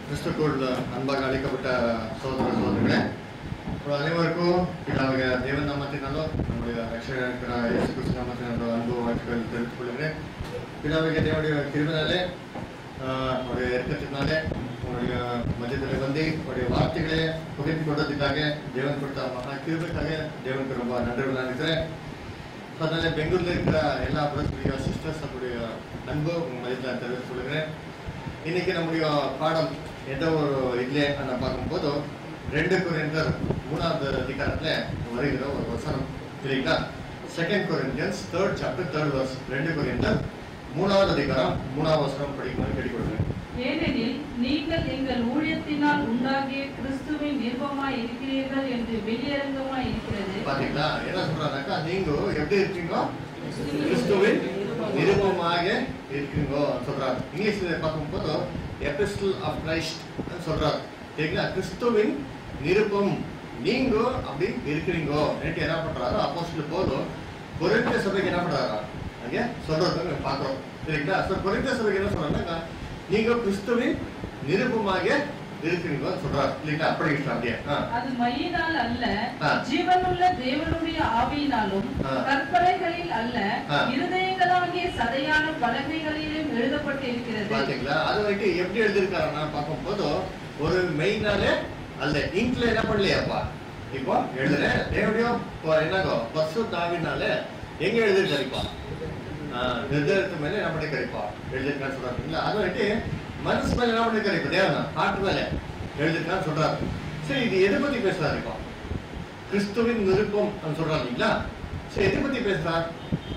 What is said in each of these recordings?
கிறிஸ்துக்குள் அன்பாக அழைக்கப்பட்ட சோதர சோதரிகளே ஒரு அனைவருக்கும் இதாக தேவன் நாமத்தினாலும் நம்முடைய ரட்சகர் இருக்கிற இயேசு கிறிஸ்து நாமத்தினாலும் அன்பு வாழ்த்துக்கள் தெரிவித்துக் கொள்கிறேன் பிதாவுக்கு தேவனுடைய திருவினாலே அவருடைய இறக்கத்தினாலே உங்களுடைய மத்தியத்தில் வந்து உங்களுடைய வார்த்தைகளை புகைத்து கொண்டதுக்காக தேவன் கொடுத்த மகா கிருபைக்காக தேவனுக்கு ரொம்ப நன்றி நினைக்கிறேன் அதனால பெங்களூர்ல இருக்கிற எல்லா பிரதர்ஸ் சிஸ்டர்ஸ் நம்முடைய அன்பு உங்க மதியத்தில் தெரிவித்துக் கொள்கிறேன் இன்னைக்கு நம்முடைய பாடம் எந்த ஒரு இதுல நான் பார்க்கும்போது ரெண்டு குறைந்தர் மூணாவது அதிகாரத்துல வருகிற ஒரு வசனம் சரிங்களா second Corinthians third chapter third verse ரெண்டு குறைந்தர் மூணாவது அதிகாரம் மூணாவது வசனம் படிக்கும்போது கேட்டுக்கொள்கிறேன் ஏனெனில் நீங்கள் எங்கள் ஊழியத்தினால் உண்டாகிய கிறிஸ்துவின் நிர்பமாய் இருக்கிறீர்கள் என்று வெளியரங்கமாய் இருக்கிறது பாத்தீங்களா என்ன சொல்றாங்கக்கா நீங்க எப்படி இருக்கீங்க கிறிஸ்துவின் நிருபமாக இருக்கீங்க சொல்றாரு இங்கிலீஷ்ல பார்க்கும்போது எபிஸ்டல் ஆஃப் கிரைஸ்ட் சொல்றாரு சரிங்களா கிறிஸ்துவின் நிருபம் நீங்க அப்படி இருக்கிறீங்க எனக்கு என்ன பண்றாரு அப்போஸ்டல் போதும் கொரிந்திய சபைக்கு என்ன பண்றாரா அங்கே சொல்றது நம்ம பார்க்கிறோம் சரிங்களா ஸோ கொரிந்திய சபைக்கு என்ன சொல்றாங்கன்னா நீங்க கிறிஸ்துவின் நிருபமாக இருக்கிறீங்க சொல்றாரு இல்லைங்களா அப்படி இருக்கு அப்படியே ஆ அது மையினால் அல்ல ஆ. ஜீவனுள்ள தேவனுடைய ஆவியினாலும் ஆ. கற்பனைகளில் அல்ல ஆ. இருதயங்களாகிய சதையான பலகைகளிலும் எழுதப்பட்டு இருக்கிறது பாத்தீங்களா அது வந்துட்டு எப்படி எழுதிருக்காருன்னா பார்க்கும்போது ஒரு மெயினாலே அல்ல இங்க்ல என்ன பண்ணலையாப்பா இப்போ எழுதுற தேவடியோ என்னங்கோ பசு தாவினால எங்க எழுதிருக்காருப்பா நிர்தாரத்து மேல என்ன பண்ணி கறிப்பா எழுதிருக்கான்னு சொல்றாருங்களா அது வந்துட்டு மனசு மேல என்ன பண்ணி கறிப்பா தேவனா ஹார்ட் மேல எழுதிருக்கான்னு சொல்றாரு சரி இது எதை பத்தி பேசுறாரு இப்போ கிறிஸ்துவின் விருப்பம் சொல்றாரு இல்லைங்களா சரி எதை பத்தி பேசுறார்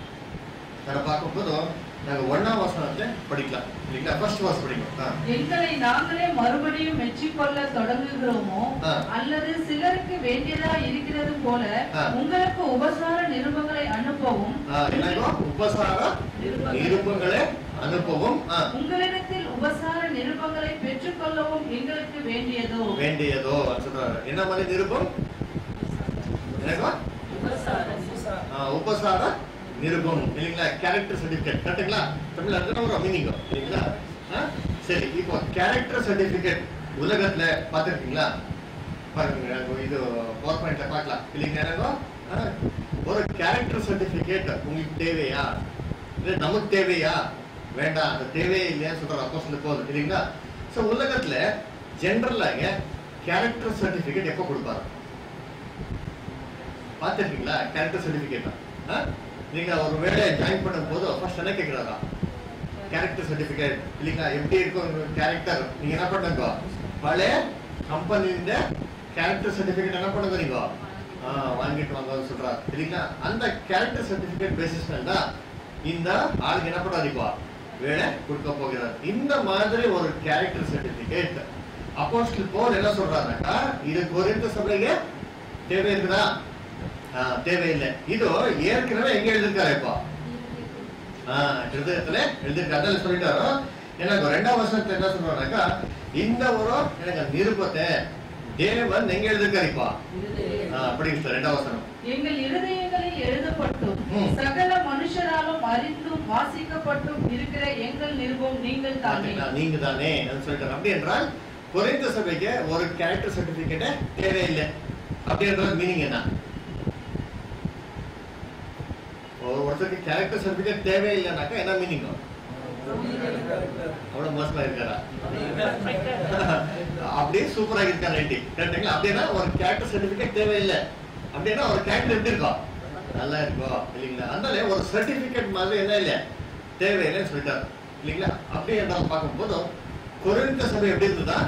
அதை பார்க்கும்போது நாங்க ஒன்னாம் வசனத்தை படிக்கலாம் இல்லைங்களா ஃபர்ஸ்ட் வாஸ் படிக்கணும் ஆ. எங்களை நாங்களே மறுபடியும் மெச்சிக்கொள்ள தொடங்குகிறோமோ ஆ. அல்லது சிலருக்கு வேண்டியதா இருக்கிறது போல ஆ. உங்களுக்கு உபசார நிருபங்களை அனுப்பவும் ஆ, என்னங்கோ உபசார நிருபங்களை அனுப்பவும் ஆ, உங்களிடத்தில் உபசார நிருபங்களை பெற்றுக்கொள்ளவும் எங்களுக்கு வேண்டியதோ வேண்டியதோ சொல்றாரு என்ன மாதிரி நிருபம் என்னங்கோ ஆ, உபசார நிருபம் இல்லைங்களா கேரக்டர் சர்டிபிகேட் கரெக்டுங்களா தமிழ்ல அதுதான் ஒரு மீனிங் இல்லைங்களா ஆ? சரி இப்போ கேரக்டர் சர்டிபிகேட் உலகத்துல பார்த்துருக்கீங்களா பாருங்க இது பவர் பாயிண்ட்ல பார்க்கலாம் இல்லைங்களா என்னங்கோ? ஆ, ஒரு கேரக்டர் சர்டிபிகேட் உங்களுக்கு தேவையா இல்ல நமக்கு தேவையா வேண்டாம் அது தேவையே இல்லையா சொல்ற அப்போ சொல்ல போதும் இல்லைங்களா சோ உலகத்துல ஜென்ரலாக கேரக்டர் சர்டிபிகேட் எப்போ கொடுப்பாரு பார்த்துருக்கீங்களா கேரக்டர் சர்டிபிகேட் நீங்க ஒரு வேலையை ஜாயின் பண்ணும் போது ஃபர்ஸ்ட் என்ன கேட்கிறாரா கேரக்டர் சர்டிபிகேட் இல்லைங்களா எப்படி இருக்கும் உங்க கேரக்டர் நீங்க என்ன பண்ணுங்க பழைய கம்பெனிஇந்த கேரக்டர் சர்டிபிகேட் என்ன பண்ணுங்க நீங்க ஆ, வாங்கிட்டு வாங்க சொல்றாரு இல்லைங்களா அந்த கேரக்டர் சர்டிபிகேட் பேசிஸ் மேல தான் இந்த ஆளுக்கு என்ன பண்றாரு இப்போ வேலை கொடுக்க போகிறார் இந்த மாதிரி ஒரு கேரக்டர் சர்டிபிகேட் அப்போஸ்டல் போல் என்ன சொல்றாருனாக்கா இது குறைந்த சபைக்கு தேவை இருக்குதா ஆ, தேவையில்லை இது ஏற்கனவே எங்க எழுதிருக்காரு இப்போ ஆஹ் ஹிருதயத்துல எழுதிருக்காரு அதான் சொல்லிட்டாரோ எனக்கு ரெண்டாம் வருஷத்துல என்ன சொல்றாருனாக்கா இந்த ஒரு எனக்கு நிருபத்தை தேவன் எங்க எழுதிருக்காரு இப்போ ஆஹ் அப்படி சார் ரெண்டாம் வசனம் எங்கள் இருதயங்களில் எழுதப்பட்டும் ம். சகல மனுஷராலும் அறிந்தும் வாசிக்கப்பட்டும் இருக்கிற எங்கள் நிருபம் நீங்கள் தானே பாத்தீங்களா, நீங்க தானே அது சொல்லிட்டாரு அப்படி என்றால் குறைந்த சபைக்கு ஒரு கேரக்டர் சர்டிபிகேட் தேவையில்லை அப்படின்றது மீனிங் என்ன ஒரு ஒருத்தருக்கு கேரக்டர் சர்டிபிகேட் தேவையில்லைனாக்கா என்ன மீனிங் அவ்வளவு மோசமா இருக்காரா அப்படியே சூப்பரா இருக்காரு ஐடி கரெக்டுங்களா அப்படின்னா ஒரு கேரக்டர் சர்டிபிகேட் தேவையில்லை அப்படின்னா ஒரு கேரக்டர் எப்படி இருக்கும் நல்லா இருக்கும் இல்லைங்களா அதனால ஒரு சர்டிபிகேட் மாதிரி என்ன இல்லை தேவையில்லைன்னு சொல்லிட்டாரு இல்லைங்களா அப்படி என்றால் பார்க்கும்போது குறைந்த சபை எப்படி இருந்ததா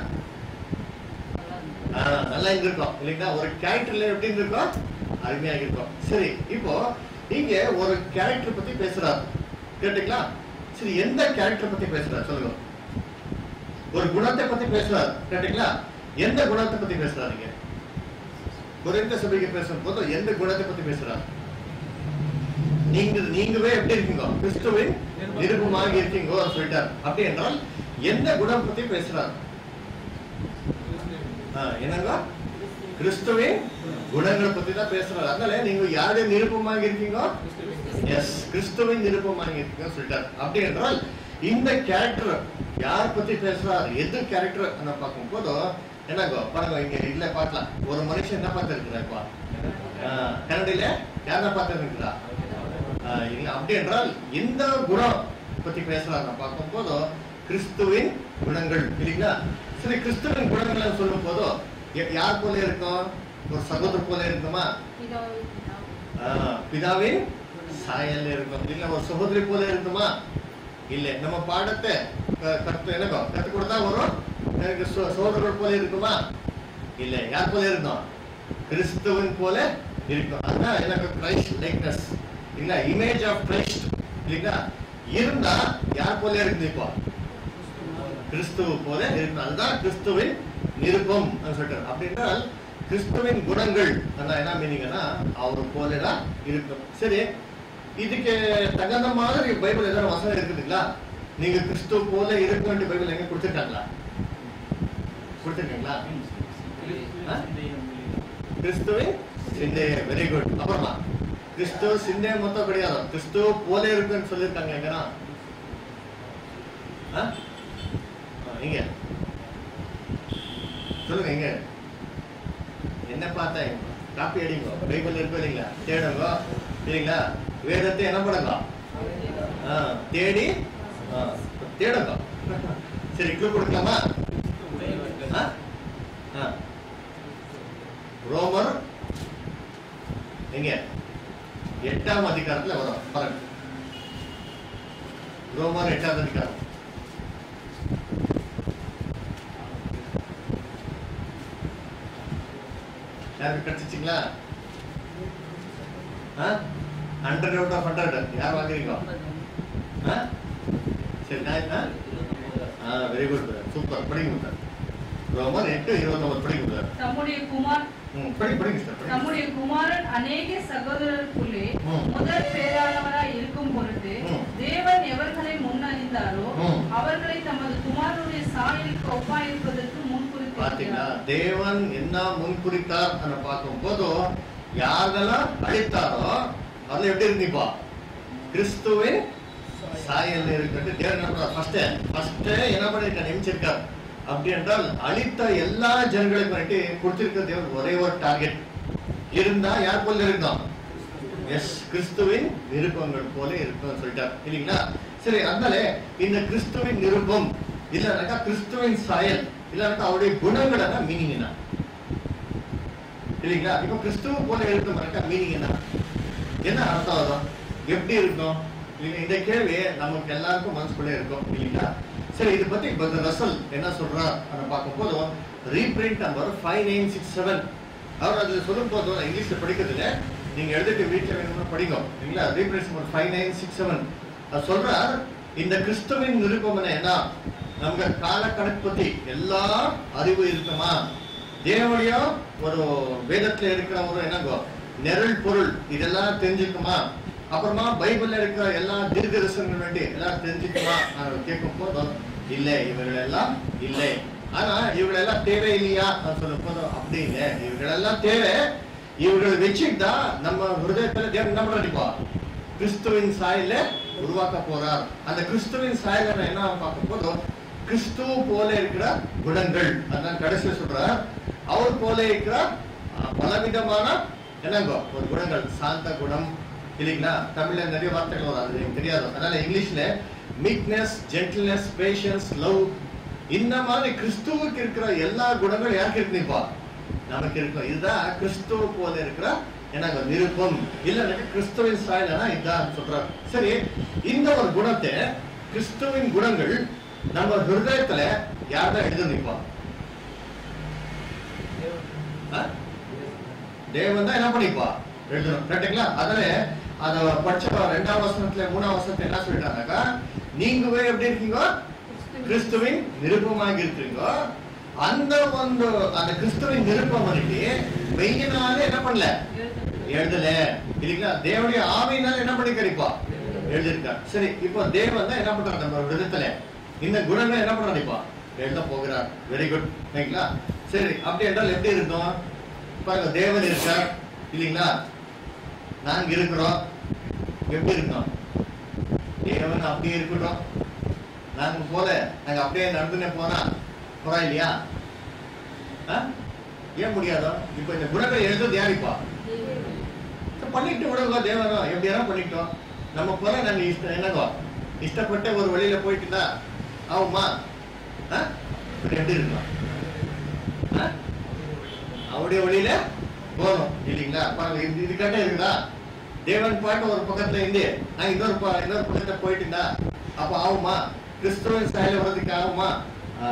ஆஹ், நல்லா இருந்திருக்கும் இல்லைங்களா ஒரு கேரக்டர்ல எப்படி இருந்திருக்கும் அருமையாக இருக்கும் சரி இப்போ இங்க ஒரு கேரக்டர் பத்தி பேசுறாரு கேட்டீங்களா சரி எந்த கேரக்டர் பத்தி பேசுறாரு சொல்லுங்க ஒரு குணத்தை பத்தி பேசுறாரு கேட்டீங்களா எந்த குணத்தை பத்தி பேசுறாரு இங்க குறைந்த சபைக்கு பேசும்போது எந்த குணத்தை பத்தி பேசுறாரு நீங்க நீங்கவே எப்படி இருக்கீங்க கிறிஸ்துவின் நிருபமாக இருக்கீங்கோ சொல்லிட்டார் அப்படி என்றால் எந்த குணம் பத்தி பேசுறாரு ஆ, என்னங்க கிறிஸ்துவின் குணங்களை பத்தி தான் பேசுறாரு அதனால நீங்க யாருடைய நிருபமாக இருக்கீங்க எஸ் கிறிஸ்துவின் நிருபமாக இருக்கீங்க சொல்லிட்டார் அப்படி என்றால் இந்த கேரக்டர் யார் பத்தி பேசுறாரு எது கேரக்டர் நம்ம பார்க்கும் போதோ என்னங்கோ பாருங்க இங்க இல்ல பார்க்கலாம் ஒரு மனுஷன் என்ன பார்த்து இருக்கிறாப்பா கன்னடியில யாரை பார்த்து இருக்கிறா இல்ல அப்படி என்றால் எந்த குணம் பத்தி பேசுறாங்க பார்க்கும் போதோ கிறிஸ்துவின் குணங்கள் இல்லைங்களா சரி கிறிஸ்துவின் குணங்கள் சொல்லும் போதோ ய- யார் போல இருக்கும் ஒரு சகோதரர் போல இருக்குமா ஆஹ், பிதாவின் சாயல் இருக்கும் இல்ல ஒரு சகோதரி போல இருக்குமா இல்ல நம்ம பாடத்தை க- கத்து என்னக்கோ கத்து கொடுத்தா வரும் எனக்கு சோ- சகோதரர்கள் போல இருக்குமா இல்ல யார் போல இருந்தோம் கிறிஸ்துவின் போல இருக்கும் அதான் எனக்கு கிரைஸ்ட் லைக்னஸ் இல்ல இமேஜ் ஆஃப் கிரைஸ்ட் இல்லைங்களா இருந்தா யார் போல இருக்குது இப்போ கிறிஸ்துவ போல இருக்கும் அதுதான் கிறிஸ்துவின் நிருப்பம் சொல்லிட்டார் அப்படின்றால் கிறிஸ்துவின் குணங்கள் அதான் என்ன மீனிங்னா அவர் போலதான் இருக்கும் சரி இதுக்கு தகுந்த மாதிரி பைபிள் ஏதாவது வசனம் இருக்குதுங்களா நீங்க கிறிஸ்துவ போல இருக்கும் பைபிள் எங்க கொடுத்துருக்காங்களா கொடுத்துருக்காங்களா ஆ? கிறிஸ்துவின் சிந்தை வெரி குட் அப்புறமா கிறிஸ்துவ சிந்தை மொத்தம் கிடையாது கிறிஸ்துவ போல இருக்குன்னு சொல்லியிருக்காங்க எங்கன்னா ஆ? ஆ, இங்க சொல்லுங்க இங்க என்ன பார்த்தா காப்பி அடிங்க பைபிள் இருக்கும் இல்லைங்களா தேடுங்க இல்லைங்களா வேதத்தை என்ன பண்ணுங்க ஆ, தேடி ஆ, தேடுங்க சரி க்ளூ கொடுக்கலாமா ஆ? ஆ. ரோமர் எங்க எட்டாம் அதிகாரத்துல வரும் பாருங்க ரோமர் எட்டாம் அதிகாரம் யாருக்கு கிடைச்சிச்சிங்களா ஹண்ட்ரட் அவுட் ஆஃப் ஹண்ட்ரட் யார் வாங்குறீங்க ஆ? சரி நான் ஆ வெரி குட் சூப்பர் படிங்க சார் ரோமர் எட்டு இருபத்தொன்பது படிங்க சார் தம்முடைய குமார் ம் படி படிங்க சார் படிங்க நம்முடைய குமாரன் அநேக சகோதரருக்குள்ளே ம். முதல் பேரானவராய் இருக்கும் பொருட்டு ம். தேவன் எவர்களை முன்னறிந்தாரோ ம். அவர்களை தமது குமாரனுடைய சாயலுக்கு ஒப்பாயிருப்பதற்கு பாத்தீங்களா முன்குறித்தார் தேவன் என்ன முன்குறித்தார் அத பார்க்கும் போது யாரெல்லாம் அழித்தாரோ அதுல எப்படி இருந்தீப்பா கிறிஸ்துவின் சாயல் இருக்கிறது தேவன் என்ன ஃபர்ஸ்ட் ஃபர்ஸ்ட் என்ன பண்ணிருக்கார் நியமிச்சிருக்கார் அப்படி என்றால் அழித்த எல்லா ஜனங்களுக்கும் வந்துட்டு கொடுத்திருக்க தேவன் ஒரே ஒரு டார்கெட் இருந்தா யார் போல இருந்தோம் எஸ் கிறிஸ்துவின் நிருப்பங்கள் போல இருக்கும் சொல்லிட்டார் இல்லைங்களா சரி அதனால இந்த கிறிஸ்துவின் நிருப்பம் இல்லைனாக்கா கிறிஸ்துவின் சாயல் இல்லைனாக்கா அவருடைய குணங்கள் மீனிங் என்ன இல்லைங்களா இப்போ கிறிஸ்துவ போல இருக்குமாக்கா மீனிங் என்ன என்ன அர்த்தம் வரும் எப்படி இருக்கும் இல்லைங்களா இந்த கேள்வி நமக்கு எல்லாருக்கும் மனசுக்குள்ளே இருக்கும் இல்லைங்களா சரி இதை பத்தி பதர் ரசல் என்ன சொல்றார் அதை பார்க்கும் போது reprint number five nine six seven அவர் அதுல சொல்லும் போது நான் இங்கிலீஷ்ல படிக்கிறதுல நீங்க எழுதிட்டு வீட்டுல வேணும்னா படிங்க இல்லைங்களா reprint number five nine six seven அது சொல்றார் இந்த கிறிஸ்துவின் நிருப்பம் என்ன நமக்கு கால கணக்கு பத்தி எல்லா அறிவு இருக்குமா தேவனுடைய ஒரு வேதத்துல இருக்கிற ஒரு என்னங்கோ நெருள் பொருள் இதெல்லாம் தெரிஞ்சுக்குமா அப்புறமா பைபிள்ல இருக்கிற எல்லா தீர்க்க தரிசனங்கள் வேண்டி எல்லாம் தெரிஞ்சுக்குமா நான் கேட்கும் போதும் இல்லை இவர்கள் எல்லாம் இல்லை ஆனா இவர்கள் எல்லாம் தேவை இல்லையா நான் சொல்லும் போதும் அப்படி இல்லை இவர்கள் எல்லாம் தேவை இவர்களை வச்சுக்கிட்டா நம்ம ஹிருதயத்துல தேவன் என்ன பண்ணிப்பா கிறிஸ்துவின் சாயல உருவாக்க போறார் அந்த கிறிஸ்துவின் சாயல நான் என்ன பார்க்கும் போதும் கிறிஸ்துவ போல இருக்கிற குணங்கள் அதான் கடைசியில் சொல்றார் அவர் போல இருக்கிற அஹ், பலவிதமான என்னங்கோ ஒரு குணங்கள் சாந்த குணம் இல்லைங்களா தமிழ்ல நிறைய வார்த்தைகள் வரும் அது எனக்கு தெரியாது அதனால இங்கிலீஷ்ல மீக்னஸ் ஜென்டில்னஸ் பேஷன்ஸ் லவ் இந்த மாதிரி கிறிஸ்துவுக்கு இருக்கிற எல்லா குணங்களும் யாருக்கு இருக்குப்பா நமக்கு இருக்கும் இதுதான் கிறிஸ்துவ போல இருக்கிற என்னங்க நிருப்பம் இல்லைன்னாக்க கிறிஸ்துவின் சாயலனா இதுதான் சொல்றாரு சரி இந்த ஒரு குணத்தை கிறிஸ்துவின் குணங்கள் நம்ம ஹிருதயத்துல யார் தான் எழுதி நிற்பா தேவன் தான் என்ன பண்ணிப்பா எழுதணும் கரெக்டுங்களா அதனால அத படிச்ச ரெண்டாம் வசனத்துல மூணாம் வசனத்துல என்ன சொல்லிட்டாங்கக்கா நீங்கவே எப்படி இருக்கீங்க கிறிஸ்துவின் நிருப்பமாக இருக்கிறீங்க அந்த ಒಂದು அந்த கிறிஸ்துவின் நிருப்பம் வந்துட்டு மெய்யினால என்ன பண்ணல எழுதல இல்லைங்களா தேவனுடைய ஆவியினால என்ன பண்ணிக்கிறீப்பா எழுதிருக்கார் சரி இப்போ தேவன் தான் என்ன பண்றாரு நம்ம விதத்துல இந்த குணங்கள் என்ன பண்றாரு இப்போ எழுத போகிறார் வெரி குட் சரிங்களா சரி அப்படி என்றால் எப்படி இருக்கும் பாருங்க தேவன் இருக்கார் இல்லைங்களா நாங்க இருக்கிறோம் எப்படி இருக்கோம் தேவன் அப்படியே இருக்கட்டும் நாங்க போல நாங்க அப்படியே நடந்துனே போனா பரவாயில்லையா ஆ? ஏன் முடியாதோ இப்ப இந்த குணங்கள் எழுதுறது யாரிப்பா பண்ணிட்டு விடுங்க தேவனம் எப்படியாரும் பண்ணிட்டோம் நம்ம போல நாங்க இஷ்டம் என்னங்கோ இஷ்டப்பட்ட ஒரு வழியில போயிட்டு இருந்தா ஆகுமா ஆ? இப்ப எப்படி இருக்கலாம் ஆ? அவருடைய வழியில போகணும் இல்லைங்களா பாருங்க இது இது கரெக்டா இருக்குதா தேவன் பாட்டு ஒரு பக்கத்துல இருந்து நான் இன்னொரு ப- இன்னொரு பக்கத்துல போயிட்டு இருந்தா அப்ப ஆகுமா கிறிஸ்துவின் ஸ்டைல வர்றதுக்கு ஆகுமா ஆ.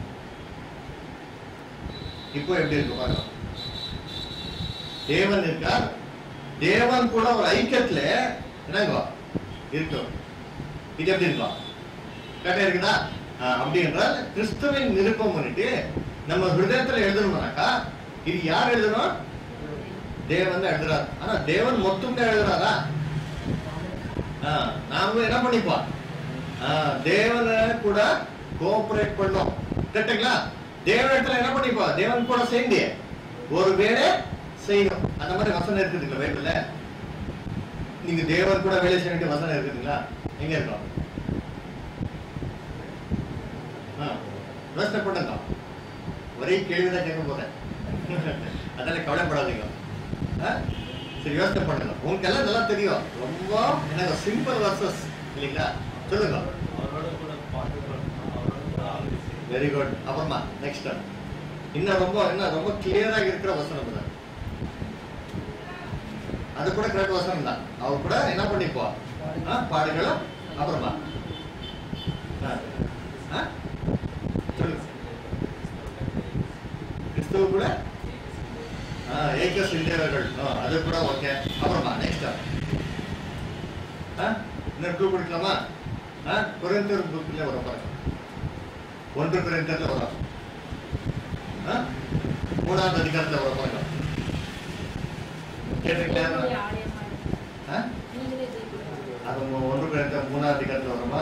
இப்போ எப்படி இருக்கு பாருங்க தேவன் இருக்கார் தேவன் கூட ஒரு ஐக்கியத்துல என்னங்க இருக்கும் இது எப்படி இருக்கும் கரெக்டா இருக்குதா ஆ, அப்படி என்றால் கிறிஸ்துவின் விருப்பம் பண்ணிட்டு நம்ம ஹிருதயத்துல எழுதணும்னாக்கா இது யார் எழுதணும் தேவன் தான் எழுதுறாரு ஆனா தேவன் மொத்தம் தான் எழுதுறாரா ஆ, நாம என்ன பண்ணிப்போம் ஆ, தேவனை கூட கோஆபரேட் பண்ணோம் கரெக்டுங்களா தேவன் இடத்துல என்ன பண்ணிப்போம் தேவன் கூட சேர்ந்து ஒரு வேலை செய்யணும் அந்த மாதிரி வசனம் இருக்குதுங்களா பைபிள்ல நீங்க தேவன் கூட வேலை செய்ய வேண்டிய வசனம் இருக்குதுங்களா எங்க இருக்கும் ஆ, யோசனை பண்ணுங்க ஒரே கேள்விதான் கேட்க போறேன் அதனால கவலைப்படாதீங்க ஆ? சரி யோசனை பண்ணுங்க உங்களுக்கு எல்லாம் நல்லா தெரியும் ரொம்ப எனக்கு சிம்பிள் வர்சஸ் இல்லைங்களா சொல்லுங்க அவரோட கூட பாட்டு பாடணும் அவரோட கூட ஆலோசி வெரி குட் அப்புறமா நெக்ஸ்ட் இன்னும் ரொம்ப என்ன ரொம்ப கிளியரா இருக்கிற வசனம் தான் அது கூட கரெக்ட் வசனம் தான் அவர் கூட என்ன பண்ணிப்போ ஆ, பாடுகளும் அப்புறமா ஆ. ஆ? சொல்லுங்க கிறிஸ்துவ கூட ஆ, ஏக சிந்தேவர்கள் ஆ, அது கூட ஓகே அப்புறமா நெக்ஸ்ட் இன்னும் டூ கொடுக்கலாமா குறைந்தர் புக்கில் வர பாருங்க ஒன்று குறைந்தர்ல வரும் ஆ? மூணாவது அதிகாரத்தில் வர பாருங்க கேட்டிருக்கீங்களா ஆ? அது மு- ஒன்று குறைந்த மூணாவது அதிகாரத்தில் வருமா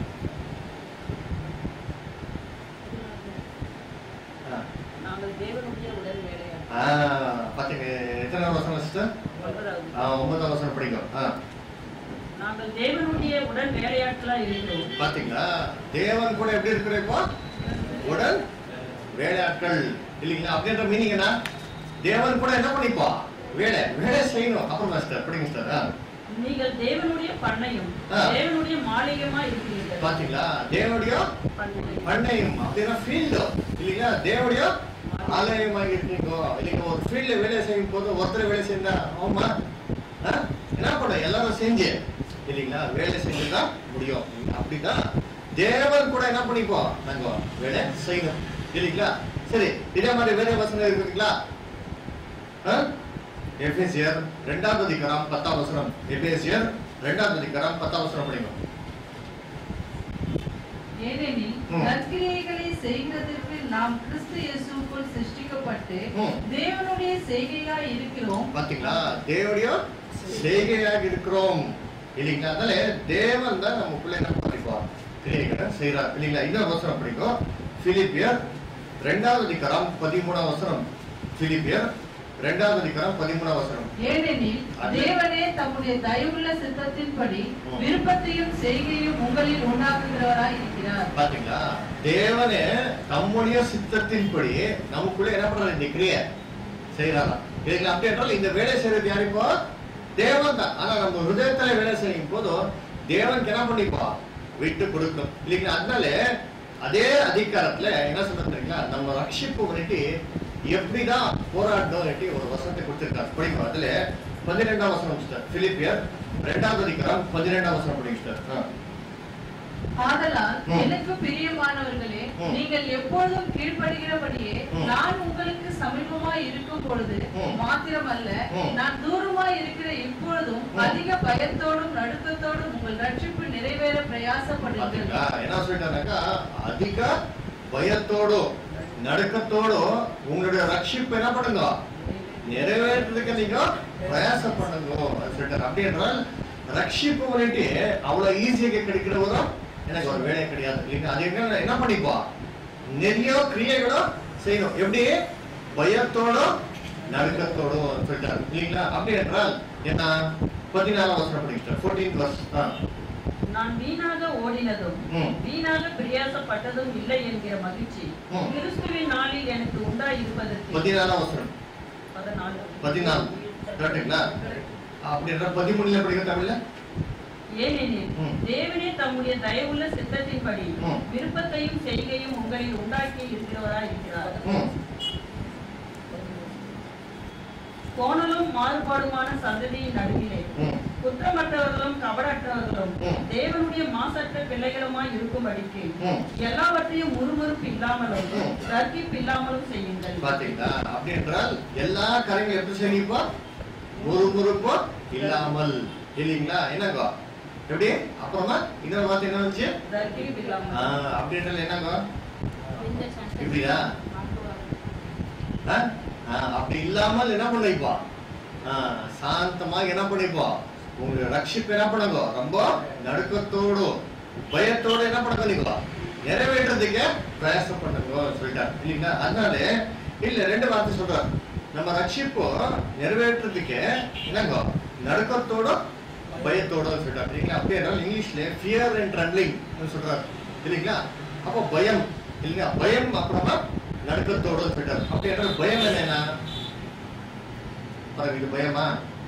ஆ. நாங்கள் தேவனுடைய உடல் வேலையா ஆ, பாத்தீங்க எத்தனை வருஷம் சிஸ்டர் ஒன்பதாவது ஒன்பதாம் வருஷம் படிக்கும் ஆ நாங்கள் தேவனுடைய உடல் வேலையாட்களா இருக்கிறோம் பாத்தீங்களா தேவன் கூட எப்படி இருக்கிற இப்போ உடல் வேலையாட்கள் இல்லைங்களா அப்படின்ற மீனிங் என்ன தேவன் கூட என்ன பண்ணிப்பா வேலை வேலை செய்யணும் அப்புறம் மாஸ்டர் படிங்க சார் ஆ. நீங்கள் தேவனுடைய பண்ணையும் ஆ. தேவனுடைய மாளிகையுமா இருக்கிறீர்கள் பாத்தீங்களா தேவனுடைய பண்ணை பண்ணையும் அப்படின்னா ஃபீல்டு இல்லைங்களா தேவனுடைய ஆலயமாக இருக்கீங்க இல்லைங்க ஒரு ஃபீல்ட்ல வேலை செய்யும் போது ஒருத்தர் வேலை செஞ்சா ஆமா ஆ? என்ன பண்ண எல்லாரும் செஞ்சு இல்லைங்களா வேலை செஞ்சுதான் முடியும் அப்படிதான் தேவன் கூட என்ன பண்ணிப்போம் நாங்க வேலை செய்யணும் இல்லைங்களா சரி இதே மாதிரி வேலை வசனம் இருக்குதுங்களா ஆ? எபேசியர் ரெண்டாவது அதிகாரம் பத்தாம் வசனம் எபேசியர் ரெண்டாவது அதிகாரம் பத்தாம் வசனம் படிக்கும் ஏனெனில் ம். நற்கிரியைகளை செய்கிறதற்கு நாம் கிறிஸ்து இயேசுவுக்குள் சிருஷ்டிக்கப்பட்டு ம். தேவனுடைய செய்கையாய் இருக்கிறோம் பாத்தீங்களா தேவனுடைய செய்கையாக இருக்கிறோம் இல்லைங்களா அதனால தேவன் தான் நமக்குள்ள என்ன பண்ணிப்போம் கிரியைகளை செய்யறார் இல்லைங்களா இன்னொரு வசனம் படிக்கும் பிலிப்பியர் ரெண்டாவது அதிகாரம் பதிமூணாம் வசனம் பிலிப்பியர் ரெண்டாவது அதிகாரம் பதிமூணாம் வசனம் ஏனெனில் அது- தேவனே தம்முடைய தயவுள்ள சித்தத்தின்படி ம். விருப்பத்தையும் செய்கையும் உங்களில் உண்டாக்குகிறவராய் இருக்கிறார் பாத்தீங்களா தேவனே நம்முடைய சித்தத்தின்படி நமக்குள்ள என்ன பண்றாரு இந்த கிரியை செய்யறாரா இல்லைங்களா அப்படி என்றால் இந்த வேலை செய்யறது யார் இப்போ தேவன் தான் ஆனா நம்ம ஹிருதயத்துல வேலை செய்யும் போதும் தேவனுக்கு என்ன பண்ணிப்பா விட்டு கொடுக்கும் இல்லைங்களா அதனால அதே அதிகாரத்துல என்ன சொல்றது தெரியுங்களா நம்ம ரட்சிப்பு பண்ணிட்டு எப்படிதான் போராடணும் ஒரு வசனத்தை கொடுத்திருக்காரு படிக்கும் அதுல பதினெண்டாம் வசனம் சார் பிலிப்பியர் ரெண்டாவது அதிகாரம் பதினெண்டாம் வசனம் படிக்கும் சார் ஆ. ஆதலால் ம். எனக்கு பிரியமானவர்களே ம். நீங்கள் எப்பொழுதும் கீழ்ப்படுகிறபடியே ம். நான் உங்களுக்கு சமீபமாய் இருக்கும் பொழுது ம். மாத்திரமல்ல ம். நான் தூரமாய் இருக்கிற இப்பொழுதும் ம். அதிக பயத்தோடும் நடுக்கத்தோடும் உங்கள் ரட்சிப்பு நிறைவேற பிரயாசப்படுங்கள் பாத்தீங்களா என்ன சொல்லிட்டாருனாக்கா அதிக பயத்தோடு நடுக்கத்தோடு உங்களுடைய ரட்சிப்பு என்ன பண்ணுங்க நிறைவேறதுக்கு நீங்க பிரயாசம் பண்ணுங்க அது சொல்லிட்டாரு அப்படி என்றால் ரட்சிப்பு பண்ணிட்டு அவ்வளவு ஈஸியாக கிடைக்கிறவரும் எனக்கு ஒரு வேலை கிடையாது இல்லைங்களா அது என்ன என்ன பண்ணிப்பா நிறைய கிரியைகளும் செய்யணும் எப்படி பயத்தோடும் நடுக்கத்தோடும் சொல்லிட்டாரு இல்லைங்களா அப்படி என்றால் என்ன பதினாலாம் வருஷம் படிக்கிட்டார் ஃபோர்டீன் பிளஸ் நான் வீணாக ஓடினதும் ம். வீணாக பிரயாசப்பட்டதும் இல்லை என்கிற மகிழ்ச்சி ம். கிறிஸ்துவின் நாளில் எனக்கு உண்டாயிருப்பதற்கு பதினாலாம் வசனம் பதினாலு பதினாலு கரெக்டுங்களா அப்படின்ற பதிமூணுல படிக்க தமிழ்ல ஏனெனில் ம். தேவனே தம்முடைய தயவுள்ள சித்தத்தின்படி ம். விருப்பத்தையும் செய்கையும் உங்களில் உண்டாக்கி இருக்கிறவராய் இருக்கிறார் ம் கோணலும் மாறுபாடுமான சந்ததியின் நடுவிலே ம் குற்றமற்றவர்களும் கபடற்றவர்களும் ம். தேவனுடைய மாசற்ற பிள்ளைகளுமாய் இருக்கும்படிக்கு ம் எல்லாவற்றையும் முறுமுறுப்பு இல்லாமலும் ம். தர்க்கிப்பு இல்லாமலும் செய்யுங்கள் பாத்தீங்களா அப்படி என்றால் எல்லா காரியங்களும் எப்படி செய்யப்போ முறுமுறுப்போ இல்லாமல் இல்லைங்களா என்னங்கோ எப்படி அப்புறமா இன்னொரு வார்த்தை என்ன வந்துச்சு தர்க்கிப்பு ஆ, இல்லாமல் அப்படி என்றால் என்னங்கோ இப்படியா ஆ? ஆ, அப்படி இல்லாமல் என்ன பண்ணிப்போ சாந்தமாக என்ன பண்ணிப்போ உங்க ரட்சிப்பு என்ன பண்ணுங்க ரொம்ப நடுக்கத்தோடு பயத்தோடு என்ன பண்ணுங்க நீங்க நிறைவேற்றதுக்கு பிரயாசம் பண்ணுங்க சொல்லிட்டார் இல்லைங்களா அதனால இல்ல ரெண்டு வார்த்தை சொல்றாரு நம்ம ரட்சிப்பு நிறைவேற்றதுக்கு என்னங்க நடுக்கத்தோட பயத்தோட சொல்லிட்டார் இல்லைங்களா அப்படியே இருந்தாலும் இங்கிலீஷ்ல ஃபியர் அண்ட் ட்ரம்லிங் சொல்றாரு இல்லைங்களா அப்போ பயம் இல்லைங்களா பயம் அப்புறமா நடுக்கத்தோட சொல்லிட்டார் அப்படி என்றால் பயம் என்னன்னா பாருங்க இது பயமா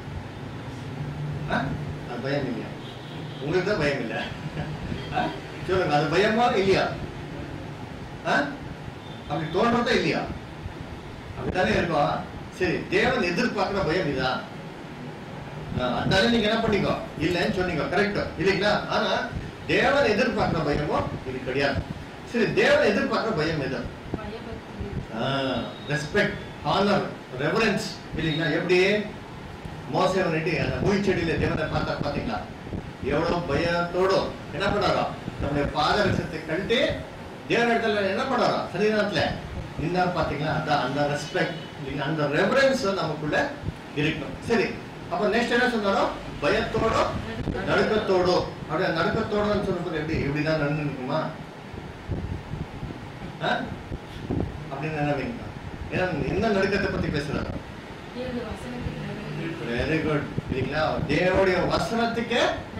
ஆ? அது பயம் இல்லையா உங்களுக்கு தான் பயம் இல்ல ஆ? சொல்லுங்க அது பயமா இல்லையா ஆ? அப்படி தோன்றதா இல்லையா அப்படித்தானே இருக்கும் சரி தேவன் எதிர்பார்க்கிற பயம் இதா ஆ, அதனால நீங்க என்ன பண்ணிக்கோ இல்லைன்னு சொன்னீங்க கரெக்ட் இல்லைங்களா ஆனா தேவன் எதிர்பார்க்கிற பயமோ இது கிடையாது சரி தேவன் எதிர்பார்க்கிற பயம் எது ரெஸ்பெக்ட் ஆனர் ரெவரன்ஸ் இல்லைங்களா எப்படி மோசம் பண்ணிட்டு அந்த மூய்ச்செடியில தேவனை பார்த்தா பாத்தீங்களா எவ்வளவு பயத்தோடு என்ன பண்ணாரோ நம்முடைய பாதரசத்தை கண்டு தேவன் இடத்துல என்ன பண்ணாரோ சரீரத்துல நின்னார் பாத்தீங்களா அதான் அந்த ரெஸ்பெக்ட் இல்லைங்களா அந்த ரெவரன்ஸ் நமக்குள்ள இருக்கணும் சரி அப்ப நெக்ஸ்ட் என்ன சொன்னாரோ பயத்தோட நடுக்கத்தோடு அப்படியே நடுக்கத்தோடு சொல்லும்போது எப்படி எப்படிதான் நடந்து இருக்குமா ஆ? அப்படின்னு நினைவீங்க ஏன்னா என்ன நடுக்கத்தை பத்தி பேசுறாரு வெரி குட் இல்லைங்களா தேவனுடைய வசனத்துக்கு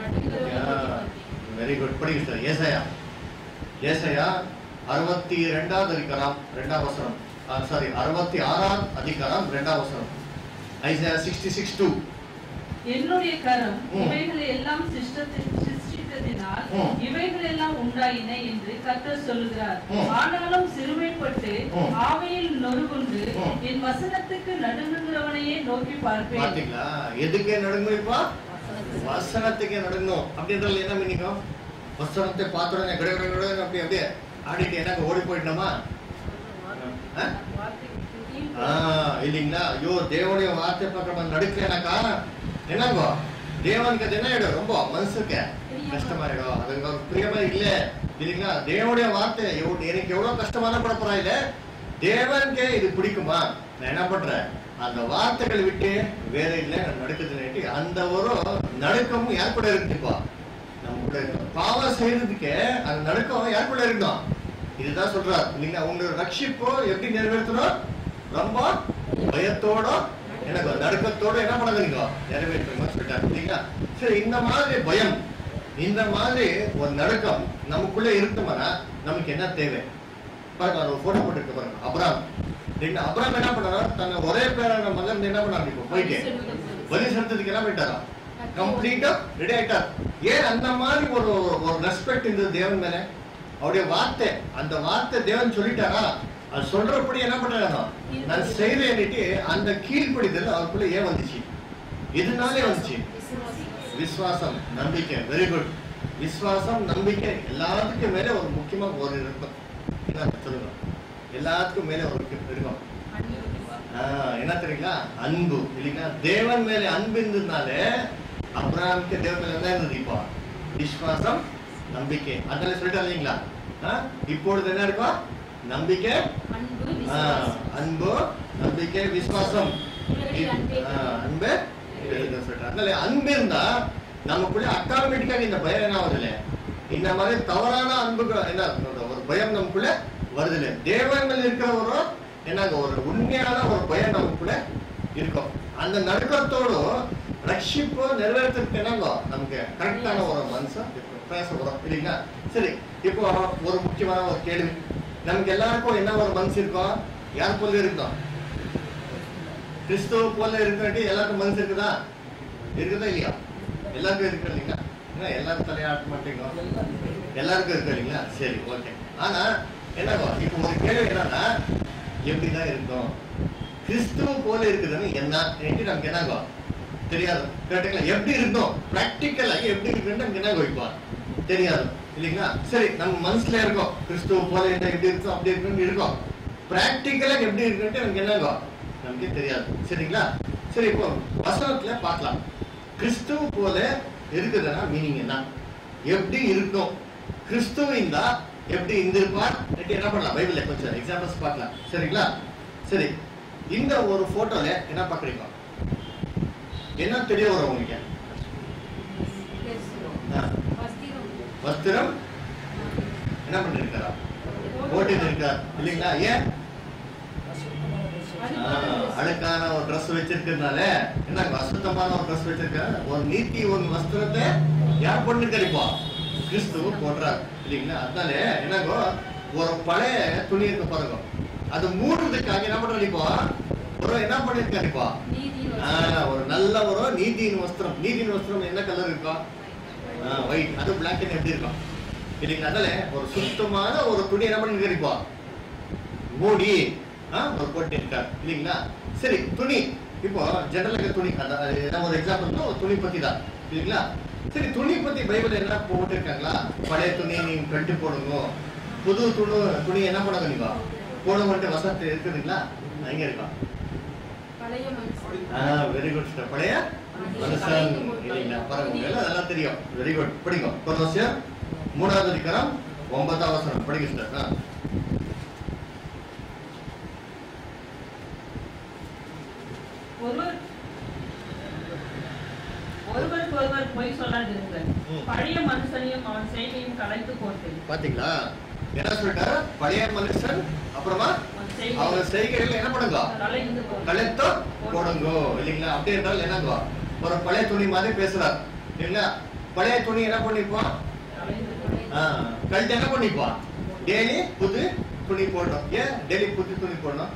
வெரி குட் படிங்க சார் ஏசையா ஏசையா அறுபத்தி ரெண்டாவது அதிகாரம் ரெண்டாம் வசனம் சாரி அறுபத்தி ஆறாம் அதிகாரம் ரெண்டாம் வசனம் ஐசையா சிக்ஸ்டி சிக்ஸ் டூ என்னுடைய கரம் ம். இவைகளை எல்லாம் சிருஷ்டத்தி- சிருஷ்டித்ததினால் ம். இவைகள் எல்லாம் உண்டாயின என்று கர்த்தர் சொல்லுகிறார் ம். ஆனாலும் சிறுமைப்பட்டு ம். ஆவையில் நொறுகுண்டு ம். என் வசனத்துக்கு நடுங்குகிறவனையே நோக்கி பார்ப்பேன் பாத்தீங்களா எதுக்கே நடுங்குப்பா வசனத்துக்கே நடுங்கணும் அப்படின்றது என்ன மீனிங்கும் வசனத்தை பார்த்த உடனே கட கட கடன்னு அப்படி அப்படியே ஆடிட்டு எனக்கு ஓடி போயிட்டோமா ஆ? ஆ, இல்லைங்களா ஐயோ தேவனுடைய வார்த்தை பக்கம் நடுக்கலனாக்கா என்னங்கோ தேவனுக்கு அது என்ன ஆயிடும் ரொம்ப மனசுக்கு கஷ்டமாயிடும் அது ஒரு பிரியமா இல்ல இல்லைங்களா தேவனுடைய வார்த்தை எவ்வளவு எனக்கு எவ்வளவு கஷ்டமான பட போறா இல்ல தேவனுக்கே இது பிடிக்குமா நான் என்ன பண்றேன் அந்த வார்த்தைகள் விட்டு வேற இல்ல நான் நடுக்குதுன்னு அந்த ஒரு நடுக்கமும் யார் கூட இருக்குப்பா நம்ம கூட இருக்கும் பாவம் செய்யறதுக்கு அந்த நடுக்கம் யார் கூட இருக்கணும் இதுதான் சொல்றார் இல்லைங்களா உங்களோட ரட்சிப்போ எப்படி நிறைவேற்றணும் ரொம்ப பயத்தோட எனக்கு நடுக்கத்தோட என்ன பண்ணாங்க நீங்க நிறைவேற்றணும் சொல்லிட்டாங்க இல்லைங்களா சரி இந்த மாதிரி பயம் இந்த மாதிரி ஒரு நடுக்கம் நமக்குள்ள இருக்குமானா நமக்கு என்ன தேவை பாருங்க ஒரு போட்டோ போட்டுருக்கு பாருங்க அப்ராம் இல்லைங்களா அப்ராம் என்ன பண்ணாரா தன்னை ஒரே பேரான மகன் என்ன பண்ணாரு இப்போ போயிட்டு பலி செலுத்ததுக்கு என்ன பண்ணிட்டாரா கம்ப்ளீட்டா ரெடி ஆயிட்டார் ஏன் அந்த மாதிரி ஒரு ஒரு ரெஸ்பெக்ட் இருந்தது தேவன் மேல அவருடைய வார்த்தை அந்த வார்த்தை தேவன் சொல்லிட்டாரா அது சொல்றபடி என்ன பண்றாரோ நான் செய்யறேன்னுட்டு அந்த கீழ்ப்படிதல் அவருக்குள்ள ஏன் வந்துச்சு எதுனாலே வந்துச்சு விசுவாசம் நம்பிக்கை வெரி குட் விசுவாசம் நம்பிக்கை எல்லாத்துக்கும் மேல ஒரு முக்கியமா ஒரு இருக்கும் என்ன சொல்லுங்க எல்லாத்துக்கும் மேல ஒரு இருக்கும் ஆஹ், என்ன தெரியுங்களா அன்பு இல்லைங்களா தேவன் மேல அன்பு இருந்ததுனால அப்ராமுக்கு தேவன் மேல என்ன இருந்தது இப்போ விசுவாசம் நம்பிக்கை அதனால சொல்லிட்டா இல்லைங்களா ஆஹ், இப்பொழுது என்ன இருக்கும் நம்பிக்கை ஆஹ், அன்பு நம்பிக்கை விசுவாசம் ஆஹ், அன்பு இருக்குன்னு சொல்லிட்டாரு. அதனால அன்பு இருந்தா நமக்குள்ள ஆட்டோமேட்டிக்காக இந்த பயம் என்ன ஆகுதுல்ல இந்த மாதிரி தவறான அன்புக்கு என்ன ஒரு பயம் நமக்குள்ள வருதுல்ல தேவன் மேல இருக்கிற ஒரு என்னங்க ஒரு உண்மையான ஒரு பயம் நமக்குள்ள இருக்கும் அந்த நடுக்கத்தோடு ரட்சிப்பு நிறைவேறதுக்கு என்னங்கோ நமக்கு கரெக்டான ஒரு மனசு பேச வரும் இல்லைங்களா சரி இப்போ ஒரு முக்கியமான ஒரு கேள்வி நமக்கு எல்லாருக்கும் என்ன ஒரு மனசு இருக்கும் யார் போல இருக்கும் கிறிஸ்துவ போல இருக்காட்டி எல்லாருக்கும் மனசு இருக்குதா இருக்குதா இல்லையா எல்லாருக்கும் இருக்கு இல்லைங்களா என்ன எல்லாரும் தலையாட்ட மாட்டீங்க எல்லாருக்கும் இருக்கு இல்லைங்களா சரி ஓகே ஆனா என்னங்கோ இப்போ ஒரு கேள்வி என்னன்னா எப்படிதான் இருந்தோம் கிறிஸ்துவ போல இருக்குதுன்னு என்ன என்று நமக்கு என்னங்கோ தெரியாது கேட்டுங்களா எப்படி இருந்தோம் பிராக்டிக்கலா எப்படி இருக்குன்னு நமக்கு என்ன வைப்பா தெரியாது இல்லைங்களா சரி நம்ம மனசுல இருக்கோம் கிறிஸ்துவ போல என்ன எப்படி இருக்கும் அப்படி இருக்குன்னு இருக்கோம் பிராக்டிக்கலா எப்படி இருக்குன்ட்டு நமக்கு என்னங்கோ நமக்கு தெரியாது சரிங்களா சரி இப்போ வசனத்துல பார்க்கலாம் கிறிஸ்துவ போல இருக்குதுன்னா மீனிங் என்ன எப்படி இருக்கும் கிறிஸ்துவ இருந்தா எப்படி இருந்திருப்பார் இல்லாட்டி என்ன பண்ணலாம் பைபிள்ல கொஞ்சம் எக்ஸாம்பிள்ஸ் பார்க்கலாம் சரிங்களா சரி இந்த ஒரு போட்டோல என்ன பாக்குறீங்க என்ன தெரிய வரும் உங்களுக்கு ஆ, வஸ்திரம் என்ன பண்ணிருக்காரா போட்டுட்டு இருக்கார் இல்லைங்களா ஏன் ஆ, அழுக்கான ஒரு ட்ரெஸ் வச்சிருக்கிறதுனால என்ன அசுத்தமான ஒரு ட்ரெஸ் வச்சிருக்காரு ஒரு நீத்தி ஒரு வஸ்திரத்தை யார் பண்ணிருக்காரு இப்போ கிறிஸ்துவ போடுறாரு இல்லைங்களா அதனால என்னங்கோ ஒரு பழைய துணி இருக்க பாருங்க அது மூடுறதுக்காக என்ன பண்றாரு இப்போ ஒரு என்ன பண்ணிருக்காரு இப்போ ஆ, ஒரு நல்ல ஒரு நீதியின் வஸ்திரம் நீதியின் வஸ்திரம் என்ன கலர் இருக்கும் ஒயிட் அது பிளாக் அண்ட் எப்படி இருக்கும் இல்லைங்களா அதனால ஒரு சுத்தமான ஒரு துணி என்ன பண்ணிருக்காரு இப்போ மூடி ஆ, ஒரு போட்டு இருக்காரு இல்லைங்களா சரி துணி இப்போ ஜெனரலுக்கு துணி அதான் அது என்ன ஒரு எக்ஸாம்பிள் ஒரு துணி பத்தி தான் இல்லைங்களா சரி துணி பத்தி பைபிள் என்ன போட்டிருக்காங்களா பழைய துணி நீங்க கட்டு போடுங்க புது துணி துணி என்ன பண்ணுங்க நீங்க போடுங்கன்ட்டு வசத்து இருக்குதுங்களா எங்க இருக்கா வெரி குட் பழைய மனுஷன் இல்லைங்களா பாருங்க எல்லாம் அதெல்லாம் தெரியும் வெரி குட் படிங்க கொலோசியர் மூணாவது அதிகாரம் ஒன்பதாம் வசனம் படிங்க சார் ஆ. ஒருவர் ஒருவருக்கு ஒருவர் பொய் சொல்லாதிருங்கள் ம். பழைய மனுஷனையும் அவன் செய்கையும் கலைத்து போட்டு பாத்தீங்களா என்ன சொல்லிட்டாரு பழைய மனுஷன் அப்புறமா அவன் செய்கை அவங்க செய்கைகள் என்ன பண்ணுங்க கலைந்து போட்டு கழுத்தோ போடுங்க இல்லைங்களா அப்படி என்றால் என்னங்க ஒரு பழைய துணி மாதிரி பேசுறாரு இல்லைங்களா பழைய துணி என்ன பண்ணிப்போம் கலைந்து போட்டு கழுத்து என்ன பண்ணிப்போம் டெய்லி புது துணி போடணும் ஏன் டெய்லி புது துணி போடணும்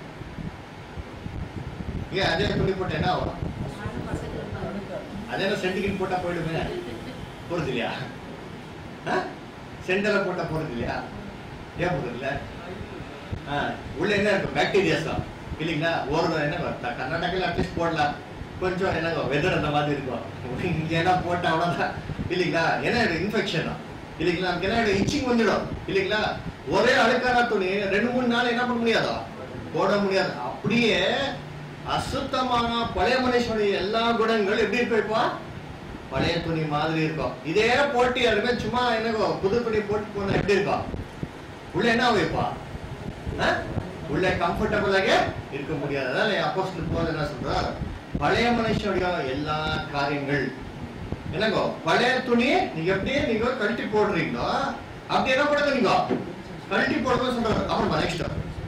ஏன் அதே துணி போட்டா என்ன ஆகும் அதே சென்டிகிட் போட்டா போயிடுமே போறது இல்லையா சென்டர்ல போட்டா போறது இல்லையா ஏன் போறது இல்ல ஆ, உள்ள என்ன இருக்கும் பாக்டீரியாஸ் இல்லைங்களா ஒரு என்ன க- கர்நாடகால அட்லீஸ்ட் போடலாம் கொஞ்சம் என்ன வெதர் அந்த மாதிரி இருக்கும் இங்க என்ன போட்டா அவ்வளவுதான் இல்லைங்களா என்ன இன்ஃபெக்ஷன் இல்லைங்களா நமக்கு என்ன இச்சிங் வந்துடும் இல்லைங்களா ஒரே அழுக்கான துணி ரெண்டு மூணு நாள் என்ன பண்ண முடியாதோ போட முடியாது அப்படியே அசுத்தமான பழைய மனுஷனுடைய எல்லா குணங்கள் எப்படி இருக்கும் இப்போ பழைய துணி மாதிரி இருக்கும் இதே போட்டி யாருமே சும்மா என்ன புது துணி போட்டு போனா எப்படி இருக்கும் உள்ள என்ன வைப்பா ஆ? உள்ள கம்ஃபர்டபுளாக இருக்க முடியாது அதனால அப்போஸ்தலர் போல என்ன சொல்றார் பழைய மனுஷனுடைய எல்லா காரியங்கள் என்னங்கோ பழைய துணி நீங்க எப்படி நீங்க கழட்டி போடுறீங்களோ அப்படி என்ன பண்ணுங்க நீங்க கழட்டி போடுறது சொல்றாரு அப்புறம் நெக்ஸ்ட்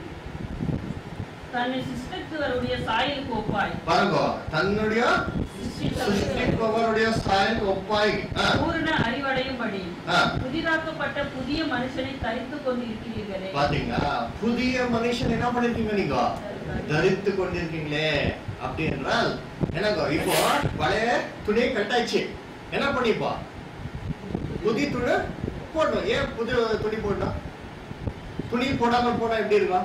தன்னை சிருஷ்டித்தவருடைய சாயலுக்கு ஒப்பாய் பாருங்க தன்னுடைய சிருஷ்டித்தவருடைய சிருஷ்டிப்பவருடைய சாயல் ஒப்பாய் ஆ, பூரண அறிவடையும்படி ஆ. புதிதாக்கப்பட்ட புதிய மனுஷனை தரித்துக் கொண்டு இருக்கிறீர்களே பாத்தீங்களா புதிய மனுஷன் என்ன பண்ணிருக்கீங்க நீங்க தரித்து கொண்டிருக்கீங்களே அப்படி என்றால் என்னங்க இப்போ பழைய துணி கட்டாச்சு என்ன பண்ணிப்பா புதிய துணி போடணும் ஏன் புது துணி போடணும் துணி போடாம போனா எப்படி இருக்கும்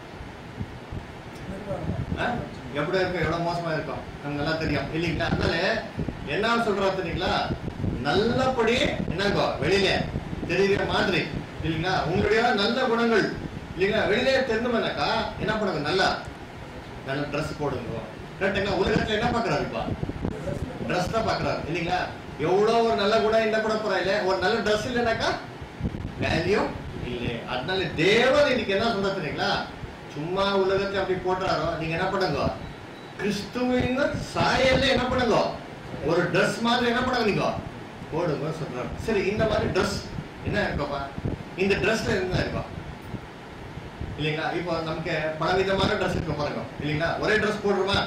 ஆ? எப்படி இருக்கும் எவ்வளவு மோசமா இருக்கும் நமக்கு நல்லா தெரியும் இல்லைங்களா அதனால என்ன சொல்றா தெரியுங்களா நல்லபடி என்னங்கோ வெளியில தெரியுற மாதிரி இல்லைங்களா உங்களுடைய நல்ல குணங்கள் இல்லைங்களா வெளியிலே தெரிஞ்சோம்னாக்கா என்ன பண்ணுங்க நல்லா நல்ல ட்ரெஸ் போடுங்க கரெக்டுங்களா உலகத்துல என்ன பாக்குறாரு இப்ப ட்ரெஸ் தான் பாக்குறாரு இல்லைங்களா எவ்வளவு ஒரு நல்ல குணம் இந்த கூட பரவாயில்ல ஒரு நல்ல ட்ரெஸ் இல்லைனாக்கா வேல்யூ இல்லை அதனால தேவன் இன்னைக்கு என்ன சொல்ற தெரியுங்களா சும்மா உலகத்தை அப்படி போட்டாரோ நீங்க என்ன பண்ணுங்க கிறிஸ்துவின் சாயல்ல என்ன பண்ணுங்க ஒரு Dress மாதிரி என்ன பண்ணுங்க நீங்க போடுங்க சொல்றாரு சரி இந்த மாதிரி Dress என்ன இருக்கும்ப்பா இந்த ட்ரெஸ்ல என்ன இருக்கும் இல்லைங்களா இப்போ நமக்கு பலவிதமான ட்ரெஸ் இருக்கு பாருங்க இல்லைங்களா ஒரே ட்ரெஸ் போடுறோமா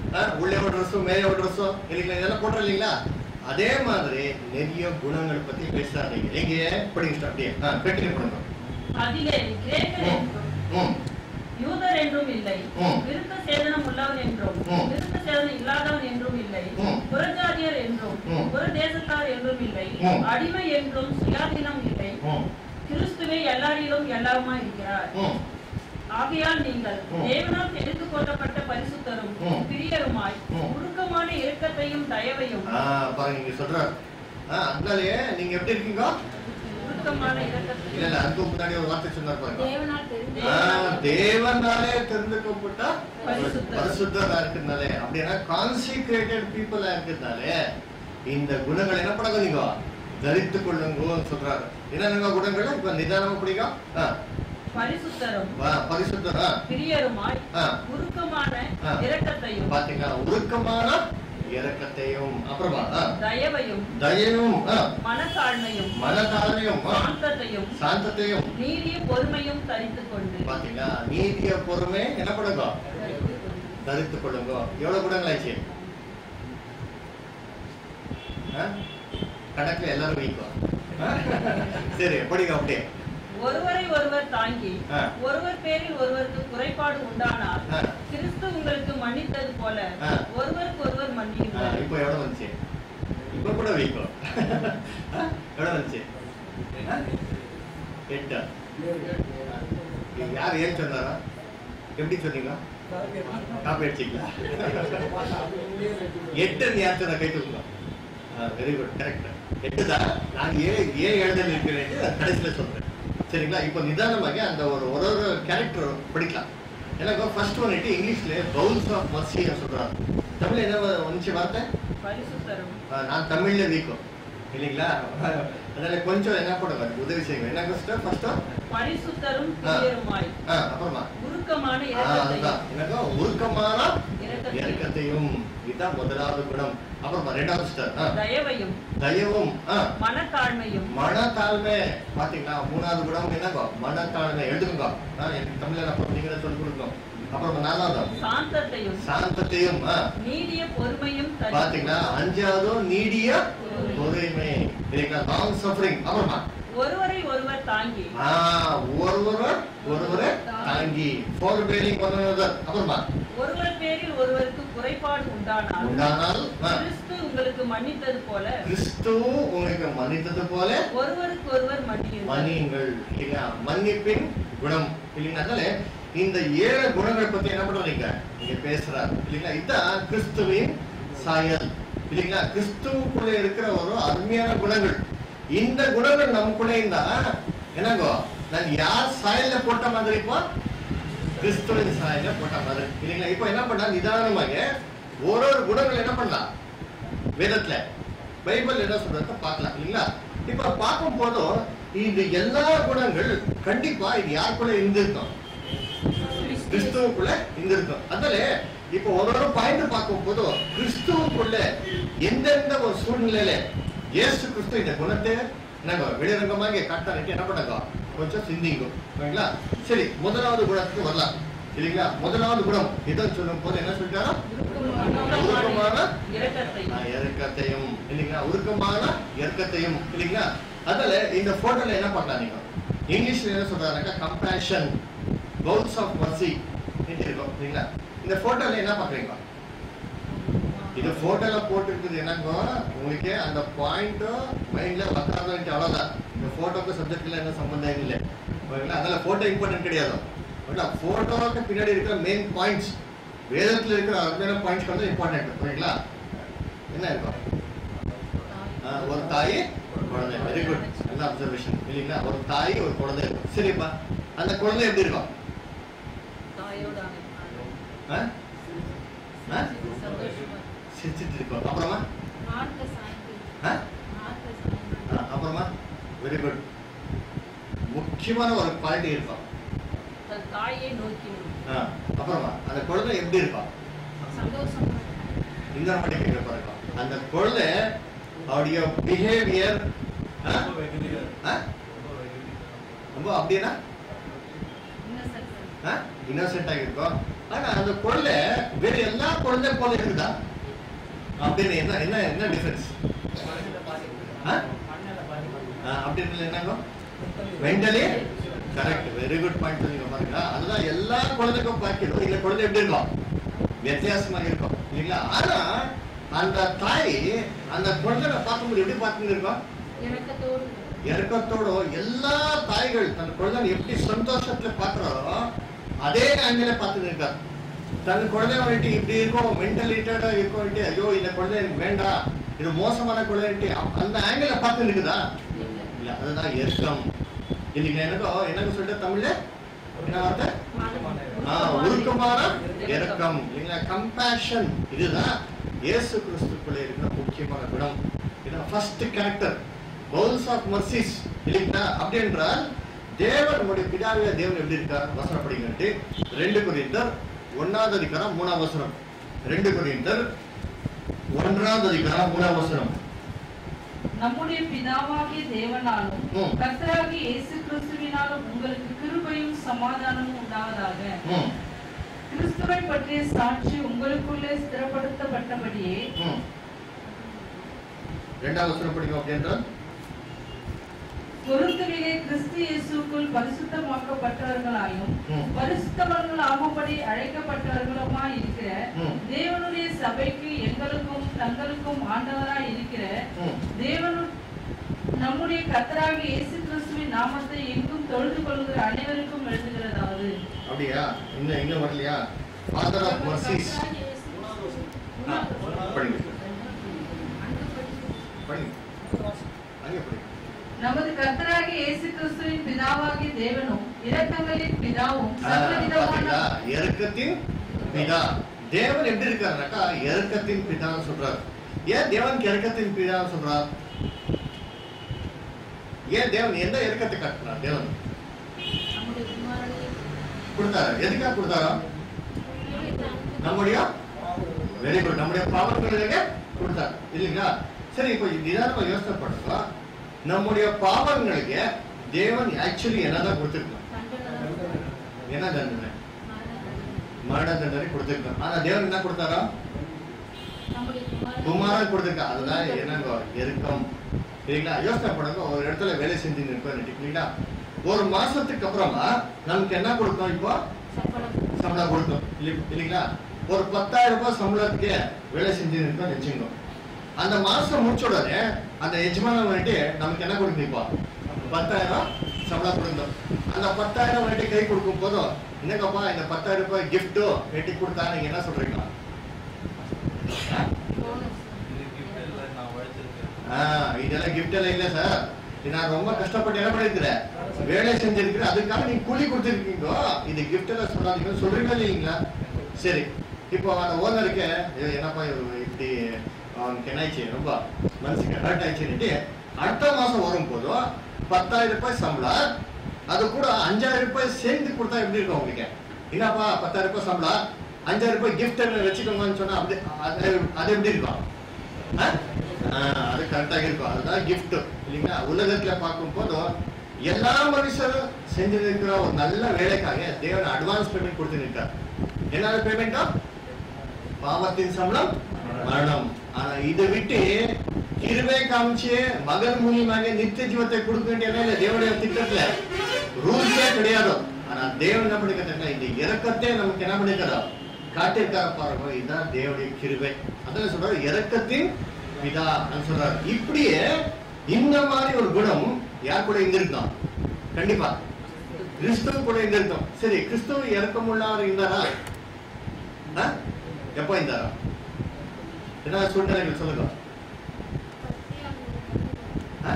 ஆ, உள்ளே ஒரு ட்ரெஸ்ஸும் மேலே ஒரு ட்ரெஸ்ஸும் இல்லைங்களா இதெல்லாம் போடுறோம் இல்லைங்களா அதே மாதிரி நிறைய குணங்கள் பத்தி பேசுறாங்க எங்க படிங்க sister, அப்படியே கண்டினியூ பண்ணுங்க அதிலே கிரேக்கர் என்றும் ம் யூதர் என்றும் இல்லை ம். விருத்த சேதனம் உள்ளவன் என்றும் ம். விருத்த சேதனம் இல்லாதவன் என்றும் இல்லை ம். புறஜாதியர் என்றும் ம். புற தேசத்தார் என்றும் இல்லை ம். அடிமை என்றும் சுயாதீனம் இல்லை ம் கிறிஸ்துவே எல்லாரிலும் எல்லாருமா இருக்கிறார் ம் ஆகையால் நீங்கள் ம். தேவனால் தெரிந்து கொள்ளப்பட்ட பரிசுத்தரும் ம். பிரியருமாய் ம். உருக்கமான இரக்கத்தையும் தயவையும் ஆ, பாருங்க இங்க சொல்றாரு ஆ, அதனாலயே நீங்க எப்படி இருக்கீங்க உருக்கமான இல்ல இரக்கத்தையும் இல்ல அதுக்கு முன்னாடி ஒரு வார்த்தை சொன்னார் பாருங்க தேவனால் தெரிந்து ஆ, தேவனாலே தெரிந்துக்கப்பட்ட பரிசுத்தர். பரிசுத்தரா இருக்கிறதுனாலே அப்படின்னா கான்சிக்ரேட்டட் பீப்புளா இருக்கிறதுனாலே இந்த குணங்கள் என்ன பண்ணாங்க நீங்க தரித்து கொள்ளுங்கன்னு சொல்றாரு என்னென்ன குணங்கள் இப்ப நிதானமா பிடிக்கும் ஆ, பரிசுத்தரும் ஆ, பரிசுத்தரா பிரியருமாய் ஆ. உருக்கமான ஆ. இரக்கத்தையும் பாத்தீங்களா உருக்கமான இரக்கத்தையும் அப்புறமா ஆ, தயவையும் தயவும் ஆ, மனத்தாழ்மையும் மனதாழ்மையும் ஆ, சாந்தத்தையும் சாந்தத்தையும் நீடிய பொறுமையும் தரித்துக் கொண்டு பாத்தீங்களா நீதிய பொறுமை என்ன பண்ணுங்க தரித்துக் கொள்ளுங்க எவ்வளவு குணங்கள் ஆச்சு ஆ? கணக்குல எல்லாரும் வைக்கும் ஆ? சரி படிங்க அப்படியே ஒருவரை ஒருவர் தாங்கி ஆ. ஒருவர் பேரில் ஒருவருக்கு குறைபாடு உண்டானால் ஆ. கிறிஸ்து உங்களுக்கு மன்னித்தது போல ஆ. ஒருவருக்கு ஒருவர் ஆ, மன்னியுங்கள் இப்போ எவ்வளவு வந்துச்சு இப்போ கூட வைக்கும் ஆ? எவ்வளவு வந்துச்சு ஆ? எட்டு இது யார் ஏன் சொன்னாரா எப்படி சொன்னீங்க காப்பி அடிச்சிங்களா எட்டு யார் சொன்ன கை தூக்குங்க வெரி குட் கரெக்ட் எட்டு தான் நான் ஏ ஏ எழுதல் இருக்கிறேன் கடைசியில் சொல்றேன் சரிங்களா இப்போ நிதானமாக அந்த ஒரு ஒரு ஒரு கேரக்டர் படிக்கலாம் எனக்கு ஃபர்ஸ்ட் வந்துட்டு இங்கிலீஷ்ல பவுல்ஸ் ஆஃப் மர்சி சொல்றாங்க தமிழ் என்ன வந்துச்சு வார்த்தை பரிசுத்தரும் ஆ, நான் தமிழ்ல வீக்கும் இல்லைங்களா அதனால கொஞ்சம் என்ன பண்ணுங்க உதவி செய்யுங்க என்ன ஃபர்ஸ்ட் ஃபர்ஸ்ட் பரிசுத்தரும் ஆ. பிரியருமாய் அப்புறமா உருக்கமான ஆ, அதுதான் இரக்கத்தையும் எனக்கு உருக்கமான இரக்கத்தையும் இறக்கத்தையும் இதுதான் முதலாவது குணம் அப்புறமா ரெண்டாவது ஸ்டார் தயவையும் தயவும் ஆ, மனத்தாழ்மையும் மனத்தாழ்மை பாத்தீங்களா மூணாவது குணம் என்னங்கோ மனத்தாழ்மை எழுதுங்க ஆ, எனக்கு தமிழ்ல நான் நீங்க சொல்லி கொடுக்கணும் அப்புறமா நாலாவது சாந்தத்தையும் சாந்தத்தையும் ஆ, நீடிய பொறுமையும் தரித்துக் பாத்தீங்களா அஞ்சாவது நீடிய பொறுமை இல்லைங்களா லாங் சஃபரிங் அப்புறமா ஒருவரை ஒருவர் தாங்கி ஆ, ஒருவர் ஒருவரை தாங்கி ஃபோர் பேரிங் ஒன் அப்புறமா ஒருவர் பேரில் ஒருவருக்கு குறைபாடு உண்டானால் உண்டானால் ஆ, கிறிஸ்து உங்களுக்கு மன்னித்தது போல கிறிஸ்து உங்களுக்கு மன்னித்தது போல ஒருவருக்கு ஒருவர் மன்னியுங்கள் மன்னியுங்கள் இல்லைங்களா மன்னிப்பின் குணம் இல்லைங்களா அதனால இந்த ஏழு குணங்கள் பத்தி என்ன பண்றீங்க நீங்க பேசுறாரு இல்லைங்களா இதுதான் கிறிஸ்துவின் சாயல் இல்லைங்களா கிறிஸ்துவுக்குள்ள இருக்கிற ஒரு அருமையான குணங்கள் இந்த குணங்கள் நமக்குள்ள இருந்தா என்னங்கோ நான் யார் சாயல்ல போட்ட மாதிரி இப்போ கிறிஸ்துவின் சாயல்ல போட்ட மாதிரி இல்லைங்களா இப்போ என்ன பண்ணா நிதானமாக ஒரு ஒரு குணங்கள் என்ன பண்ணலாம் வேதத்துல பைபிள் என்ன சொல்றத பார்க்கலாம் இல்லைங்களா இப்ப பார்க்கும் போதும் இது எல்லா குணங்கள் கண்டிப்பா இது யாருக்குள்ள இருந்திருக்கும் கிறிஸ்துவுக்குள்ள இருந்திருக்கும் அதனால இப்ப ஒரு ஒரு பாயிண்ட் பார்க்கும் போதும் கிறிஸ்துவுக்குள்ள எந்தெந்த ஒரு சூழ்நிலையில இயேசு கிறிஸ்து இந்த குணத்தை நாங்க வெளிரங்கமாக காட்டாருக்கு என்ன பண்ணாங்க கொஞ்சம் சிந்திங்க ஓகேங்களா சரி முதலாவது குணத்துக்கு வரலாம் இல்லைங்களா முதலாவது குணம் இதை சொல்லும் போது என்ன சொல்லிட்டாரா உருக்கமான இரக்கத்தையும் ஆஹ் இறக்கத்தையும் இல்லைங்களா உருக்கமான இறக்கத்தையும் இல்லைங்களா அதனால இந்த போட்டோல என்ன பண்ணலாம் நீங்க இங்கிலீஷ்ல என்ன சொல்றாங்க கம்பேஷன் பவுல்ஸ் ஆஃப் மர்சி இருக்கும் இல்லைங்களா இந்த போட்டோல என்ன பாக்குறீங்க இது போட்டோல போட்டிருக்குது என்னங்கோ உங்களுக்கு அந்த பாயிண்ட் மைண்ட்ல உட்கார வேண்டிய அவ்வளவுதான் இந்த போட்டோக்கு சப்ஜெக்ட்ல என்ன சம்பந்தம் இல்லை ஓகேங்களா அதனால போட்டோ இம்பார்ட்டன்ட் கிடையாது ஓகேங்களா போட்டோக்கு பின்னாடி இருக்கிற மெயின் பாயிண்ட்ஸ் வேதத்துல இருக்கிற அருமையான பாயிண்ட்ஸ் வந்து இம்பார்ட்டன்ட் ஓகேங்களா என்ன இருக்கும் ஆஹ் ஒரு தாய் ஒரு குழந்தை வெரி குட் நல்ல அப்சர்வேஷன் இல்லைங்களா ஒரு தாய் ஒரு குழந்தை இருக்கும் சரிப்பா அந்த குழந்தை எப்படி இருக்கும் தாயோட ஆ? ஆ? சந்தோஷமா சிரிச்சிட்டு இருக்கும் அப்புறமா மார்க்க சாய்ந்து ஆ? மார்க்க சாய்ந்து ஆ, அப்புறமா வெரி குட் முக்கியமான ஒரு குவாலிட்டி இருக்கும் தன் தாயை நோக்கி ஆ, அப்புறமா அந்த குழந்தை எப்படி இருக்கும் சந்தோஷமா இந்த மட்டும் கேட்க பாருங்க அந்த குழந்தை அவருடைய பிஹேவியர் ரொம்ப வெகுளியா இருக்கு. ரொம்ப அப்படின்னா இன்னசென்ட் இன்னோசென்ட் ಆಗಿருக்கும் ஆனா அந்த குழந்தை வேற எல்லா குழந்தை போல இருக்குதா அப்படின்னு என்ன என்ன என்ன டிஃபரன்ஸ் அப்படின்னு என்னங்க mentally correct very good point சொன்னீங்க பாருங்க அதுதான் எல்லா குழந்தைக்கும் பார்க்கணும் இந்த குழந்தை எப்படி இருக்கும் வித்தியாசமா இருக்கும் இல்லைங்களா ஆனா அந்த தாய் அந்த குழந்தைய பார்க்கும்போது எப்படி பார்த்துட்டு இருக்கோம் இறக்கத்தோடு இறக்கத்தோட எல்லா தாய்கள் தன் குழந்தை எப்படி சந்தோஷத்துல பாக்குறாரோ அதே ஆங்கில பார்த்துட்டு இருக்கார் தன் குழந்தை வந்துட்டு இப்படி இருக்கும் மென்டல் ரிட்டர்டா இருக்கும் ஐயோ இந்த குழந்தை எனக்கு வேண்டாம் இது மோசமான குழந்தை அந்த ஆங்கில பார்த்து இருக்குதா இல்ல அதுதான் இறக்கம் இன்னைக்கு எனக்கோ எனக்கு சொல்லிட்டு தமிழ்ல என்ன வார்த்தை ஆ, உருக்கமான இரக்கம் இல்லைங்களா கம்பேஷன் இதுதான் இயேசு கிறிஸ்துக்குள்ள இருக்கிற முக்கியமான குணம் இதான் first character bowels of mercies இல்லைங்களா அப்படி என்றால் தேவன் நம்முடைய பிதாவிய தேவன் எப்படி இருக்கார் வசனம் படிங்கட்டு ரெண்டு குறிந்தர் ஒன்னாவது அதிகாரம் மூணாவது வசனம் ரெண்டு குறிந்தர் ஒன்றாவது அதிகாரம் மூணாவது வசனம் நம்முடைய பிதாவாகிய தேவனாலும் ம். கர்த்தராகிய இயேசு கிறிஸ்துவினாலும் உங்களுக்கு கிருபையும் சமாதானமும் உண்டாவதாக ம், கிறிஸ்துவை பற்றிய சாட்சி உங்களுக்குள்ளே ஸ்திரப்படுத்தப்பட்டபடியே ம். ரெண்டாவது வசனம் படிக்கும் அப்படி என்றால் பொருத்துவிலே கிறிஸ்து இயேசுக்குள் பரிசுத்தமாக்கப்பட்டவர்களாயும் ம். பரிசுத்தவர்கள் ஆகும்படி அழைக்கப்பட்டவர்களுமாய் இருக்கிற ம். தேவனுடைய சபைக்கு எங்களுக்கும் தங்களுக்கும் ஆண்டவராய் இருக்கிற ம். தேவனு நம்முடைய கர்த்தராகிய இயேசு கிறிஸ்துவின் நாமத்தை எங்கும் தொழுது கொள்கிற அனைவருக்கும் எழுதுகிறதாவது அப்படியா இன்னும் இன்னும் வரலையா ஃபாதர் ஆஃப் மர்சிஸ் படிங்க படிங்க அங்கே படிங்க நமது கர்த்தராகிய இயேசு கிறிஸ்துவின் பிதாவாகிய தேவனும் இரக்கங்களின் பிதாவும் ஆ, சர்வவிதமான பாத்தீங்களா இறக்கத்தின் பிதா தேவன் எப்படி இருக்காருனாக்கா இறக்கத்தின் பிதான்னு சொல்றாரு ஏன் தேவனுக்கு இறக்கத்தின் பிதான்னு சொல்றார் ஏன் தேவன் எந்த இறக்கத்தை காட்டினார் தேவன் நம்முடைய குமாரனை கொடுத்தாரு எதுக்காக கொடுத்தாரா நம்முடைய வெரி குட் நம்முடைய பாவங்களுக்கு கொடுத்தார் இல்லைங்களா சரி இப்போ நிதானமா யோசனை பண்ணுங்க நம்முடைய பாவங்களுக்கு தேவன் ஆக்சுவலி என்னதான் கொடுத்திருக்கணும் என்ன தண்டனை மரண தண்டனை கொடுத்திருக்கணும் ஆனா தேவன் என்ன கொடுத்தாரா நம்முடைய குமாரனை குமாரன் கொடுத்திருக்கா அதுதான் என்னங்க இருக்கும் சரிங்களா யோசனை பண்ணுங்க ஒரு இடத்துல வேலை செஞ்சு இருக்கோம் இல்லைங்களா ஒரு மாசத்துக்கு அப்புறமா நமக்கு என்ன கொடுக்கும் இப்போ சப்படம் சம்பளம் கொடுத்தோம் இல்ல- இல்லைங்களா ஒரு பத்தாயிரம் ரூபாய் சம்பளத்துக்கு வேலை செஞ்சு இருக்கோம் வச்சுக்கோங்க அந்த மாசம் முடிச்ச உடனே அந்த எஜமானன் வந்துட்டு நமக்கு என்ன கொடுக்கும் இப்போ பத்தாயிரம் சம்பளம் கொடுத்தோம் அந்த பத்தாயிரம் வந்துட்டு கை கொடுக்கும் போதும் என்னங்கப்பா இந்த பத்தாயிரம் ரூபாய் கிஃப்ட்டோ வெட்டி கொடுத்தா நீங்க என்ன சொல்றீங்க ஆ? போனஸ் இது gift இல்ல, நான் உழைச்சிருக்கேன். ஆ, இதெல்லாம் கிஃப்ட் எல்லாம் இல்ல சார் இது நான் ரொம்ப கஷ்டப்பட்டு என்ன பண்ணிருக்கிறேன் வேலை செஞ்சிருக்கிறேன் அதுக்காக நீங்க கூலி கொடுத்துருக்கீங்க இது கிஃப்ட் எல்லாம் சொல்லாதீங்க சொல்றீங்க இல்லைங்களா சரி இப்போ அந்த ஓனருக்கு என்னப்பா இவரு இப்படி அவனுக்கு என்ன ஆயிடுச்சு ரொம்ப மனசுக்கு ஹர்ட் ஆயிடுச்சுன்னுட்டு அடுத்த மாசம் வரும் போதும் பத்தாயிரம் ரூபாய் சம்பளம் அது கூட அஞ்சாயிரம் ரூபாய் சேர்ந்து கொடுத்தா எப்படி இருக்கும் உங்களுக்கு என்னப்பா பத்தாயிரம் ரூபாய் சம்பளம் அஞ்சாயிரம் ரூபாய் கிஃப்ட் வச்சுக்கோங்கன்னு சொன்னா அப்படி அது அது எப்படி இருக்கும் ஆ? ஆ, அது கரெக்டாக இருக்கும் அதுதான் gift இல்லைங்களா உலகத்துல பார்க்கும் போதும் எல்லா மனுஷரும் செஞ்சிருக்கிற ஒரு நல்ல வேலைக்காக தேவன் அட்வான்ஸ் பேமெண்ட் கொடுத்துருக்கார் என்ன பேமெண்டா பாவத்தின் சம்பளம் மரணம் ஆனா இதை விட்டு கிருபை காமிச்சு மகன் மூலியமாக நித்திய ஜீவத்தை கொடுக்க வேண்டிய இல்ல தேவனுடைய திட்டத்துல ரூல்ஸே கிடையாது ஆனா தேவன் என்ன பண்ணிக்கிறா இந்த இறக்கத்தை நமக்கு என்ன பண்ணிக்கிறோம் காட்டியிருக்கார பாருங்க இதுதான் தேவனுடைய கிருபை அதான் சொல்றாரு இறக்கத்தின் பிதா சொல்றாரு இப்படியே இந்த மாதிரி ஒரு குணம் யார் கூட இருந்திருந்தோம் கண்டிப்பா கிறிஸ்துவ கூட இருந்திருந்தோம் சரி கிறிஸ்துவ இறக்கமுள்ளவர் இருந்தாரா ஆ? எப்போ இருந்தாரா என்ன சூழ்நிலைகள் சொல்லுங்க ஆ?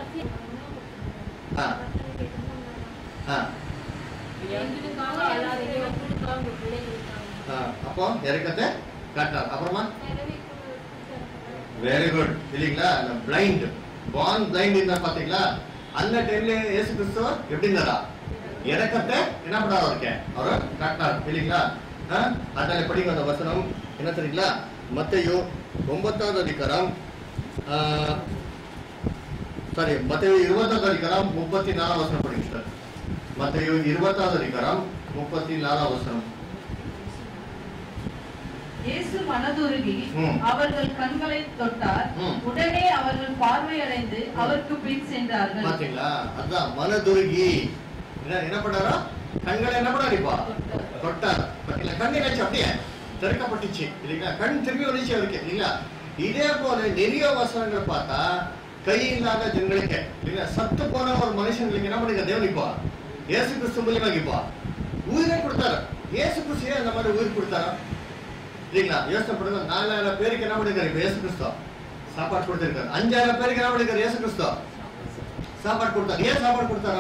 ஆ. ஆ, எங்களுக்காக எல்லாரையும் உங்களுக்காக உங்க பிள்ளைகளுக்காக ஆ, அப்போ இறக்கத்தை காட்டார் அப்புறமா நிறைவேற்ற வெரி குட் இல்லைங்களா பிளைண்ட் பான் பிளைண்ட் இருந்தா பாத்தீங்களா அந்த டைம்ல இயேசு கிறிஸ்து எப்படி இருந்தாரா இறக்கத்தை என்ன பண்ணாரு அவருக்கு அவர் காட்டினார் இல்லைங்களா ஆ? அதனால படிங்க அந்த வசனம் என்ன தெரியுங்களா மத்தையோ ஒன்பதாவது அதிகாரம் சாரி மத்தையோ இருபத்தாவது அதிகாரம் முப்பத்தி நாலாம் வசனம் படிங்க சார் மத்தையோ இருபத்தாவது அதிகாரம் முப்பத்தி நாலாம் வசனம் இயேசு மனதுருகி ம். அவர்கள் கண்களை தொட்டார் ம். உடனே அவர்கள் பார்வையடைந்து அவருக்கு பின் சென்றார்கள் பாத்தீங்களா அதான் மனதுருகி என்ன என்ன பண்ணாரா கண்களை என்ன பண்ணாரிப்பா தொட்டார் பாத்தீங்களா கண் என்னாச்சு அப்படியே திறக்கப்பட்டுச்சு இல்லைங்களா கண் திரும்பி வந்துச்சு அவருக்கு இல்லைங்களா இதே போல நிறைய வசனங்கள் பார்த்தா கை இல்லாத ஜனங்களுக்கு இல்லைங்களா சத்து போன ஒரு மனுஷங்களுக்கு என்ன பண்ணுங்க தேவன் இப்போ இயேசு கிறிஸ்து மூலியமாக இப்போ உயிரை கொடுத்தாரு இயேசு கிறிஸ்து ஏன் அந்த மாதிரி உயிர் கொடுத்தாரா இல்லைங்களா யோசனை பண்ணுங்க நாலாயிரம் பேருக்கு என்ன பண்ணிருக்காரு இப்போ இயேசு கிறிஸ்து சாப்பாடு கொடுத்திருக்காரு அஞ்சாயிரம் பேருக்கு என்ன பண்ணிருக்காரு இயேசு கிறிஸ்து சாப்பாடு கொடுத்தாரு ஏன் சாப்பாடு கொடுத்தாரா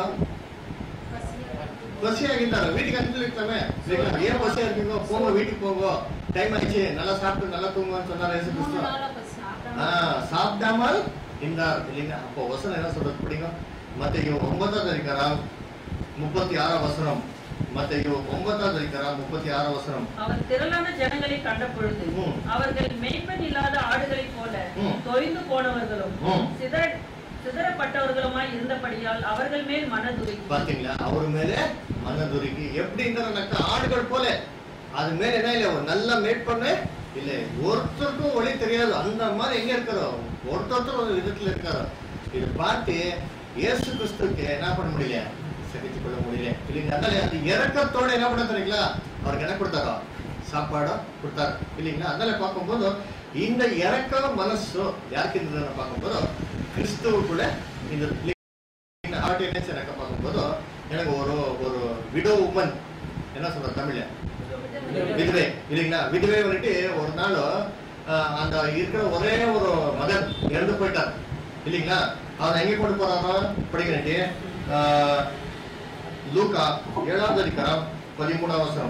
பசியா இருந்தாரு வீட்டுக்கு அனுப்பி இருக்கலாமே இல்லைங்களா ஏன் பசியா இருக்கீங்க போங்க வீட்டுக்கு போங்க டைம் ஆயிடுச்சு நல்லா சாப்பிட்டு நல்லா தூங்குவான்னு சொன்னாரு இயேசு மூணு கிறிஸ்து நாளா பசி. ஆ, சாப்பிடாமல் இருந்தார் இல்லைங்களா அப்போ வசனம் என்ன சொல்றது படிங்க மத்திய ஒன்பதாவது அதிகாரம் முப்பத்தி ஆறாம் வசனம் மத்திய ஒன்பதாவது அதிகாரம் முப்பத்தி ஆறாம் வசனம் அவர் திரளான ஜனங்களை கண்ட பொழுது ம். அவர்கள் மேய்ப்பன் இல்லாத ஆடுகளைப் போல ம். தொய்ந்து போனவர்களும் ம். சிதற சிதறப்பட்டவர்களுமாய் இருந்தபடியால் அவர்கள் மேல் மனதுருகி பாத்தீங்களா அவர் மேல மனதுருகி எப்படிங்கிறனாக்கா ஆடுகள் போல அது மேல என்ன இல்ல ஒரு நல்ல மேட் பண்ண இல்ல ஒருத்தருக்கும் ஒளி தெரியாது அந்த மாதிரி எங்க இருக்கிறோம் ஒருத்தருக்கும் ஒரு விதத்துல இருக்காரோ இது பார்த்து இயேசு கிறிஸ்துக்கு என்ன பண்ண முடியல சகிச்சு கொள்ள முடியல இல்லைங்க அதனால அந்த இறக்கத்தோட என்ன பண்ண தெரியுங்களா அவருக்கு என்ன கொடுத்தாரோ சாப்பாடோ கொடுத்தாரு இல்லைங்களா அதனால பார்க்கும்போது இந்த இறக்க மனசு யாருக்கு இருந்ததுன்னு பார்க்கும்போது கிறிஸ்துவுக்குள்ள இந்த ஆர்டினன்ஸ் எனக்கு பார்க்கும்போது எனக்கு ஒரு ஒரு விடோ உமன் என்ன சொல்ற தமிழ்ல விதவை இல்லைங்களா விதவை வந்துட்டு ஒரு நாள் ஆஹ், அந்த இருக்கிற ஒரே ஒரு மகன் இறந்து போயிட்டார் இல்லைங்களா அவன் எங்க கொண்டு போறாரோ படிக்கிறேன் லூக்கா ஏழாவது அதிகாரம் பதிமூணாம் வசனம்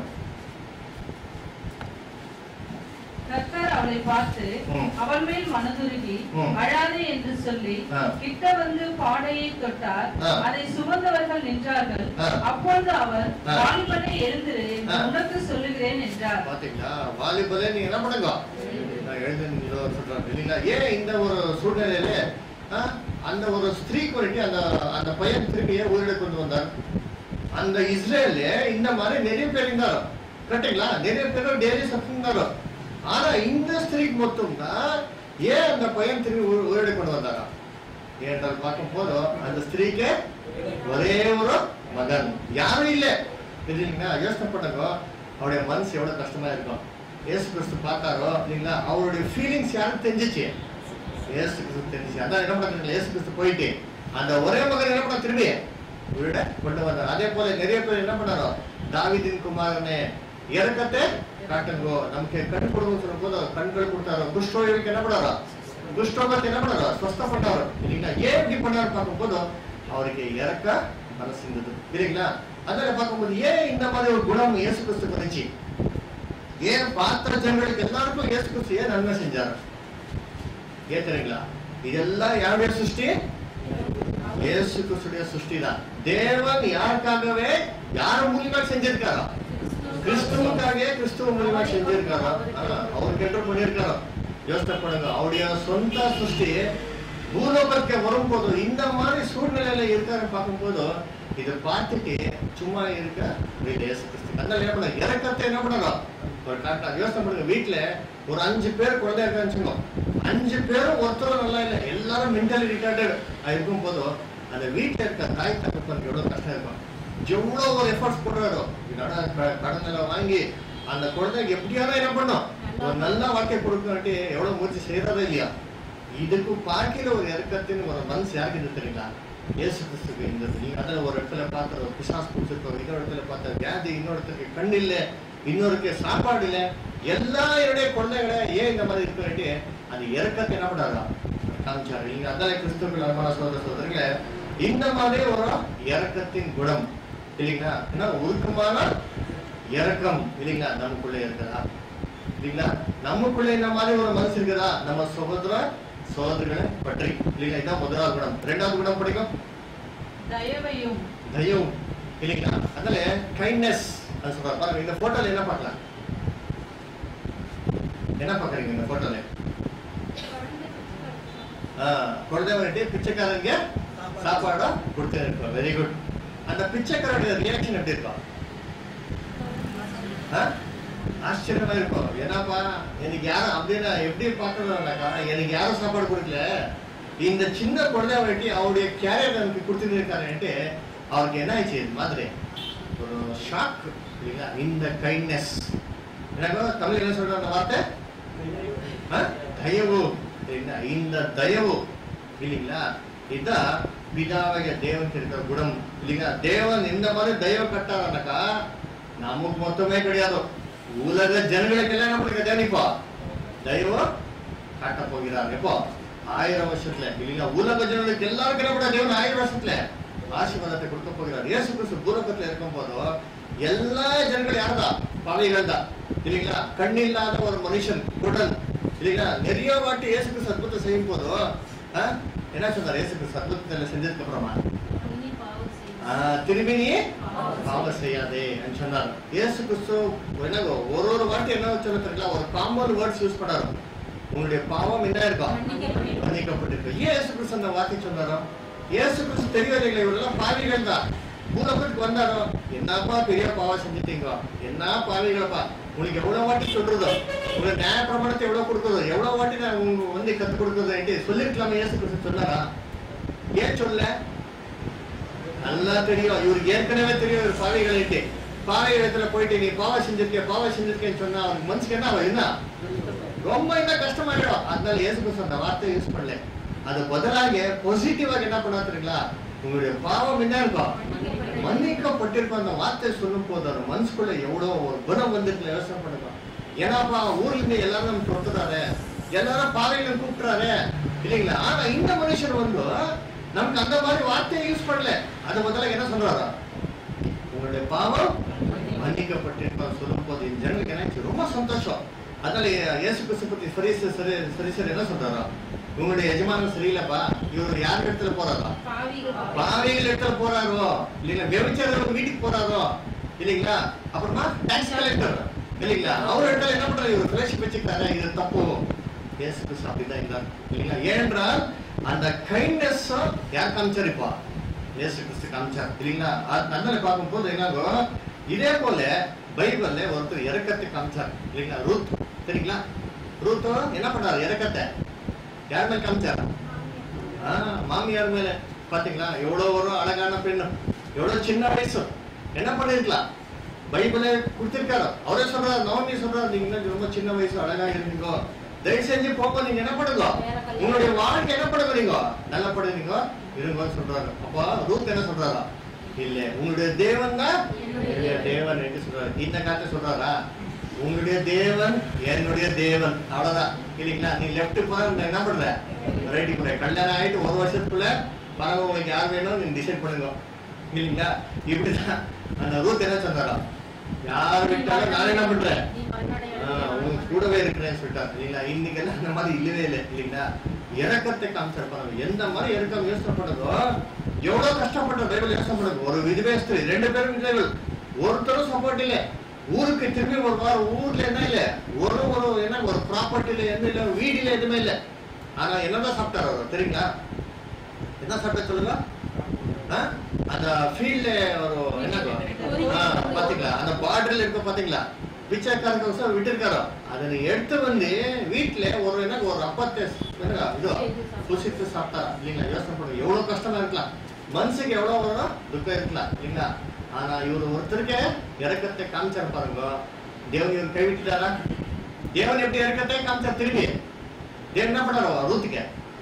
கர்த்தர் அவளை பார்த்து ம். அவள் மேல் மனதுருகி ம். அழாதே என்று சொல்லி ஆ. கிட்ட வந்து பாடையை தொட்டார் ஆ. அதை சுமந்தவர்கள் நின்றார்கள் ஆ. அப்பொழுது அவர் ஆ. வாலிபனை எழுந்திரு என்று ஆ. உனக்கு சொல்லுகிறேன் என்றார் பாத்தீங்களா வாலிபலே நீங்க என்ன பண்ணுங்க நான் எழுந்து சொல்றேன் இல்லைங்களா ஏன் இந்த ஒரு சூழ்நிலையில ஆ, அந்த ஒரு ஸ்திரீக்கு வந்துட்டு அந்த அந்த பையன் திரும்பி ஏன் உயிரிழ கொண்டு வந்தார் அந்த இஸ்ரேல்ல இந்த மாதிரி நிறைய பேர் இருந்தாரோ கரெக்டுங்களா நிறைய பேர் டெய்லி சத்திருந்தாரோ ஆனா இந்த ஸ்திரீக்கு மட்டும்தான் ஏன் அந்த பையன் திரும்பி உயிர் உயிரிழ கொண்டு வந்தாரா ஏன்றால் பார்க்கும் போது அந்த ஸ்திரீக்கு ஒரே ஒரு மகன் யாரும் இல்லை இல்லைங்களா யோசனை பண்ணுங்க அவருடைய மனசு எவ்வளவு கஷ்டமா இருக்கும் ஏசு கிறிஸ்து பார்த்தாரோ இல்லைங்களா அவருடைய ஃபீலிங்ஸ் யாருக்கு தெரிஞ்சிச்சு ஏசு கிறிஸ்து தெரிஞ்சிச்சு அதான் என்ன பண்ணாங்க ஏசு கிறிஸ்து போயிட்டு அந்த ஒரே மகன் என்ன பண்ண திரும்பி உயிரிட கொண்டு வந்தார் அதே போல நிறைய பேர் என்ன பண்ணாரோ தாவிதின் குமாரனே இறக்கத்தை காட்டுங்கோ நமக்கு கண் கொடுங்க சொல்லும் போது கண்கள் கொடுத்தாரோ குஷ்டோகிக்கு என்ன பண்ணாரோ குஷ்டோகத்தை என்ன பண்ணாரோ ஸ்வஸ்த பண்ணாரோ இல்லைங்களா ஏன் இப்படி பண்ணாரு பார்க்கும்போது அவருக்கு இறக்க மனசு இருந்தது இல்லைங்களா அதனால பார்க்கும்போது ஏன் இந்த மாதிரி ஒரு குணம் இயேசு கிறிஸ்து வந்துச்சு ஏன் பார்த்த ஜனங்களுக்கு எல்லாருக்கும் இயேசு கிறிஸ்து ஏன் நன்மை செஞ்சாரு ஏன் தெரியுங்களா இதெல்லாம் யாருடைய சிருஷ்டி இயேசு கிறிஸ்துடைய சிருஷ்டி தான் தேவன் யாருக்காகவே யார் மூலியமா செஞ்சிருக்காரோ கிறிஸ்துவுக்காகவே கிறிஸ்துவ மூலியமா செஞ்சிருக்காரோ ஆ, அவருக்கு என்று பண்ணியிருக்காரோ யோசனை பண்ணுங்க அவருடைய சொந்த சிருஷ்டி பூலோகத்துக்கு வரும்போது இந்த மாதிரி சூழ்நிலையில இருக்காரு பார்க்கும்போது இதை பார்த்துட்டு சும்மா இருக்க வீட்டு இயேசு கிறிஸ்து அதனால என்ன பண்ண இறக்கத்தை என்ன பண்ணணும் ஒரு கரெக்டா யோசனை பண்ணுங்க வீட்டுல ஒரு அஞ்சு பேர் குழந்தை இருக்கான்னு வச்சுக்கோ அஞ்சு பேரும் ஒருத்தரும் நல்லா இல்லை எல்லாரும் மென்டலி ரிட்டார்டட் இருக்கும் போதும் அந்த வீட்டுல இருக்க தாய் தகப்பனுக்கு எவ்வளவு கஷ்டம் இருக்கும் எவ்வளவு ஒரு எஃபர்ட்ஸ் போடுறாரோ இதோட கடன் எல்லாம் வாங்கி அந்த குழந்தைக்கு எப்படியாவது என்ன பண்ணும் ஒரு நல்ல வாழ்க்கை கொடுக்கணுட்டு எவ்வளவு முயற்சி செய்யறதா இல்லையா இதுக்கு பார்க்கிற ஒரு இறக்கத்தின் ஒரு மனசு யாருக்கு இது தெரியுங்களா இயேசு கிறிஸ்துக்கு இருந்தது நீங்க அதில் ஒரு இடத்துல பார்த்த ஒரு பிசாஸ் பிடிச்சிருக்கோம் இன்னொரு இடத்துல பார்த்த வியாதி இன்னொருத்தருக்கு கண் இல்லை இன்னொருக்கு சாப்பாடு இல்லை எல்லா என்னுடைய குழந்தைகளை ஏன் இந்த மாதிரி இருக்குன்னுட்டு அந்த இறக்கத்தை என்ன பண்ணாரா காமிச்சாரு நீங்க அதான் கிறிஸ்துக்கள் அன்பான சோதர சோதரிகளே இந்த மாதிரி ஒரு இறக்கத்தின் குணம் இல்லைங்களா ஏன்னா உருக்கமான இறக்கம் இல்லைங்களா நமக்குள்ளே இருக்கிறதா இல்லைங்களா நமக்குள்ள இந்த மாதிரி ஒரு மனசு இருக்குதா நம்ம சகோதர சகோதரிகளை பற்றி இல்லைங்களா இதான் முதலாவது குணம் ரெண்டாவது குணம் படிக்கும் தயவையும் தயவு இல்லைங்களா அதனால கைண்ட்னஸ் அது சொல்றாரு பாருங்க இந்த போட்டோல என்ன பார்க்கலாம் என்ன பாக்குறீங்க இந்த போட்டோல குழந்தை வந்துட்டு பிச்சைக்காரங்க சாப்பாடா கொடுத்து இருக்கோம் வெரி குட் அந்த பிச்சைக்காரோட ரியாக்ஷன் எப்படி இருக்கும் ஆ? ஆச்சரியமா இருக்கும் ஏன்னாப்பா எனக்கு யாரும் அப்படின்னா எப்படி பார்க்கறதுனாக்கா எனக்கு யாரும் சாப்பாடு கொடுக்கல இந்த சின்ன குழந்தை வெட்டி அவருடைய கேரியர் எனக்கு கொடுத்துட்டு இருக்காருன்ட்டு அவருக்கு என்ன ஆயிடுச்சு இது மாதிரி ஒரு ஷாக் இல்லைங்களா இந்த கைண்ட்னஸ் எனக்கு தமிழ் என்ன சொல்ற அந்த வார்த்தை ஆ? தயவு சரிங்களா இந்த தயவு இல்லைங்களா இதான் பிதாவாகிய தேவனுக்கு இருக்கிற குணம் இல்லைங்களா தேவன் இந்த மாதிரி தயவு கட்டாரனாக்கா நமக்கு மொத்தமே கிடையாது உலக ஜனங்களுக்கெல்லாம் என்ன பண்ணிருக்க தேவன் இப்போ தயவு காட்ட போகிறார் எப்போ ஆயிரம் வருஷத்துல இல்லைங்களா உலக ஜனங்களுக்கு எல்லாருக்கும் என்ன பண்ண தேவன் ஆயிரம் வருஷத்துல ஆசீர்வாதத்தை கொடுக்க போகிறார் இயேசு கிறிஸ்து பூரகத்துல இருக்கும் போதோ எல்லா ஜனங்களும் யார்தான் பாவிகள் தான் இல்லைங்களா கண்ணில்லாத ஒரு மனுஷன் குடன் இல்லைங்களா நிறைய வாட்டி இயேசு கிறிஸ்து அற்புதம் செய்யும் போதோ ஆ, என்ன சொன்னார் இயேசு கிறிஸ்து அற்புதத்தில் செஞ்சதுக்கு அப்புறமா இனி பாவம் ஆ, செய்யும் திரும்பி நீ பாவம் செய்யாதே என்று சொன்னார் இயேசு கிறிஸ்து என்ன ஒரு ஒரு வாட்டி என்ன சொல்ல தெரியல ஒரு காமன் வேர்ட்ஸ் யூஸ் பண்ணாரு உங்களுடைய பாவம் என்ன இருக்கும் மன்னிக்கப்பட்டிருக்கும். மன்னிக்கப்பட்டிருக்கு ஏன் இயேசு கிறிஸ்து அந்த வார்த்தை சொன்னாரோ இயேசு கிறிஸ்து தெரியவில்லை இவரெல்லாம் பாவிகள் தான் பூலோகத்துக்கு வந்தாரோ என்னப்பா பெரிய பாவம் செஞ்சுட்டீங்க என்ன பாவிகளப்பா உங்களுக்கு எவ்வளவு வாட்டி சொல்றதோ உங்க நியாய பிரமாணத்தை எவ்வளவு கொடுக்குறதோ எவ்வளவு வாட்டி நான் உங்க வந்து கத்து கொடுக்குறதுன்ட்டு சொல்லிருக்கலாமே இயேசு கிறிஸ்து சொன்னாரா ஏன் சொல்ல நல்லா தெரியும் இவருக்கு ஏற்கனவே தெரியும் இவர் பாவிகள்ட்டு பாவை இடத்துல போயிட்டு நீ பாவம் செஞ்சிருக்க பாவம் செஞ்சிருக்கேன்னு சொன்னா அவருக்கு மனசுக்கு என்ன அவன் என்ன ரொம்ப என்ன கஷ்டமாயிடும் அதனால இயேசு கிறிஸ்து அந்த வார்த்தையை யூஸ் பண்ணல அது பதிலாக பாசிட்டிவாக என்ன பண்ணா தெரியுங்களா உங்களுடைய பாவம் என்ன இருக்கும் மன்னிக்கப்பட்டிருக்கும் அந்த வார்த்தை சொல்லும் போது அந்த மனசுக்குள்ள எவ்வளோ ஒரு குணம் வந்திருக்கல யோசனை பண்ணுங்க ஏன்னாப்பா ஊர்ல இருந்து எல்லாரும் நம்ம தொட்டுறாரு எல்லாரும் பாவையில கூப்பிட்டுறாரு இல்லைங்களா ஆனா இந்த மனுஷன் வந்து நமக்கு அந்த மாதிரி வார்த்தையை யூஸ் பண்ணல அது முதல்ல என்ன சொல்றாரா உங்களுடைய பாவம் மன்னிக்கப்பட்டிருப்பார் சொல்லும் போது இந்த ஜனங்களுக்கு எனக்கு ரொம்ப சந்தோஷம் அதனால இயேசு கிறிஸ்து பத்தி சரி சரி சரி சரி என்ன சொல்றாரா உங்களுடைய எஜமானம் சரியில்லைப்பா இவர் யார் இடத்துல போறாரா பாவிகள் பாவிகள் இடத்துல போறாரோ இல்லைங்களா விபச்சாரம் வீட்டுக்கு போறாரோ இல்லைங்களா அப்புறமா டாக்ஸ் கலெக்டர் இல்லைங்களா அவர் இடத்துல என்ன பண்றாரு இவர் ஃபிளஷ் வச்சுக்கிறாரு இது தப்பு இயேசு கிறிஸ்து அப்படிதான் இருந்தார் இல்லைங்களா ஏனென்றால் அந்த கைண்ட்னஸ் யார் காமிச்சார் இப்போ இயேசு கிறிஸ்து காமிச்சார் இல்லைங்களா அது நல்ல பார்க்கும்போது என்னாகும் இதே போல பைபிள்ல ஒருத்தர் இறக்கத்தை காமிச்சார் இல்லைங்களா ரூத் சரிங்களா ரூத் என்ன பண்ணாரு இறக்கத்தை யார் மேல காமிச்சார் ஆ, மாமியார் மேல பாத்தீங்களா எவ்வளவு ஒரு அழகான பெண்ணு எவ்வளவு சின்ன வயசு என்ன பண்ணிருக்கலாம் பைபிளே கொடுத்திருக்காரு அவரே சொல்றாரு நவமி சொல்றாரு நீங்க இன்னும் ரொம்ப சின்ன வயசு அழகா இருந்தீங்க தயவு செஞ்சு போக நீங்க என்ன பண்ணுங்க உங்களுடைய வாழ்க்கை என்ன பண்ணுங்க நீங்க நல்லா பண்ணுங்க இருங்க சொல்றாரு அப்போ ரூத் என்ன சொல்றாரா இல்ல உங்களுடைய தேவன் தான் என்னுடைய தேவன் என்று சொல்றாரு இந்த காலத்தை சொல்றாரா உங்களுடைய தேவன் என்னுடைய தேவன் அவ்வளவுதான் இல்லைங்களா நீ லெஃப்ட் போற நான் என்ன பண்ற ரைட்டு போற கல்யாணம் ஆயிட்டு ஒரு வருஷத்துக்குள்ள பரவ உங்களுக்கு யார் வேணும் நீங்க டிசைட் பண்ணுங்க இல்லைங்களா இப்படிதான் அந்த ரூத் என்ன சொன்னாரா யார் விட்டாலும் நான் என்ன பண்றேன் நீ மண்ணோட ஆஹ் உங்க கூடவே இருக்கிறேன்னு சொல்லிட்டாரு இல்லைங்களா இன்னைக்கு எல்லாம் அந்த மாதிரி இல்லவே இல்லை இல்லைங்களா இறக்கத்தை காமிச்சிருப்பாங்க எந்த மாதிரி இறக்கம் யோசனை பண்ணுதோ எவ்வளவு கஷ்டப்பட்ட பைபிள் யோசனை பண்ணுது ஒரு விதவே ஸ்திரீ ரெண்டு பேரும் விதவைகள் ஒருத்தரும் சப்போர்ட் இல்லை ஊருக்கு திரும்பி ஒரு வாரம் ஊர்ல என்ன இல்ல ஒரு ஒரு என்ன ஒரு ப்ராப்பர்ட்டில எந்த இல்ல வீடுல எதுவுமே இல்ல ஆனா என்னதான் சாப்பிட்டாரு அவர் தெரியுங்களா என்ன சாப்பிட்ட சொல்லுங்க ஆ? அந்த ஃபீல்ட்ல ஒரு என்ன ஆ, பாத்தீங்களா அந்த பார்டர்ல இருக்க பாத்தீங்களா பிச்சைக்காரங்க சார் விட்டுருக்காரோ அதை எடுத்து வந்து வீட்டுல ஒரு என்ன ஒரு அப்பத்தை என்னங்க, இதோ புசித்து சாப்பிட்டாரா இல்லைங்களா யோசனை பண்ணுங்க எவ்வளவு கஷ்டமா இருக்கலாம் மனசுக்கு எவ்வளவு வரும் துக்கம் இருக்கலாம் இல்லைங்களா ஆனா இவர் ஒருத்தருக்கு இறக்கத்தை காமிச்சார் பாருங்க தேவன் இவர் கைவிட்டுட்டாரா தேவன் எப்படி இறக்கத்தை காமிச்சார் திரும்பி தேவன் என்ன பண்ணாரோ ரூத்துக்கு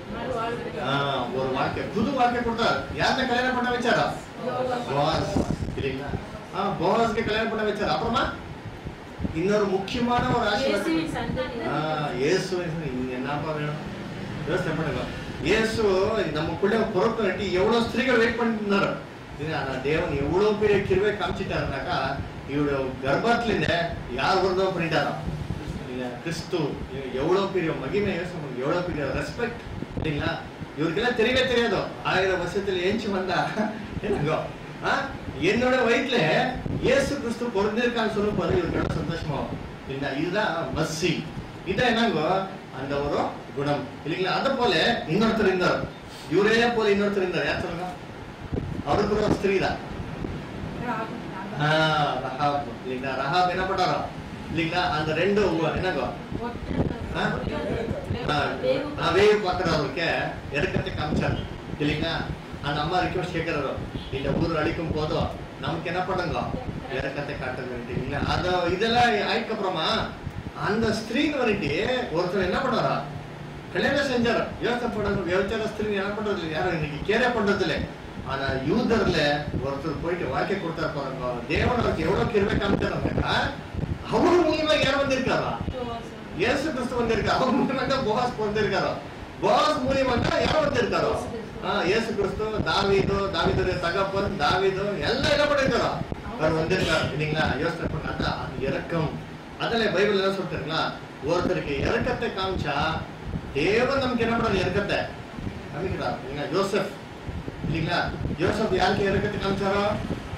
ஆ, ஒரு வாழ்க்கை புது வாழ்க்கை கொடுத்தார் யார்கிட்ட கல்யாணம் பண்ண வச்சாரா போவாஸ் இல்லைங்களா ஆ போவாஸ்க்கு கல்யாணம் பண்ண வச்சார் அப்புறமா இன்னொரு முக்கியமான ஒரு ஆசீர்வாதம் இயேசுவின் சந்ததி ஆ, இயேசு இங்க என்னப்பா வேணும் யோசனை பண்ணுங்க இயேசு நமக்குள்ள பொறுப்பு நட்டி எவ்வளவு ஸ்திரீகள் வெயிட் பண்ணிட்டு இருந்தாரு இது ஆனா தேவன் எவ்வளவு பெரிய கிருவை காமிச்சிட்டாருனாக்கா இவரோட கர்ப்பத்துல இருந்த யார் விரதம் பண்ணிட்டாராம் இல்ல கிறிஸ்து இவ- எவ்வளவு பெரிய மகிமை யோசனை பண்ணுங்க எவ்வளவு பெரிய ரெஸ்பெக்ட் இல்லைங்களா இவருக்கெல்லாம் தெரியவே தெரியாதோ ஆயிரம் வருஷத்துல ஏஞ்சி வந்தா என்னங்கோ ஆ? என்னோட வயிற்றுல இயேசு கிறிஸ்து பிறந்திருக்கான்னு சொல்லும் போது இவருக்கு எவ்வளவு சந்தோஷமா வரும். இல்லைங்களா இதுதான் மஸ்ஸி இதான் என்னங்கோ அந்த ஒரு குணம் இல்லைங்களா அத போல இன்னொருத்தர் இருந்தார் இவரே போல இன்னொருத்தர் இருந்தார் யார் சொல்லுங்க அவருக்கு ஒரு ஸ்திரீ தான் ஆ, ரஹாப் இல்லைங்களா ரஹாப் என்ன பண்றாரோ இல்லைங்களா அந்த ரெண்டு என்னங்கோ ஆ? ஆ, ஆ, வேவு பார்க்குறவருக்கு இறக்கத்தை காமிச்சாரு இல்லைங்களா அந்த அம்மா ரிக்வஸ்ட் கேட்கிறாரோ இந்த ஊர் அழிக்கும் போதும் நமக்கு என்ன பண்ணுங்க இறக்கத்தை காட்டுங்க இல்லைங்களா அந்த இதெல்லாம் ஆயிடுக்கு அப்புறமா அந்த ஸ்திரீன்னு வந்துட்டு ஒருத்தர் என்ன பண்ணாரா கல்யாணம் செஞ்சாரு யோசனை பண்ணது விவச்சார ஸ்திரீ என்ன பண்றது இல்லை யாரும் இன்னைக்கு கேரே பண்றது இல்லை ஆனா யூதர்ல ஒருத்தர் போயிட்டு வாழ்க்கை கொடுத்தா பாருங்க தேவன் அவருக்கு எவ்வளவு கிருமை காமிச்சாருங்க அவரு மூலியமா யார் வந்திருக்காரா இயேசு கிறிஸ்து வந்திருக்காரு அவர் மூலியமா தான் போவாஸ் வந்திருக்காரோ போவாஸ் மூலியமா தான் யார் வந்திருக்காரோ ஆ, இயேசு கிறிஸ்து தாவீதோ தாவீதுடைய தகப்பன் தாவீதோ எல்லாம் என்ன பண்ணிருக்காரோ அவர் வந்திருக்காரு இல்லைங்களா யோசனை பண்ணாக்கா அது இறக்கம் அதுல பைபிள் என்ன சொல்லிட்டுங்களா ஒருத்தருக்கு இறக்கத்தை காமிச்சா தேவன் நமக்கு என்ன பண்றாரு இறக்கத்தை காமிக்கிறார் இல்லைங்களா யோசப் இல்லைங்களா யோசப் யாருக்கு இறக்கத்தை காமிச்சாரோ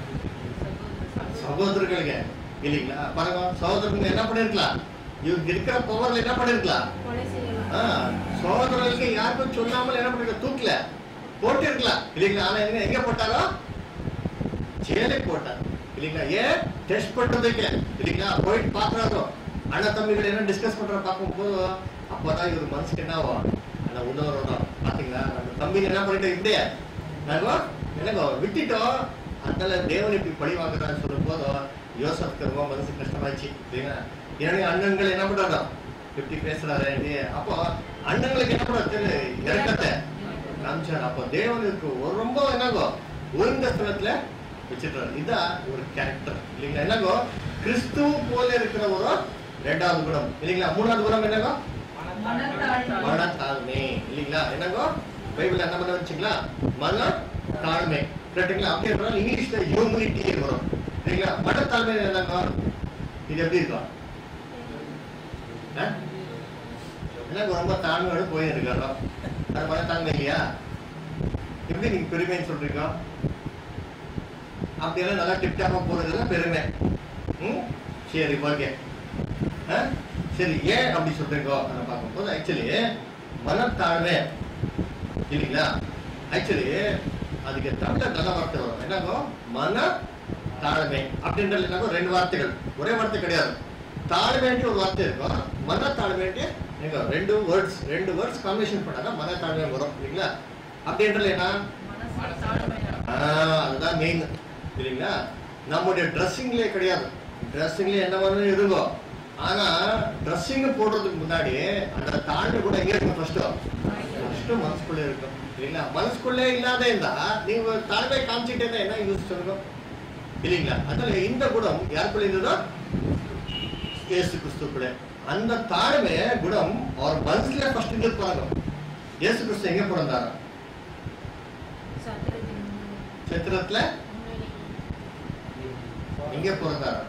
சகோதரர்களுக்கு இல்லைங்களா பாருங்க சகோதரர்கள் என்ன பண்ணிருக்கலாம் இவங்க இருக்கிற பவர்ல என்ன பண்ணிருக்கலாம் கொலை செய்யலாம் ஆ, சகோதரர்களுக்கு யாருக்கும் சொல்லாமல் என்ன பண்ணிருக்க தூக்கல போட்டு இருக்கலாம் இல்லைங்களா ஆனா எங்க எங்க போட்டாரோ ஜெயிலுக்கு போட்டார் இல்லைங்களா ஏன் டெஸ்ட் பண்றதுக்கு இல்லைங்களா போயிட்டு பாக்குறாரோ அண்ணா தம்பிகள் என்ன டிஸ்கஸ் பண்ற பார்க்கும்போது அப்பதான் இவர் மனசுக்கு என்ன ஆகும் அந்த உணர்வு பாத்தீங்களா நம்ம தம்பி என்ன பண்ணிட்டு இப்படியே நாங்க என்னங்க விட்டுட்டோம் அதனால தேவன் இப்படி பழி வாங்குறான்னு சொல்லும் போதும் யோசப்க்கு ரொம்ப மனசு கஷ்டமாச்சு இல்லைங்களா என்னுடைய அண்ணன்கள் என்ன பண்றாரோ இப்படி பேசுறாரு இது. அப்போ அண்ணங்களுக்கு என்ன பண்றது இறக்கத்தை காமிச்சார் அப்போ தேவனுக்கு ஒரு ரொம்ப என்னங்கோ உயர்ந்த ஸ்தலத்துல வச்சிருக்காரு இதான் ஒரு கேரக்டர் இல்லைங்களா என்னங்கோ கிறிஸ்து போல இருக்கிற ஒரு ரெண்டாவது குணம் இல்லைங்களா மூணாவது குணம் என்னங்கோ மனத்தாழ்மை. மனத்தாழ்மை இல்லைங்களா என்னங்கோ பைபிள் என்ன பண்ண வச்சுங்களா மன தாழ்மை கரெக்டுங்களா அப்படியே இருந்தாலும் இங்கிலீஷ்ல ஹியூமினிட்டி வரும் இல்லைங்களா மனத்தாழ்மை என்னங்கோ இது எப்படி இருக்கும் ஆ? என்னங்க ரொம்ப தாழ்மையோட போயிருக்காரோ அது மனத்தாழ்மை இல்லையா எப்படி நீங்க பெருமைன்னு சொல்றீங்க அப்படியெல்லாம் நல்லா டிப்டாப்பா போறதெல்லாம் பெருமை ம் சரி ஓகே சரி ஏன் அப்படி சொல்றீங்க அதை பார்க்கும்போது ஆக்சுவலி மனத்தாழ்மை இல்லைங்களா ஆக்சுவலி அதுக்கு தமிழ்ல நல்ல வார்த்தை வரும் என்னங்கோ மன தாழ்மை அப்படின்றது என்னங்கோ ரெண்டு வார்த்தைகள் ஒரே வார்த்தை கிடையாது தாழ்மைன்ட்டு ஒரு வார்த்தை இருக்கும் மன தாழ்மைன்ட்டு எங்க ரெண்டு வேர்ட்ஸ் ரெண்டு வேர்ட்ஸ் காம்பினேஷன் பண்ணாங்க மன தாழ்மை வரும் இல்லைங்களா அப்படின்றது என்ன ஆஹ் அதுதான் மெயின் இல்லைங்களா நம்முடைய ட்ரெஸ்ஸிங்லேயே கிடையாது ட்ரெஸ்ஸிங்லேயே என்ன மாதிரி இருங்கோ ஆனா ட்ரெஸ்ஸிங் போடுறதுக்கு முன்னாடி அந்த தாழ்மை கூட எங்க இருக்கும் ஃபர்ஸ்ட் ஃபர்ஸ்ட் மனசுக்குள்ளே இருக்கும் இல்லைங்களா மனசுக்குள்ளே இல்லாத இருந்தா நீங்க தாழ்மை காமிச்சிட்டே இருந்தா என்ன யூஸ் சொல்லுங்க இல்லைங்களா அதனால இந்த குணம் யாருக்குள்ள இருந்ததோ இயேசு கிறிஸ்துக்குள்ள அந்த தாழ்மை குணம் அவர் மனசுல ஃபர்ஸ்ட் இருந்திருப்பாங்க இயேசு கிறிஸ்து எங்க பிறந்தாரோ சத்திரத்தின் சித்திரத்துல முன்னாடி எங்க பிறந்தாரோ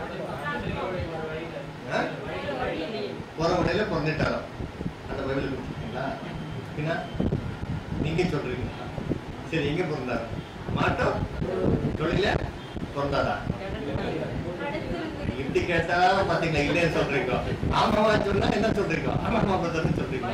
ஆ? போற வழியில பிறந்துட்டாரோ அந்த பைபிள் கொடுத்துருக்கீங்களா என்ன நீங்க சொல்றீங்களா சரி எங்க பிறந்தாரு மாட்டோம் தொழில பிறந்தாரா இப்படி கேட்டா பாத்தீங்களா இல்லைன்னு சொல்றீங்க ஆமாவா சொன்னா என்ன சொல்றீங்க ஆமாமா பிரதர்னு சொல்றீங்க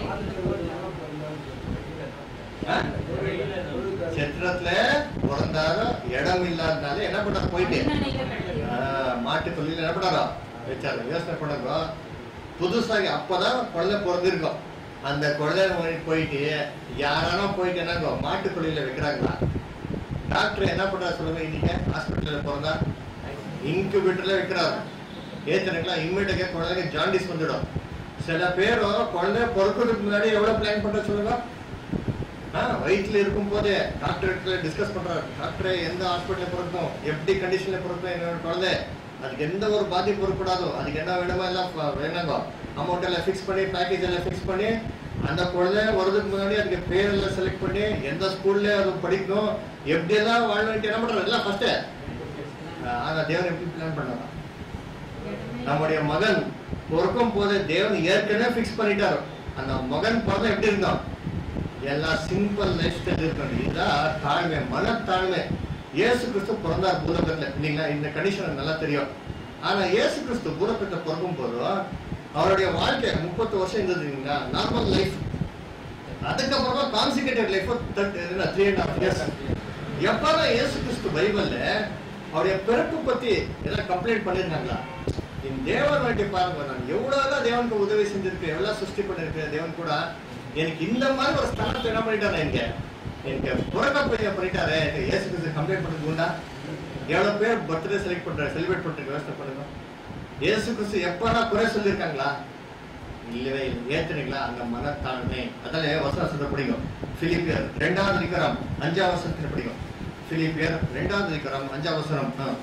ஆ? சித்திரத்துல பிறந்தாரோ இடம் இல்லாதனால என்ன பண்ணாரு போயிட்டு ஆஹ், மாட்டு தொழில என்ன பண்ணாரோ வச்சாரு யோசனை பண்ணுங்க புதுசாக அப்பதான் குழந்தை பிறந்திருக்கும் அந்த குழந்தை போய்- போயிட்டு யாரானா போயிட்டு என்னங்கோ மாட்டு தொழில வைக்கிறாங்களா டாக்டர் என்ன பண்றாரு சொல்லுங்க இன்னைக்கு ஹாஸ்பிட்டல்ல பிறந்தா இன்குபேட்டர்ல வைக்கிறாரு ஏத்தனுங்களா இம்மிடியா குழந்தைங்க ஜாண்டிஸ் வந்துடும் சில பேரும் குழந்தை பிறக்கிறதுக்கு முன்னாடி எவ்வளவு பிளான் பண்ற சொல்லுங்க ஆ, வயிற்றுல இருக்கும் போதே டாக்டர் இடத்துல டிஸ்கஸ் பண்றாரு டாக்டர் எந்த ஹாஸ்பிட்டல்ல பிறக்கும் எப்படி கண்டிஷன்ல பிறக்கும் என்னோட குழந்தை அதுக்கு எந்த ஒரு பாதிப்பு இருக்கக்கூடாதோ அதுக்கு என்ன வேணுமோ எல்லாம் ப- வேணுங்கோ அமௌண்ட் எல்லாம் ஃபிக்ஸ் பண்ணி பேக்கேஜ் எல்லாம் ஃபிக்ஸ் பண்ணி அந்த குழந்தை வர்றதுக்கு முன்னாடி அதுக்கு பேர் எல்லாம் செலக்ட் பண்ணி எந்த ஸ்கூல்ல அது படிக்கும் எப்படி எல்லாம் வாழணும் என்ன பண்றாரு எல்லாம் ஃபர்ஸ்ட் ஆனா தேவன் எப்படி பிளான் பண்ணாரா நம்முடைய மகன் பிறக்கும் போது தேவன் ஏற்கனவே ஃபிக்ஸ் பண்ணிட்டாரு அந்த மகன் பிறந்த எப்படி இருந்தான் எல்லாம் சிம்பிள் லைஃப் ஸ்டைல் இருக்கணும் இதுதான் தாழ்மை மனத்தாழ்மை இயேசு கிறிஸ்து பிறந்தார் பூலகத்துல இல்லைங்களா இந்த கண்டிஷன் எனக்கு நல்லா தெரியும் ஆனா இயேசு கிறிஸ்து பூலகத்துல பிறக்கும் போதும் அவருடைய வாழ்க்கை முப்பத்து வருஷம் இருந்தது இல்லைங்களா நார்மல் லைஃப் அதுக்கப்புறமா complicated life three and half years எப்பதான் இயேசு கிறிஸ்து பைபிள்ல அவருடைய பிறப்பு பத்தி எல்லாம் கம்ப்ளைண்ட் பண்ணிருந்தாங்களா இந்த தேவன் வாட்டி பாருங்க நான் எவ்வளவுதான் தேவனுக்கு உதவி செஞ்சிருக்கேன் எவ்வளவு சிருஷ்டி பண்ணிருக்கேன் தேவன் கூட எனக்கு இந்த மாதிரி ஒரு ஸ்தானத்தை என்ன பண்ணிட்டாரு எனக்கு எனக்கு புறக்க பையன் பண்ணிட்டாரு எனக்கு இயேசு கிறிஸ்து கம்ப்ளைண்ட் பண்ணது உண்டா எவ்வளவு பேர் பர்த்டே செலிப்ரேட் பண்றாரு செலிப்ரேட் பண்றதுக்கு யோசனை பண்ணுங்க இயேசு கிறிஸ்து எப்படா குறை சொல்லியிருக்காங்களா இல்லவே இல்லை ஏத்துனீங்களா அந்த மனத்தாழ்மை அதால வசனத்தை படிக்கும் பிலிப்பியர் ரெண்டாவது அதிகாரம் அஞ்சாவது வசனத்தை படிக்கும் பிலிப்பியர் ரெண்டாவது அதிகாரம் அஞ்சாவது வசனம் ஆ.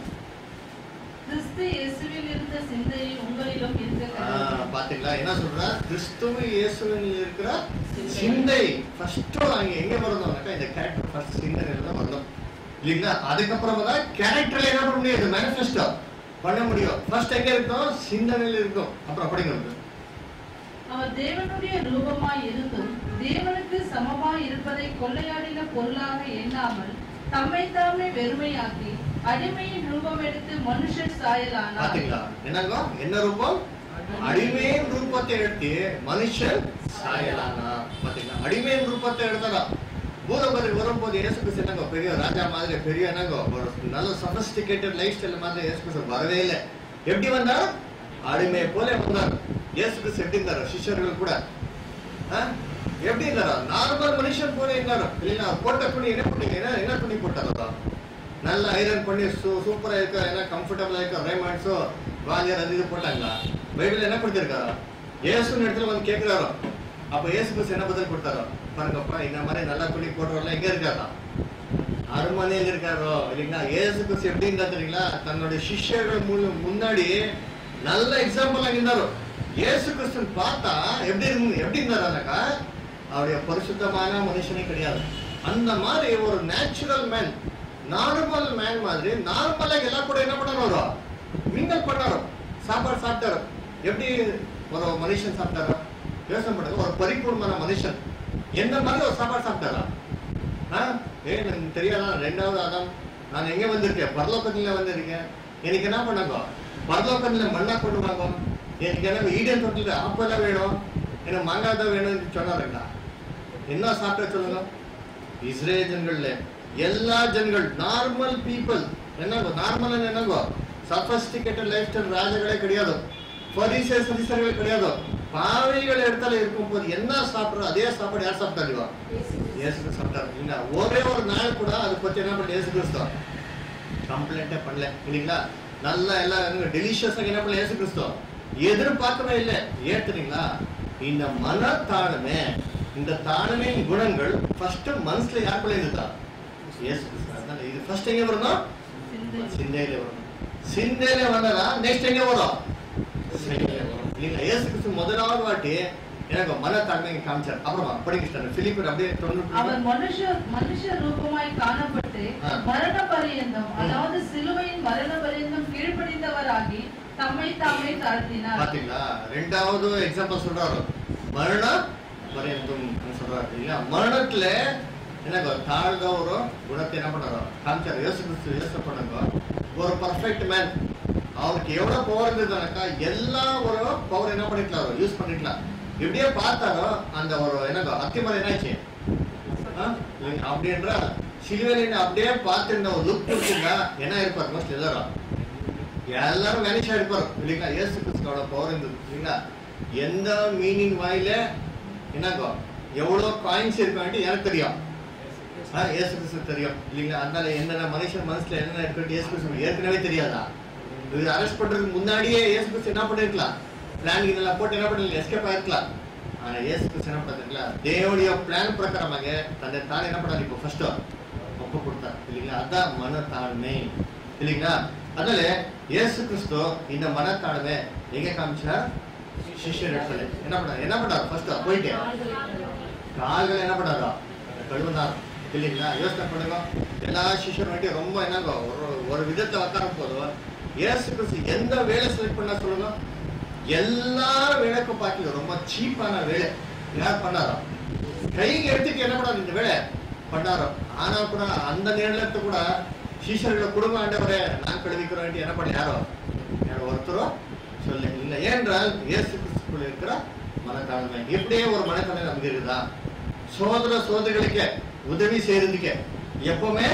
கிறிஸ்து இயேசுவில் இருந்த சிந்தை உங்களிலும் இருக்க ஆ, கடவுள். பாத்தீங்களா என்ன சொல்றா கிறிஸ்துவ இயேசுவில் இருக்கிற சிந்தை ஃபர்ஸ்ட் அங்க எங்க வரணும்னாக்கா இந்த கேரக்டர் ஃபர்ஸ்ட் சிந்தனையில தான் வரணும் இல்லைங்களா அதுக்கப்புறமா தான் கேரக்டர்ல என்ன பண்ண முடியும் மேனிஃபெஸ்டோ பண்ண முடியும் ஃபர்ஸ்ட் எங்க இருக்கும் சிந்தனையில இருக்கும் அப்புறம் படிக்கிறது அவர் தேவனுடைய ரூபமாய் இருந்தும் தேவனுக்கு சமமாய் இருப்பதை கொள்ளையாடின பொருளாக எண்ணாமல் தம்மை தாமே வெறுமையாக்கி அடிமையின் ரூபம் எடுத்து மனுஷர் சாயலானார் பாத்தீங்களா என்னங்க என்ன ரூபம் அடிமையின் ரூபத்தை எடுத்து மனுஷன் சாயலானா பாத்தீங்களா அடிமையின் ரூபத்தை எடுத்தாரா பூதபதி வரும்போது இயேசு கிறிஸ்து என்னங்க பெரிய ராஜா மாதிரி பெரிய என்னங்க ஒரு நல்ல சபஸ்டிகேட்டட் லைஃப் ஸ்டைல் மாதிரி இயேசு கிறிஸ்து வரவே இல்லை எப்படி வந்தார் அடிமை போல வந்தார் இயேசு கிறிஸ்து எப்படி இருந்தாரு சிஷ்யர்கள் கூட ஆ? எப்படி இருந்தாரா நார்மல் மனுஷன் போல இருந்தாரு இல்லைன்னா போட்ட துணி என்ன பண்ணீங்க என்ன என்ன துணி போட்டாரா நல்ல ஐரன் பண்ணி சூ சூப்பரா இருக்க என்ன கம்ஃபர்டபுளா இருக்க ரேமாண்ட்ஸோ வாலியர் அது இது போட்டாங்களா பைபிள் என்ன கொடுத்திருக்காரா இயேசு இடத்துல வந்து கேட்கிறாரோ அப்ப இயேசு கிறிஸ்து என்ன பதில் கொடுத்தாரோ பாருங்கப்பா இந்த மாதிரி நல்ல துணி போடுறவங்க எங்க இருக்காரா அரண்மனையில் இருக்காரோ இல்லைங்களா இயேசு கிறிஸ்து எப்படி இருந்தா தெரியுங்களா தன்னுடைய சிஷ்யர்கள் முன்னு- முன்னாடி நல்ல எக்ஸாம்பிள் இருந்தாரோ இயேசு கிறிஸ்துன்னு பார்த்தா எப்படி இருந்து எப்படி இருந்தாராக்கா அவருடைய பரிசுத்தமான மனுஷனே கிடையாது அந்த மாதிரி ஒரு நேச்சுரல் மேன் நார்மல் மேன் மாதிரி நார்மலா எல்லா கூட என்ன பண்ணாரோ மிங்கல் பண்ணாரோ சாப்பாடு சாப்பிட்டாரு எப்படி ஒரு மனுஷன் சாப்பிட்டாரோ யோசனை பண்ணுங்க ஒரு பரிபூர்ணமான மனுஷன் எந்த மாதிரி ஒரு சாப்பாடு சாப்பிட்டாரா ஆ? ஏய் எனக்கு தெரியாதா ரெண்டாவது ஆதாம் நான் எங்க வந்திருக்கேன் பரலோகத்துல வந்திருக்கேன் எனக்கு என்ன பண்ணாங்க பரலோகத்துல மண்ணா கொண்டு வாங்க எனக்கு என்ன ஈடன் தொட்டில ஆப்பெல்லாம் வேணும் எனக்கு மாங்காய் தான் வேணும்னு சொன்னாருங்களா என்ன சாப்பிட்ட சொல்லுங்க இஸ்ரேல் ஜனங்கள்ல எல்லா ஜனங்கள் நார்மல் பீப்புள் என்னங்கோ நார்மல் என்னங்கோ சஃபஸ்டிகேட்டட் லைஃப் ஸ்டைல் ராஜகளே கிடையாது பரிசே சதிசர்கள் கிடையாது பாவைகள் இடத்துல இருக்கும் போது என்ன சாப்பிடுறோம் அதே சாப்பாடு யார் சாப்பிட்டாருவா இயேசு கிறிஸ்து சாப்பிட்டாரு இல்லைங்களா ஒரே ஒரு நாள் கூட அதை பத்தி என்ன பண்ண இயேசு கிறிஸ்து கம்ப்ளைண்டே பண்ணல இல்லைங்களா நல்லா எல்லாம் டெலிஷியஸா என்ன பண்ணல இயேசு கிறிஸ்து எதிர்பார்க்கவே இல்லை ஏத்துறீங்களா இந்த மனத்தாழ்மை இந்த தாழ்மையின் குணங்கள் ஃபர்ஸ்ட் மனசுல யாருக்குள்ள இருந்தா இயேசு கிறிஸ்து அதனால இது ஃபர்ஸ்ட் எங்க வரணும் சிந்தை சிந்தையில வரணும் சிந்தையில வந்ததா நெக்ஸ்ட் எங்க வரும் சிந்தையில வரும் இல்லைங்களா இயேசு கிறிஸ்து முதலாவது வாட்டி எனக்கு மனத்தாழ்மை காமிச்சார் அப்புறமா படிக்க பிலிப்பியர் அப்படியே தொண்ணூறு அவர் மனுஷ மனுஷ ரூபமாய் காணப்பட்டு ஆ. மரண பரியந்தம் அதாவது சிலுவையின் மரண பரியந்தம் கீழ்ப்படிந்தவராகி தம்மை தாமே தாழ்த்தினார் பாத்தீங்களா ரெண்டாவது எக்ஸாம்பிள் சொல்றாரு மரண பரியந்தம் சொல்றாரு இல்லையா மரணத்துல எனக்கு தாழ்ந்த ஒரு குணத்தை என்ன பண்ணாரோ காமிச்சாரு யோசி கிறிஸ்து யோசனை பண்ணுங்க ஒரு பர்ஃபெக்ட் மேன் அவருக்கு எவ்வளவு பவர் இருந்ததுனாக்கா எல்லா ஒரு பவர் என்ன பண்ணிக்கலாம் யூஸ் பண்ணிக்கலாம் இப்படியே பார்த்தாரோ அந்த ஒரு என்னங்க அத்திமரம் என்னாச்சு ஆ? இல்லைங்க, அப்படி என்றால் சிலுவையில அப்படியே பார்த்திருந்த ஒரு லுக் இருக்குங்க என்ன இருப்பார் மோஸ்ட் எல்லாரும் எல்லாரும் வேனிஷ் ஆயிருப்பாரு இல்லைங்களா இயேசு கிறிஸ்துவோட பவர் இருந்தது இல்லைங்களா எந்த மீனிங் வாயில என்னங்கோ எவ்வளவு காயின்ஸ் இருக்கான்ட்டு எனக்கு தெரியும் ஆ, இயேசு கிறிஸ்து தெரியும் இல்லைங்களா அதனால என்னென்ன மனுஷன் மனசுல என்னென்ன இருக்கு இயேசு கிறிஸ்து ஏற்கனவே தெரியாதா இது அரெஸ்ட் பண்றதுக்கு முன்னாடியே இயேசு கிறிஸ்து என்ன பண்ணிருக்கலாம் பிளான் இதெல்லாம் போட்டு என்ன பண்ணிருக்கலாம் எஸ்கேப் ஆயிருக்கலாம் ஆனா இயேசு கிறிஸ்து என்ன பண்ணிருக்கல தேவனுடைய பிளான் பிரகாரமாக தன்னை தான் என்ன பண்ணாரு இப்போ ஃபர்ஸ்ட் ஒப்பு கொடுத்தார் இல்லைங்களா அதான் மனத்தாழ்மை இல்லைங்களா அதனால இயேசு கிறிஸ்து இந்த மனத்தாழ்மை எங்க காமிச்சார் சிஷ்யர் இடத்துல என்ன பண்ணார் என்ன பண்ணார் ஃபர்ஸ்ட் போயிட்டு கால்கள் என்ன பண்ணாரா கழுவினார் இல்லைங்களா யோசனை பண்ணுங்க எல்லா சிஷ்யரும் வேண்டி ரொம்ப என்னங்க ஒரு ஒரு விதத்தை உட்கார போதும் இயேசு கிறிஸ்து எந்த வேலை செலக்ட் பண்ணா சொல்லுங்க எல்லா வேலைக்கும் பார்க்கல ரொம்ப சீப்பான வேலை யார் பண்ணாரோ கைக்கு எடுத்துட்டு என்ன பண்ணாரு இந்த வேலை பண்ணாரோ ஆனா கூட அந்த நேரத்துல கூட சீஷர்களை குடும்ப ஆண்டவரே நான் கழுவிக்கிறோம் என்ன பண்ண யாரோ யாரோ ஒருத்தரும் சொல்ல இல்லை ஏனென்றால் இயேசு கிறிஸ்துக்குள்ள இருக்கிற மனத்தாழ்மை எப்படியே ஒரு மனத்தாழ்மை நமக்கு இருக்குதா சோதர சோதரிகளுக்கு உதவி செய்யறதுக்கு எப்பவுமே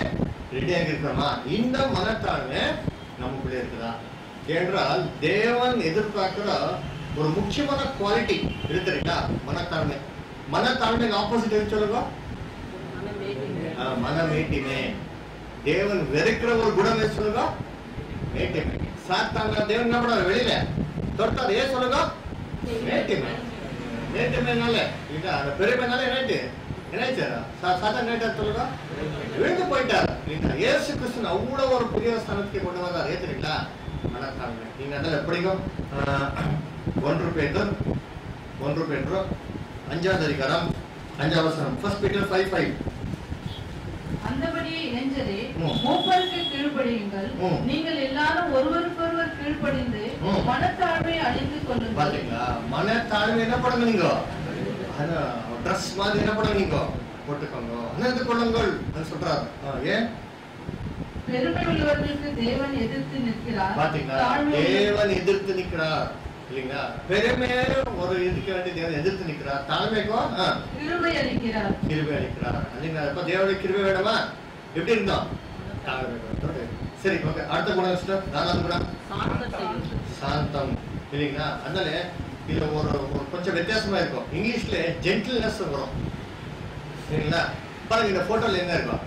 ரெடியாக இருக்கிறோமா இந்த மனத்தாழ்மை நமக்குள்ளே இருக்குதா என்றால் தேவன் எதிர்பார்க்கிற ஒரு முக்கியமான குவாலிட்டி இருக்குறீங்களா மனத்தாழ்மை மனத்தாழ்மைக்கு ஆப்போசிட் எது சொல்லுங்க ஆ, மன மேட்டிமை தேவன் வெறுக்கிற ஒரு குணம் எது சொல்லுங்க மேட்டிமை சாத்தாங்க தேவன் என்ன பண்ணாரு வெளியில தொட்டார் ஏன் சொல்லுங்க மேட்டிமை மேட்டிமைனால இல்ல அந்த பெருமைனால என்னாச்சு என்னாச்சாரா சாத்தான் நேட்டார் சொல்லுங்க விழுந்து போயிட்டார் இல்லைங்களா இயேசு கிறிஸ்துவன் அவ்வளவு ஒரு புதிய ஸ்தானத்துக்கு கொண்டு வந்தார் ஏத்துறீங்களா மனத்தாழ்மை நீங்க அதில் எப்படிங்க ஆஹ், ஒன்று பேதர் ஒன்று பேதர் அஞ்சாவது அதிகாரம் அஞ்சாவது வசனம் ஃபர்ஸ்ட் பீட்டர் ஃபைவ் ஃபைவ் அந்தபடியே இளைஞரே ம். மூப்பருக்கு கீழ்ப்படியுங்கள் ம். நீங்கள் எல்லாரும் ஒருவருக்கொருவர் கீழ்ப்படிந்து ம். மனத்தாழ்மை அழிந்து கொள்ளுங்கள் பாத்தீங்களா மனத்தாழ்மை என்ன பண்ணுங்க நீங்க ட்ரெஸ் மாதிரி என்ன பண்ணுங்க நீங்க போட்டுக்கோங்க அணிந்து கொள்ளுங்கள் அப்படின்னு சொல்றாரு ஆ, ஏன் பெருமை உள்ளவர்களுக்கு தேவன் எதிர்த்து நிற்கிறார் பாத்தீங்களா தாழ்மை தேவன் எதிர்த்து நிக்கிறார் இல்லைங்களா பெருமையே ஒரு இதுக்கு வேண்டி தேவன் எதிர்த்து நிக்கிறார் தாழ்மைக்கும் ஆ, கிருபை அளிக்கிறார் கிருபை அளிக்கிறார் இல்லைங்களா இப்ப தேவனுடைய கிருபை வேணுமா எப்படி இருந்தோம் தாழ்மை வேணும். சரி ஓகே அடுத்த குணம் சிஸ்டர் நாலாவது குணம் சாந்தம் இல்லைங்களா அதனால இதுல ஒரு ஒரு கொஞ்சம் வித்தியாசமா இருக்கும் இங்கிலீஷ்ல ஜென்டில்னஸ் வரும் சரிங்களா பாருங்க இந்த போட்டோல என்ன இருக்கும்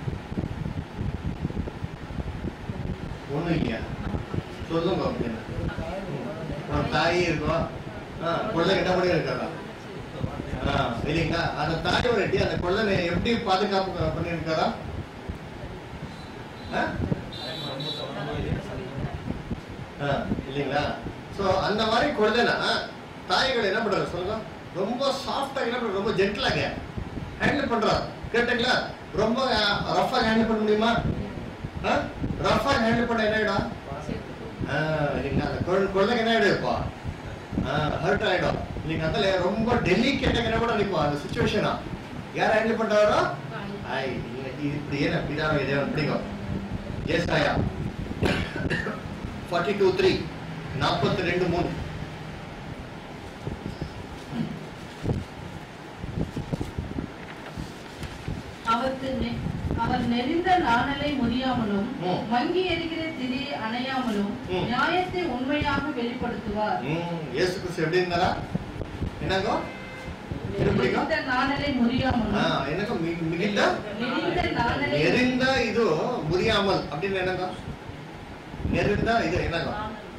ஒண்ணும் இல்லையா சொல்லுங்க அப்படின்னு ஒரு தாய் இருக்கும் ஆ, குழந்தை என்ன பண்ணி இருக்காரா ஆ, இல்லைங்களா அந்த தாயோட எப்படி அந்த குழந்தை எப்படி பாதுகாப்பு பண்ணியிருக்காரா ஆ? ஆ, இல்லைங்களா சோ அந்த மாதிரி குழந்தைனா தாய்கள் என்ன பண்றாரு சொல்லுங்க ரொம்ப சாஃப்டா என்ன பண்றாரு ரொம்ப ஜென்டிலாக ஹேண்டில் பண்றாரு கேட்டீங்களா ரொம்ப ரஃபா ஹேண்டில் பண்ண முடியுமா ரஃபா ஹேண்டில் பண்ண என்ன ஆயிடும் ஆ, இல்லைங்களா அந்த குழந்தை குழந்தைக்கு என்ன ஆயிடும் இப்போ ஹர்ட் ஆயிடும் இல்லைங்க அதில் ரொம்ப டெலிகேட்டாக என்ன பண்ண நிற்போம் அந்த சுச்சுவேஷனா யார் ஹேண்டில் பண்றாரோ ஐ இல்ல, இது இப்படி ஏன் பிதாவை தேவன் பிடிக்கும் ஏசாயா ஃபார்ட்டி டூ த்ரீ நாற்பத்தி ரெண்டு மூணு அவருக்கு நெ- அவர் நெறிந்த நாணலை முறியாமலும் ம். மங்கி எரிகிற திரியை அணையாமலும் ம். நியாயத்தை உண்மையாக வெளிப்படுத்துவார் ம், இயேசு கிறிஸ்து எப்படி இருந்தாரா என்னங்கோ என்ன பிடிக்கும் நெறிந்த நாணலை முறியாமலும் ஆ, என்னங்க மி- மிகுந்த நெறிந்த நாணலை நெருந்த இது முறியாமல் அப்படின்னு என்னங்க நெருந்த இது என்னங்க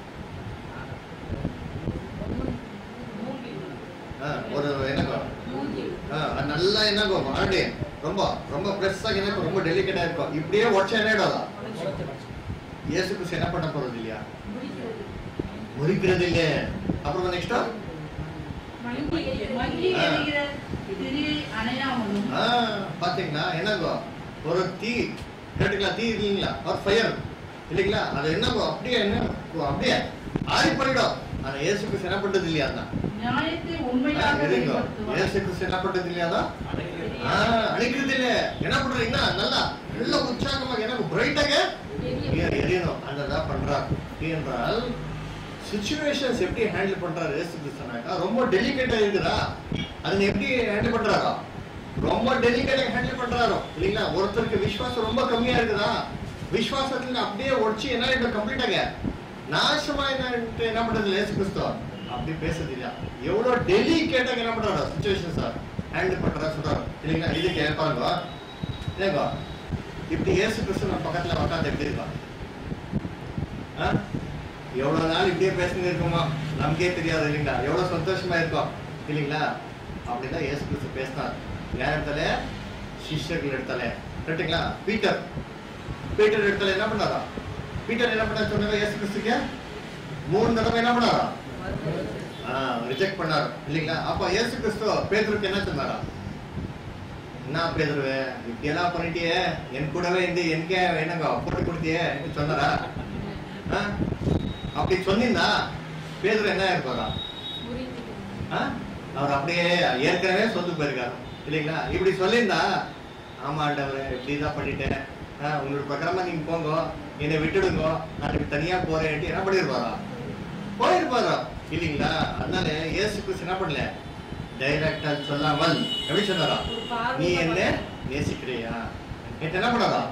ஆ, ஒரு என்னங்க ஆ, அது நல்லா என்னங்க ஆல்ரெடி ரொம்ப ரொம்ப ஃப்ரெஷ்ஷாக எனக்கு ரொம்ப டெலிகேட்டா இருக்கும் இப்படியே உடச்சா என்ன ஆயிடாதா இயேசு கிறிஸ்து என்ன பண்ண போறது இல்லையா முறிக்கிறது இல்ல அப்புறம் நெக்ஸ்ட் மங்கி ஆ. எரிகிற திரியை அணையாமலும் பாத்தீங்களா என்னங்கோ ஒரு தீ கேட்டுங்களா தீ இல்லைங்களா ஒரு ஃபயர் இல்லைங்களா அது என்னங்கோ அப்படியே என்ன அப்படியே ஆறி போயிடும் ஆனா இயேசு கிறிஸ்து என்ன பண்றது இல்லையா அதான் நியாயத்தை உண்மையாக இருங்கோ வெளிப்படுத்துவார் இயேசு கிறிஸ்து என்ன பண்றது இல்லையா அதான் ஆ, அழிக்கிறது இல்ல என்ன பண்றீங்கன்னா நல்லா நல்ல உற்சாகமாக எனக்கு பிரைட்டாக எரியணும் அந்த தான் பண்றார் என்றால் சுச்சுவேஷன்ஸ் எப்படி ஹேண்டில் பண்றாரு இயேசு கிறிஸ்துனாக்கா ரொம்ப டெலிகேட்டா இருக்குதா அதை எப்படி ஹேண்டில் பண்றாரோ ரொம்ப டெலிகேட்டா ஹேண்டில் பண்றாரோ இல்லைங்களா ஒருத்தருக்கு விசுவாசம் ரொம்ப கம்மியா இருக்குதா விசுவாசத்துல அப்படியே ஒடிச்சு என்ன ஆயிடும் கம்ப்ளீட்டாக நாசமா என்ன என்ன பண்றது இயேசு கிறிஸ்து அப்படி பேசுறது இல்லையா எவ்வளவு டெலிகேட்டா என்ன பண்றாரோ சுச்சுவேஷன் சார் ஹேண்டில் பண்றா சொல்றாரு இல்லைங்களா இது கேட்பாங்க ஏங்க இப்படி இயேசு கிறிஸ்து நம்ம பக்கத்துல உட்காந்து எப்படி இருக்கா ஆ? எவ்வளவு நாள் இப்படியே பேசிட்டு இருக்கோமா நமக்கே தெரியாது இல்லைங்களா எவ்வளவு சந்தோஷமா இருக்கோம் இல்லைங்களா அப்படிதான் இயேசு கிறிஸ்து பேசினார் யார் இடத்துல சிஷ்யர்கள் இடத்துல கரெக்டுங்களா பீட்டர் பீட்டர் இடத்துல என்ன பண்ணாரா பீட்டர் என்ன பண்ணாரு சொன்னாங்க இயேசு கிறிஸ்துக்கு மூணு தடவை என்ன பண்ணாரா ரிஜெக்ட் பண்ணாரு இல்லைங்களா அப்ப இயேசு கிறிஸ்து பேதுருக்கு என்ன சொன்னாரா என்ன பேதுருவே இப்படி எல்லாம் பண்ணிட்டியே என் கூடவே இருந்து எனக்கே என்னங்க போட்டு கொடுத்தியே என்று சொன்னாரா ஆ? அப்படி சொன்னீங்கன்னா பேதுரு என்ன இருப்பாரா ஆ? அவர் அப்படியே ஏற்கனவே சொத்து போயிருக்காரு இல்லைங்களா இப்படி சொல்லியிருந்தா ஆமா ஆண்டவரே இப்படிதான் பண்ணிட்டேன் ஆ, உங்களோட பிரகாரமா நீங்க போங்க என்னை விட்டுடுங்க நான் இப்படி தனியா போறேன் என்ன பண்ணிருப்பாரா போயிருப்பாரா இல்லைங்களா அதனால இயேசு கிறிஸ்து என்ன பண்ணல டைரக்டா சொல்லாமல் எப்படி சொன்னாரா நீ என்ன நேசிக்கிறியா நேற்று என்ன பண்ணாரா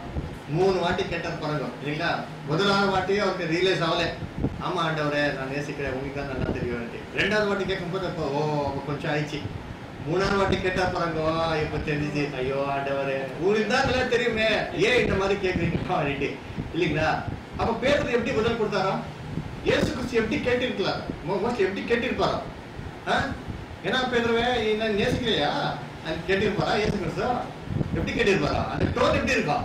மூணு வாட்டி கேட்டார் பாருங்க இல்லைங்களா முதலாவது வாட்டியே அவருக்கு ரியலைஸ் ஆகல ஆமா ஆண்டவரே நான் நேசிக்கிறேன் உங்களுக்கு தான் நல்லா தெரியும் ரெண்டாவது வாட்டி கேட்கும்போது இப்போ ஓ அப்ப கொஞ்சம் ஆயிடுச்சு மூணாவது வாட்டி கேட்டா பாருங்க ஓ, இப்ப தெரிஞ்சுச்சு ஐயோ ஆண்டவரே உங்களுக்கு தான் நல்லா தெரியுமே ஏன் இந்த மாதிரி கேக்குறீங்க அப்படின்ட்டு இல்லைங்களா அப்ப பேசுறது எப்படி பதில் கொடுத்தாரா இயேசு கிறிஸ்து எப்படி கேட்டிருக்கலாம் மோஸ்ட்லி எப்படி கேட்டிருப்பாரா ஆ? ஏன்னா பேதுருவே என்ன நேசிக்கலையா அது கேட்டிருப்பாரா இயேசு கிறிஸ்து எப்படி கேட்டிருப்பாரா அந்த டோன் எப்படி இருக்கா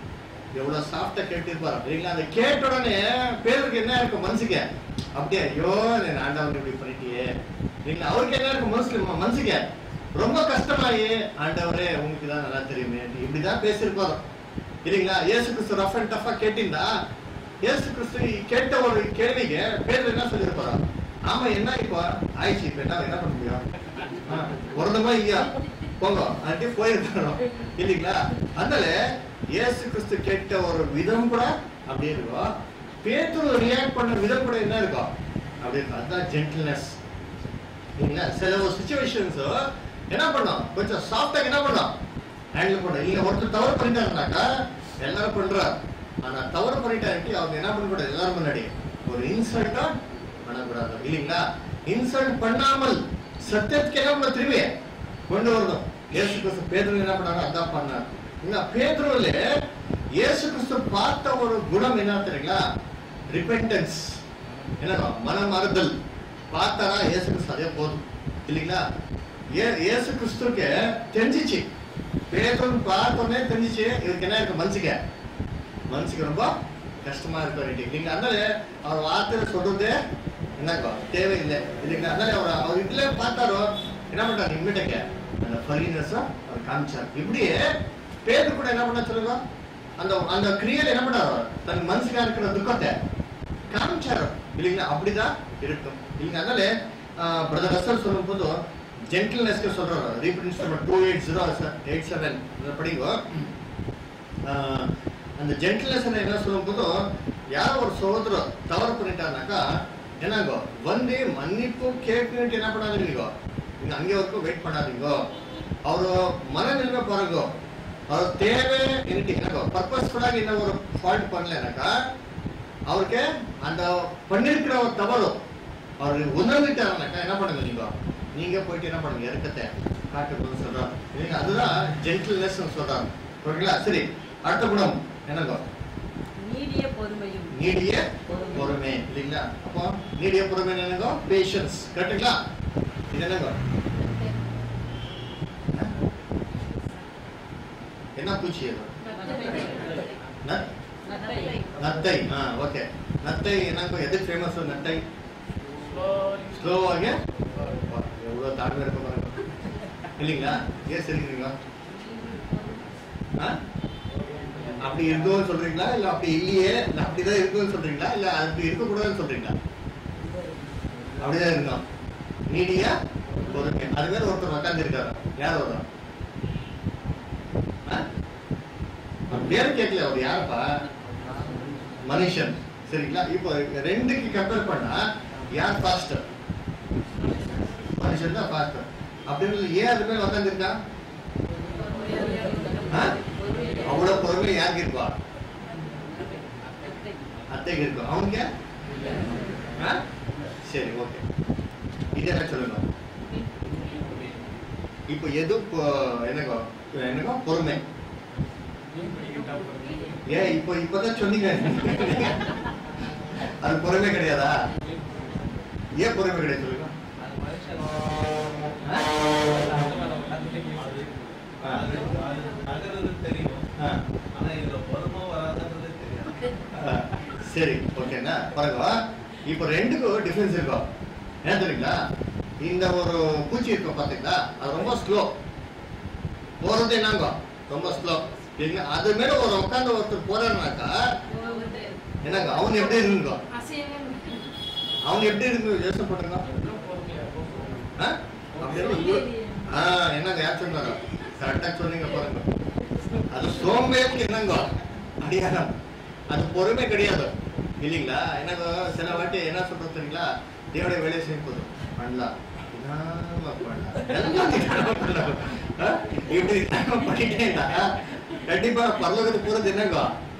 எவ்வளவு சாஃப்டா கேட்டிருப்பாரா இல்லைங்களா அதை கேட்ட உடனே பேருக்கு என்ன இருக்கும் மனசுக்கு அப்படியே ஐயோ நான் ஆண்டவன் இப்படி பண்ணிட்டியே இல்லைங்களா அவருக்கு என்ன இருக்கும் மனசுக்கு மனசுக்கு ரொம்ப கஷ்டமாயி ஆண்டவரே உங்களுக்கு தான் நல்லா தெரியுமே இப்படிதான் பேசியிருப்பாரு இல்லைங்களா இயேசு கிறிஸ்து ரஃப் அண்ட் டஃபா கேட்டிருந்தா இயேசு கிறிஸ்து கேட்ட ஒரு கேள்விக்கு பேர் என்ன சொல்லியிருப்பாரா ஆமா என்ன இப்போ ஆயிடுச்சு இப்ப என்ன என்ன பண்ண முடியும் ஆ, வரணுமா இல்லையா போங்க அப்படியே போயிருக்கணும் இல்லைங்களா அதனால இயேசு கிறிஸ்து கேட்ட ஒரு விதம் கூட அப்படியே இருக்கும் பேத்துரு ரியாக்ட் பண்ண விதம் கூட என்ன இருக்கும் அப்படி இருக்கும் அதுதான் ஜென்டில்னஸ் இல்லைங்களா சில ஒரு சுச்சுவேஷன்ஸ் என்ன பண்ணோம் கொஞ்சம் சாஃப்டா என்ன பண்ணோம் ஹேண்டில் பண்ணோம் இல்ல ஒருத்தர் தவறு பண்ணிட்டாருனாக்கா எல்லாரும் பண்றாரு ஆனா தவறு பண்ணிட்டாருட்டி அவங்க என்ன பண்ணக்கூடாது எல்லாரும் முன்னாடி ஒரு இன்சல்ட்டா பண்ணக்கூடாது இல்லைங்களா இன்சல்ட் பண்ணாமல் சத்தியத்துக்கு என்ன பண்ண திரும்பி கொண்டு வரணும் இயேசு கிறிஸ்து பேதுரு என்ன பண்ணாரு அதான் பண்ணார் இல்ல பேதுருல இயேசு கிறிஸ்து பார்த்த ஒரு குணம் என்ன தெரியுங்களா ரிப்பெண்டன்ஸ் என்னன்னா மனமாறுதல் பார்த்தாரா இயேசு கிறிஸ்து அதே போதும் இல்லைங்களா ஏ- இயேசு கிறிஸ்துக்கு தெரிஞ்சிச்சு பேதுரு பார்த்தோன்னே தெரிஞ்சிச்சு இவருக்கு என்ன இருக்கு மனசுக்கு மனசுக்கு ரொம்ப கஷ்டமா இருக்கும் இல்லைங்களா அதனால அவர் வார்த்தை சொல்றது என்னக்கோ தேவையில்லை இல்லைங்களா அதனால அவர் அவர் இதுல பார்த்தாரோ என்ன பண்றாரு இம்மிடியக்க அந்த ஃபரினஸ் அவர் காமிச்சார் இப்படியே பேரு கூட என்ன பண்ண சொல்லுங்க அந்த அந்த கிரியையில என்ன பண்ணாரு அவர்? தன் மனசுக்கா இருக்கிற துக்கத்தை காமிச்சாரு இல்லைங்களா அப்படிதான் இருக்கும் இல்லைங்க அதனால பிரதர் ரசல் சொல்லும் போது ஜென்டில்னஸ்க்கு சொல்றாரு reprint number two eight zero eight seven படிங்க ஆஹ், அந்த ஜென்டில்னஸ் என்ன சொல்லும் போது யார் ஒரு சகோதரர் தவறு பண்ணிட்டாருனாக்கா என்னங்கோ வந்து மன்னிப்பு கேட்கணுட்டு என்ன பண்ணாதீங்க நீங்க அங்கே வரைக்கும் வெயிட் பண்ணாதீங்க அவரு மனநிலைமை பாருங்க அவர் தேவை என்னங்கோ பர்பஸ் கூட என்ன ஒரு ஃபால்ட் பண்ணலனாக்கா அவருக்கு அந்த பண்ணிருக்கிற ஒரு தவறு அவர் உணர்ந்துட்டாருனாக்கா என்ன பண்ணுங்க நீங்க நீங்க போயிட்டு என்ன பண்ணுங்க இறக்கத்தை காட்டுக்கணும்னு சொல்றாரு இல்லைங்க அதுதான் ஜென்டில்னஸ் சொல்றாரு ஓகேங்களா சரி அடுத்த குணம் என்னங்க நீடிய பொறுமையும் நீடிய பொறுமை இல்லைங்களா அப்போ நீடிய பொறுமை என்னங்க பேஷன்ஸ் கரெக்டுங்களா இது என்னங்க என்ன பூச்சி அது ந- நத்தை ஆ ஓಕೆ நத்தை என்னங்க எது ஃபೇಮಸ್ நத்தை ஸ்லோவாக எவ்வளோ தாழ்வு இருக்க பாருங்க இல்லைங்களா ஏன் சரிங்களா ஆ அப்படி இருக்கும்னு சொல்றீங்களா இல்ல அப்படி இல்லையே இல்ல அப்படிதான் இருக்கும்னு சொல்றீங்களா இல்ல அப்படி இருக்கக்கூடாதுன்னு சொல்றீங்களா அப்படிதான் இருக்கும் நீடியா பொறுமை அது மேல ஒருத்தர் உட்கார்ந்து இருக்காரு யார் வரும் பேர் கேட்கல அவர் யாருப்பா மனுஷன் சரிங்களா இப்போ ரெண்டுக்கு கம்பேர் பண்ணா யார் ஃபாஸ்டர் மனுஷன் தான் ஃபாஸ்டர் அப்படின்னு ஏன் அது மேல உட்கார்ந்து இருக்கா அவ்வளவு பொறுமை யாருக்கு இருப்பா அத்தைக்கு இருக்கும் அவங்க ஆ? சரி ஓகே இது என்ன சொல்லுங்க இப்போ எது பொ- என்னக்கோ என்னக்கோ பொறுமை ஏன் இப்போ இப்பதான் சொன்னீங்க அது பொறுமை கிடையாதா ஏன் பொறுமை கிடையாது சொல்லுங்க நகர்றது தெரியும் ஆ. ஆனா இதுல பொறுமை வராதுன்றது தெரியாது ஆ, சரி ஓகேண்ணா பாருங்க இப்போ ரெண்டுக்கும் டிஃபரன்ஸ் இருக்கும் ஏன் தெரியுங்களா இந்த ஒரு பூச்சி இருக்கும் பாத்தீங்களா அது ரொம்ப ஸ்லோ போறது என்னங்க ரொம்ப ஸ்லோ இல்லைங்களா அது மேல ஒரு உட்காந்து ஒருத்தர் போறாருனாக்கா என்னங்க அவன் எப்படி இருக்குங்க அவன் எப்படி இருக்கு யோசனை பண்ணுங்க ஆ? அப்படி இருக்கு. இவரு- ஆ, என்னங்க யார் சொன்னாங்க கரெக்டா சொன்னீங்க பாருங்க அது சோம்பேறிக்கு என்னங்க அடியாரம் அது பொறுமை கிடையாது இல்லைங்களா எனக்கு சில வாட்டி என்ன சொல்றது தெரியுங்களா தேவடைய வேலையை செய்யும் போது பண்ணலாம் நிதானமா பண்ணலாம். எல்லாம் நிதானமா பண்ணலாம். ஆ? இப்படி நிதானமா பண்ணிட்டேன்னா கண்டிப்பா பரலோகத்துக்கு போறது என்னங்க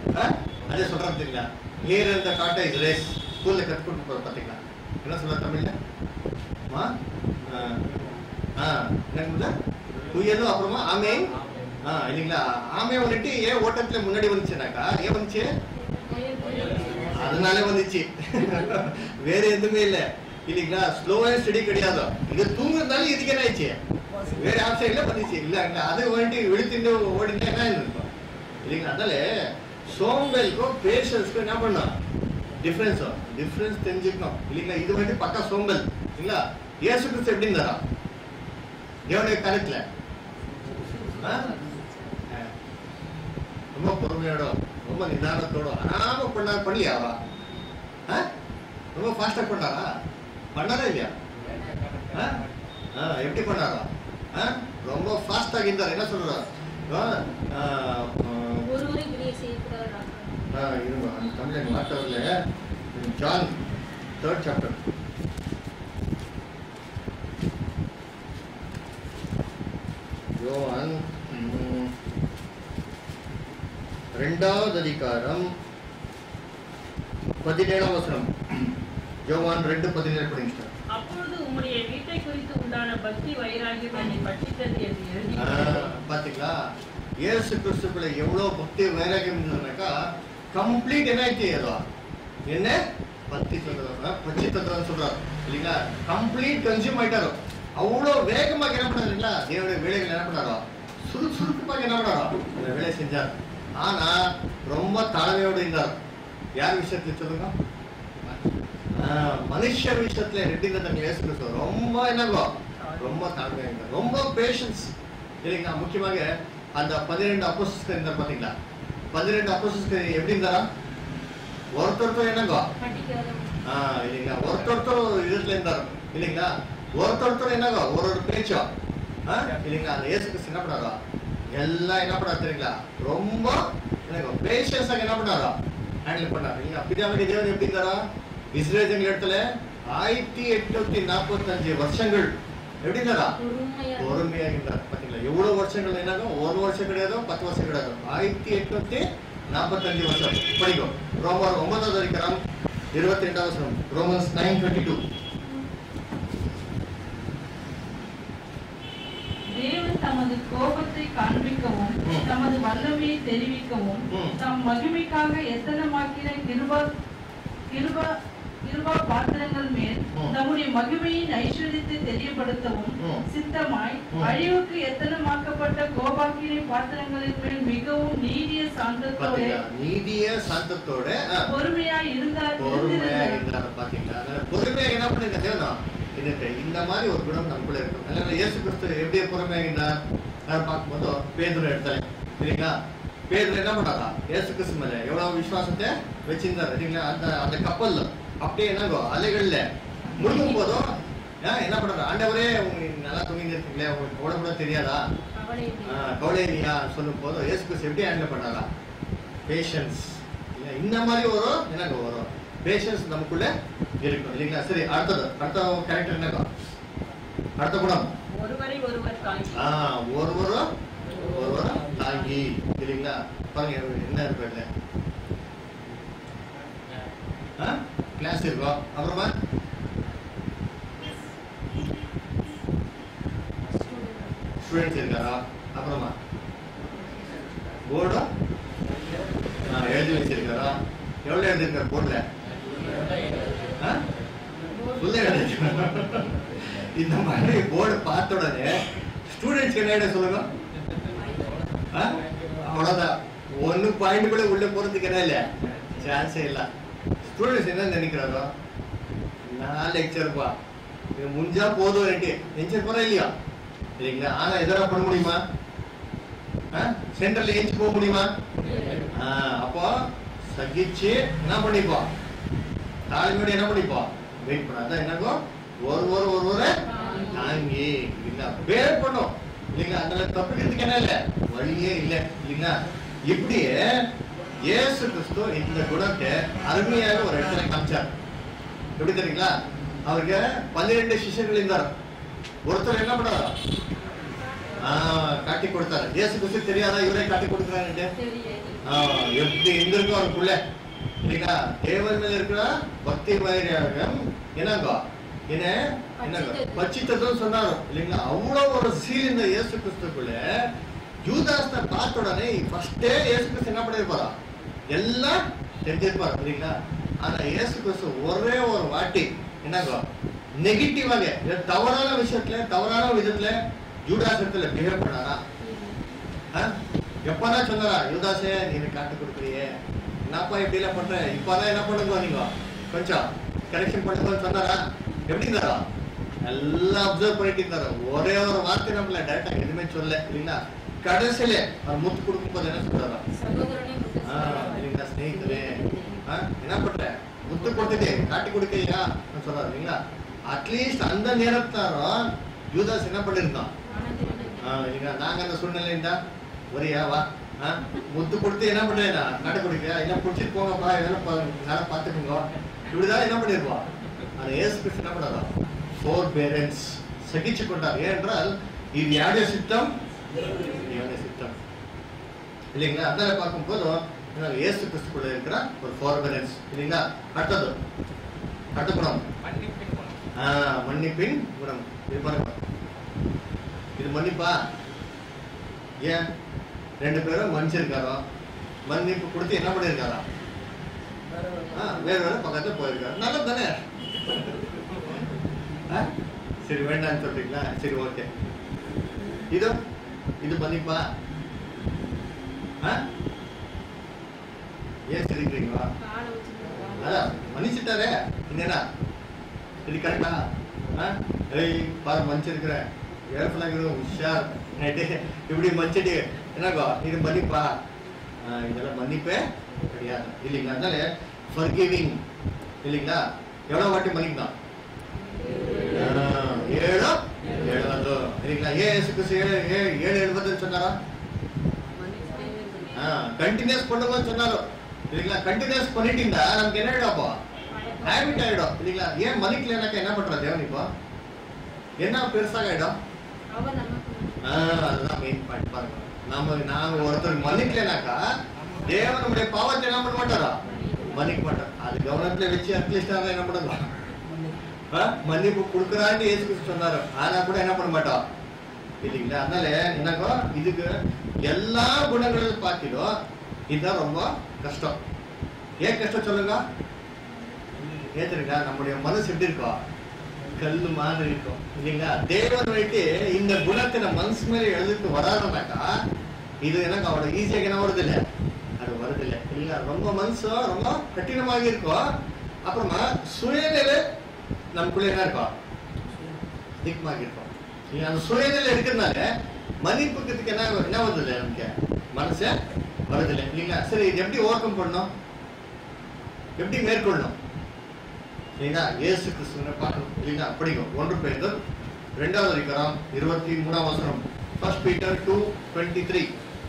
ஆ? அதே சொல்றாரு தெரியுங்களா கிளியர் இந்த காட்ட இது ரேஸ் ஸ்கூல்ல கற்றுக்கொண்டு போற பாத்தீங்களா என்ன சொல்ற தமிழ்ல மா ஆ, ஆ என்ன சொல்ற? துயதும் அப்புறமா ஆமே ஆ இல்லைங்களா ஆமே வந்துட்டு ஏன் ஓட்டத்துல முன்னாடி வந்துச்சுனாக்கா ஏன் வந்துச்சு அதனால வந்துச்சு வேற எதுவுமே இல்ல இல்லைங்களா ஸ்லோ அண்ட் ஸ்டடி கிடையாது இது தூங்குறதுனால இதுக்கு என்ன ஆயிடுச்சு வேற ஆப்ஷன்ல வந்துச்சு இல்ல இல்ல அது வந்துட்டு விழுத்திட்டு ஓடினா என்ன இருக்கும் இல்லைங்களா அதனால சோம்பலுக்கும் பேஷன்ஸ்க்கும் என்ன பண்ணும் டிஃபரன்ஸ் டிஃபரன்ஸ் தெரிஞ்சுக்கணும் இல்லைங்களா இது வந்துட்டு பக்கா சோம்பல் இல்லைங்களா இயேசு கிறிஸ்து எப்படி இருந்தாரா தேவனுடைய காலத்துல ஆ? ஆ. ரொம்ப பொறுமையோட ரொம்ப நிதானத்தோட ஆறாம பண்ணா பண்ணலையா அவ ஆ? ரொம்ப ஃபாஸ்டா பண்ணாரா பண்ணாரா இல்லையா ஆ? ஆ, எப்படி பண்ணாரா ஆ? ரொம்ப ஃபாஸ்ட் இருந்தார் என்ன சொல்றாரு ஆ, ஆ, ஆ, ஒருவரை கிரியை செய்யக்கூடாது ஆ, இருங்க தமிழ் மாற்றவில்லை ஜான் தேர்ட் சாப்டர் யோவான் ம், ரெண்டாவது அதிகாரம் பதினேழாம் வசனம் யோவான் ரெண்டு பதினேழு படிங்க சார் அப்பொழுது உம்முடைய வீட்டை குறித்து உண்டான பக்தி வைராகியம் என்னை பட்சித்தது என்று எழுதி ஆ, பாத்தீங்களா இயேசு கிறிஸ்துக்குள்ள எவ்வளவு பக்தி வைராகியம் இருந்ததுனாக்கா கம்ப்ளீட் என்ன ஆயிடுச்சு ஏதோ என்ன பக்தி சொல்றாரு பச்சி தத்துவம் சொல்றாரு இல்லைங்களா கம்ப்ளீட் கன்சியூம் ஆயிட்டாரு அவ்வளவு வேகமாக என்ன பண்ணாரு இல்லைங்களா தேவனுடைய வேலைகள் என்ன பண்ணாரோ சுறுசுறுப்பாக என்ன பண்ணாரோ இந்த வேலையை செஞ்சார் ஆனா ரொம்ப தாழ்மையோடு இருந்தார் யார் விஷயத்துல சொல்லுங்க ஆ, மனுஷ விஷயத்துல ரெண்டு தங்க இயேசு கிறிஸ்து ரொம்ப என்னங்கோ ரொம்ப தாழ்மையா இருந்தார் ரொம்ப பேஷன்ஸ் இல்லைங்களா முக்கியமாக அந்த பதினெண்டு அப்போசிஸ்கர் இருந்தார் பாத்தீங்களா பதினெண்டு அப்போசிஸ்கர் எப்படி இருந்தாரா ஒருத்தருத்தர் என்னங்கோ படிக்காதவங்க ஆ இல்லைங்களா ஒருத்தொருத்தர் இதுல இருந்தாரு இல்லைங்களா ஒருத்தொருத்தர் என்னங்கோ ஒரு ஒரு பேச்சோ ஆ, இல்லைங்களா அந்த இயேசு கிறிஸ்து என்ன பண்ணாரோ எல்லாம் என்ன பண்ணாரு தெரியுங்களா ரொம்ப என்னங்கோ பேஷன்ஸாக என்ன பண்ணாரோ ஹேண்டில் பண்ணாரு இல்லைங்களா பிதாவுடைய தேவன் எப்படி இருந்தாரா இஸ்ரேல் ஜனங்கள் இடத்துல ஆயிரத்தி எட்நூத்தி நாற்பத்தஞ்சு வருஷங்கள் எப்படி இருந்தாரா பொறுமையா பொறுமையா இருந்தார் பாத்தீங்களா எவ்வளவு வருஷங்கள் என்னங்க ஒரு வருஷம் கிடையாது பத்து வருஷம் கிடையாது ஆயிரத்தி எட்நூத்தி நாற்பத்தஞ்சு வருஷம் படிக்கும் ரோமர் ஒன்பதாவது அதிகாரம் இருபத்தி ரெண்டாவது வருஷம் ரோமன்ஸ் நைன் டுவெண்ட்டி டூ தேவன் தமது கோபத்தை காண்பிக்கவும் ம். தமது வல்லமையை தெரிவிக்கவும் ம். தம் மகிமைக்காக எத்தனமாக்கின கிருபா கிருபா கிருபா பாத்திரங்கள் மேல் ம். தம்முடைய மகிமையின் ஐஸ்வர்யத்தை தெரியப்படுத்தவும் ம். சித்தமாய் ம். அழிவுக்கு எத்தனமாக்கப்பட்ட கோபாக்கினை பாத்திரங்களின் மேல் மிகவும் நீடிய சாந்தத்தோட பாத்தீங்களா நீதிய சாந்தத்தோட ஆ, பொறுமையாய் இருந்தார் பொறுமையா இருந்திருந்தார். இருந்தார் பாத்தீங்களா அதனால பொறுமையா என்ன பண்ணிருக்க தேவனா இதுக்கு இந்த மாதிரி ஒரு குணம் நமக்குள்ள இருக்கும் அதனால இயேசு கிறிஸ்து எப்படி பொறுமையா இருந்தார் நான் பார்க்கும்போது பேதுரு இடத்துல இல்லைங்களா பேதுரு என்ன பண்ணாரா இயேசு கிறிஸ்து மேல எவ்வளவு விசுவாசத்தை வச்சிருந்தாரு இல்லைங்களா அந்த அந்த கப்பல்ல அப்படியே என்னங்கோ அலைகள்ல முழுகும் போதும் ஆ, என்ன பண்றாரு ஆண்டவரே உங்களுக்கு நல்லா தூங்கி இருக்கீங்களே உங்களுக்கு ஓட கூட தெரியாதா கவலை ஆ, கவலை இல்லையா சொல்லும் போது இயேசு கிறிஸ்து எப்படி ஹேண்டில் பண்ணாரா பேஷன்ஸ் இந்த மாதிரி ஒரு எனக்கு வரும் பேஷன்ஸ் நமக்குள்ள இருக்கும் இல்லைங்களா சரி அடுத்தது அடுத்த கேரக்டர் என்னக்கா அடுத்த குணம் ஒருவரை ஒருவர் தாங்கி ஆ ஒருவரும் ஒருவரும் தாங்கி இல்லைங்களா பாருங்க என்ன இருக்கு இதுல கிளாஸ் இருக்கும் அப்புறமா ஸ்டூடெண்ட்ஸ் இருக்காரா அப்புறமா போர்டும் எழுதி வச்சிருக்காரா எவ்வளவு எழுதிருக்காரு போர்டுல ஃபுல்லா எழுதிருக்காரு இந்த மாதிரி போர்டு பார்த்த உடனே ஸ்டூடெண்ட்ஸ் என்ன இடம் சொல்லுங்க ஆ? அவ்வளவுதான் ஒண்ணு பாயிண்ட் கூட உள்ள போறதுக்கு என்ன இல்ல சான்ஸே இல்ல ஸ்டூடெண்ட்ஸ் என்ன நினைக்கிறாரோ நான் லெக்சர்ப்பா இது முடிஞ்சா போதும் லெக்சர் போறா இல்லையா இல்லைங்களா ஆனா எதனா பண்ண முடியுமா சென்டர்ல ஏஞ்சி போக முடியுமா ஆ, அப்போ சகிச்சு என்ன பண்ணிப்போம் தாழ்மையோட என்ன பண்ணிப்போம் வெயிட் பண்ண அதான் என்னங்கோ ஒரு ஒரு ஒரு ஒரு தாங்கி இல்லைங்களா பேர் பண்ணும் இல்லைங்களா அதனால தப்பிக்கிறதுக்கு என்ன இல்ல வழியே இல்ல இல்லைங்களா இப்படியே இயேசு கிறிஸ்து இந்த குணத்தை அருமையாக ஒரு இடத்துல காமிச்சார் எப்படி தெரியுங்களா அவருக்கு பன்னிரெண்டு சிஷ்யர்கள் இருந்தார் ஒருத்தர் என்ன பண்ணாரா ஆ, காட்டி கொடுத்தாரு இயேசு கிறிஸ்து தெரியாதா இவரே காட்டி கொடுக்குறாங்கன்ட்டு தெரியாது ஆ, எப்படி இருந்திருக்கும் அவருக்குள்ள இல்லைங்களா தேவன் மேல இருக்கிற பக்தி வைராகம் என்னங்கோ என்ன என்னங்க பச்சித்ததும் சொன்னாரு இல்லைங்களா அவ்வளவு ஒரு சீல் இந்த இயேசு கிறிஸ்துக்குள்ள யூதாஸ்த பார்த்த உடனே ஃபர்ஸ்டே இயேசு கிறிஸ்து என்ன பண்ணிருப்பாரா எல்லாம் தெரிஞ்சிருப்பாரு இல்லைங்களா ஆனா இயேசு கிறிஸ்து ஒரே ஒரு வாட்டி என்னங்கோ நெகட்டிவாக தவறான விஷயத்துல தவறான விதத்துல யூதாசத்துல பிஹேவ் பண்ணாரா ஆ? எப்பதான் சொன்னாரா யுவதாசே நீங்க காட்டு கொடுக்குறியே என்னப்பா இப்படி எல்லாம் பண்ற இப்பதான் என்ன பண்ணுங்க நீங்க கொஞ்சம் கரெக்ஷன் பண்ணுங்கன்னு சொன்னாரா எப்படி இருந்தாரா எல்லாம் அப்சர்வ் பண்ணிட்டு இருந்தாரு ஒரே ஒரு வார்த்தை நம்மள டேரக்டா எதுவுமே சொல்ல இல்லைங்களா கடைசியில அவர் முத்து கொடுக்கும் போது என்ன சொல்றாரா சகோதரனே முட்டு ஆ, இல்லைங்களா ஸ்நேகிதரே ஆ, என்ன பண்ற முத்து கொடுத்துட்டு காட்டி கொடுக்கலையா சொல்றாரு இல்லைங்களா அட்லீஸ்ட் அந்த நேரத்தாரும் யூதாஸ் என்ன பண்ணிருந்தான் ஆ, இல்லைங்களா நாங்க அந்த சூழ்நிலை இருந்தா வரியா வா ஆ, முத்து கொடுத்து என்ன பண்றேன் நட கொடுக்க என்ன பிடிச்சிட்டு போங்கப்பா இதெல்லாம் பா- நேரம் பார்த்துக்கோங்க இப்படிதான் என்ன பண்ணிருப்போம் அந்த ஏசு கிறிஸ்து என்ன பண்ணாரா ஃபோர் பேரண்ட்ஸ் சகிச்சு கொண்டார் ஏனென்றால் இது யாருடைய சித்தம் தேவனுடைய சித்தம் இல்லைங்களா அதனால பார்க்கும்போது என்ன, இயேசு கிறிஸ்துக்குள்ள இருக்கிற ஒரு ஃபோர் பேரண்ட்ஸ் இல்லைங்களா அடுத்தது அடுத்த குணம் ஆ, மன்னிப்பின் குணம் இது பாருங்க இது மன்னிப்பா ஏன் ரெண்டு பேரும் மன்னிச்சிருக்காரோ மன்னிப்பு கொடுத்து என்ன பண்ணிருக்காரா ஆ, வேற வேற பக்கத்துல போயிருக்காரு நல்லது தானே ஆ? சரி வேண்டாம்னு சொல்றீங்களா சரி ஓகே இது இது மன்னிப்பா ஆ? ஏன் சிரிக்கிறீங்களா காலை வச்சுட்டு அதான் மன்னிச்சுட்டாரே என்னடா இது கரெக்டா ஆ? ஏய் பாரு மன்னிச்சிருக்கிற ஏர்ஃபுல்லாக உஷார் நைட்டு இப்படி மன்னிச்சிட்டு என்னக்கோ இது மன்னிப்பா ஆ, இதெல்லாம் மன்னிப்பே கிடையாது இல்லைங்களா அதனால ஃபர்கிவிங் இல்லைங்களா எவ்வளோ வாட்டி மன்னிக்கலாம் ஆ, ஏழு எழுபது இல்லைங்களா ஏன் இயேசு கிறிஸ்து ஏழு ஏழு ஏழு எழுபதுன்னு சொன்னாரா கண்டினியூஸ் பண்ணும்போது சொன்னாரு இல்லைங்களா கண்டினியூஸ் பண்ணிட்டீங்கன்னா நமக்கு என்ன ஆயிடும் அப்போ ஹேபிட் ஆயிடும் இல்லைங்களா ஏன் மன்னிக்கலனாக்கா என்ன பண்ற தேவன் இப்போ என்ன பெருசாக ஆயிடும் அவர் நமக்கு ஆ, அதுதான் மெயின் பாயிண்ட் பாருங்க நம்ம நாங்க ஒருத்தர் மன்னிக்கலனாக்கா தேவன் நம்முடைய பாவத்தை என்ன பண்ண மாட்டாரா மன்னிக்க மாட்டார் அது கவனத்துல வச்சு அட்லீஸ்ட் என்ன பண்ணுங்க ஆ, மன்னிப்பு கொடுக்குறான்னு இயேசு கிறிஸ்து சொன்னாரு ஆனா கூட என்ன பண்ண மாட்டோம் இல்லைங்களா அதனால என்னக்கோ இதுக்கு எல்லா குணங்களும் பார்த்திடும் இதுதான் ரொம்ப கஷ்டம் ஏன் கஷ்டம் சொல்லுங்க ஏன் தெரியுங்களா நம்முடைய மனசு எப்படி இருக்கும் கல்லு மாதிரி இருக்கும் இல்லைங்களா தேவன் வைத்து இந்த குணத்தை நம்ம மனசு மேல எழுதிட்டு வராதுனாக்கா இது எனக்கு அவ்வளோ ஈஸியாக என்ன வருது இல்லை அது வருது இல்லை இல்லைங்களா ரொம்ப மனசு ரொம்ப கடினமாக இருக்கும் அப்புறமா சுயநிலை நமக்குள்ள என்ன இருக்கும் திக்மாக இருக்கும் இல்லையா அந்த சுயநிலை இருக்கிறதுனால மன்னிப்புக்கிறதுக்கு என்ன என்ன வருது இல்லை நமக்கு மனசு வருது இல்லை இல்லைங்களா சரி இது எப்படி ஓவர் கம் பண்ணணும் எப்படி மேற்கொள்ளணும் சரிங்களா இயேசு கிறிஸ்துவனை பார்க்கணும் இல்லைங்களா படிக்கும் ஒன்று பேர் ரெண்டாவது அதிகாரம் இருபத்தி மூணாம் வசனம் first Peter two twenty three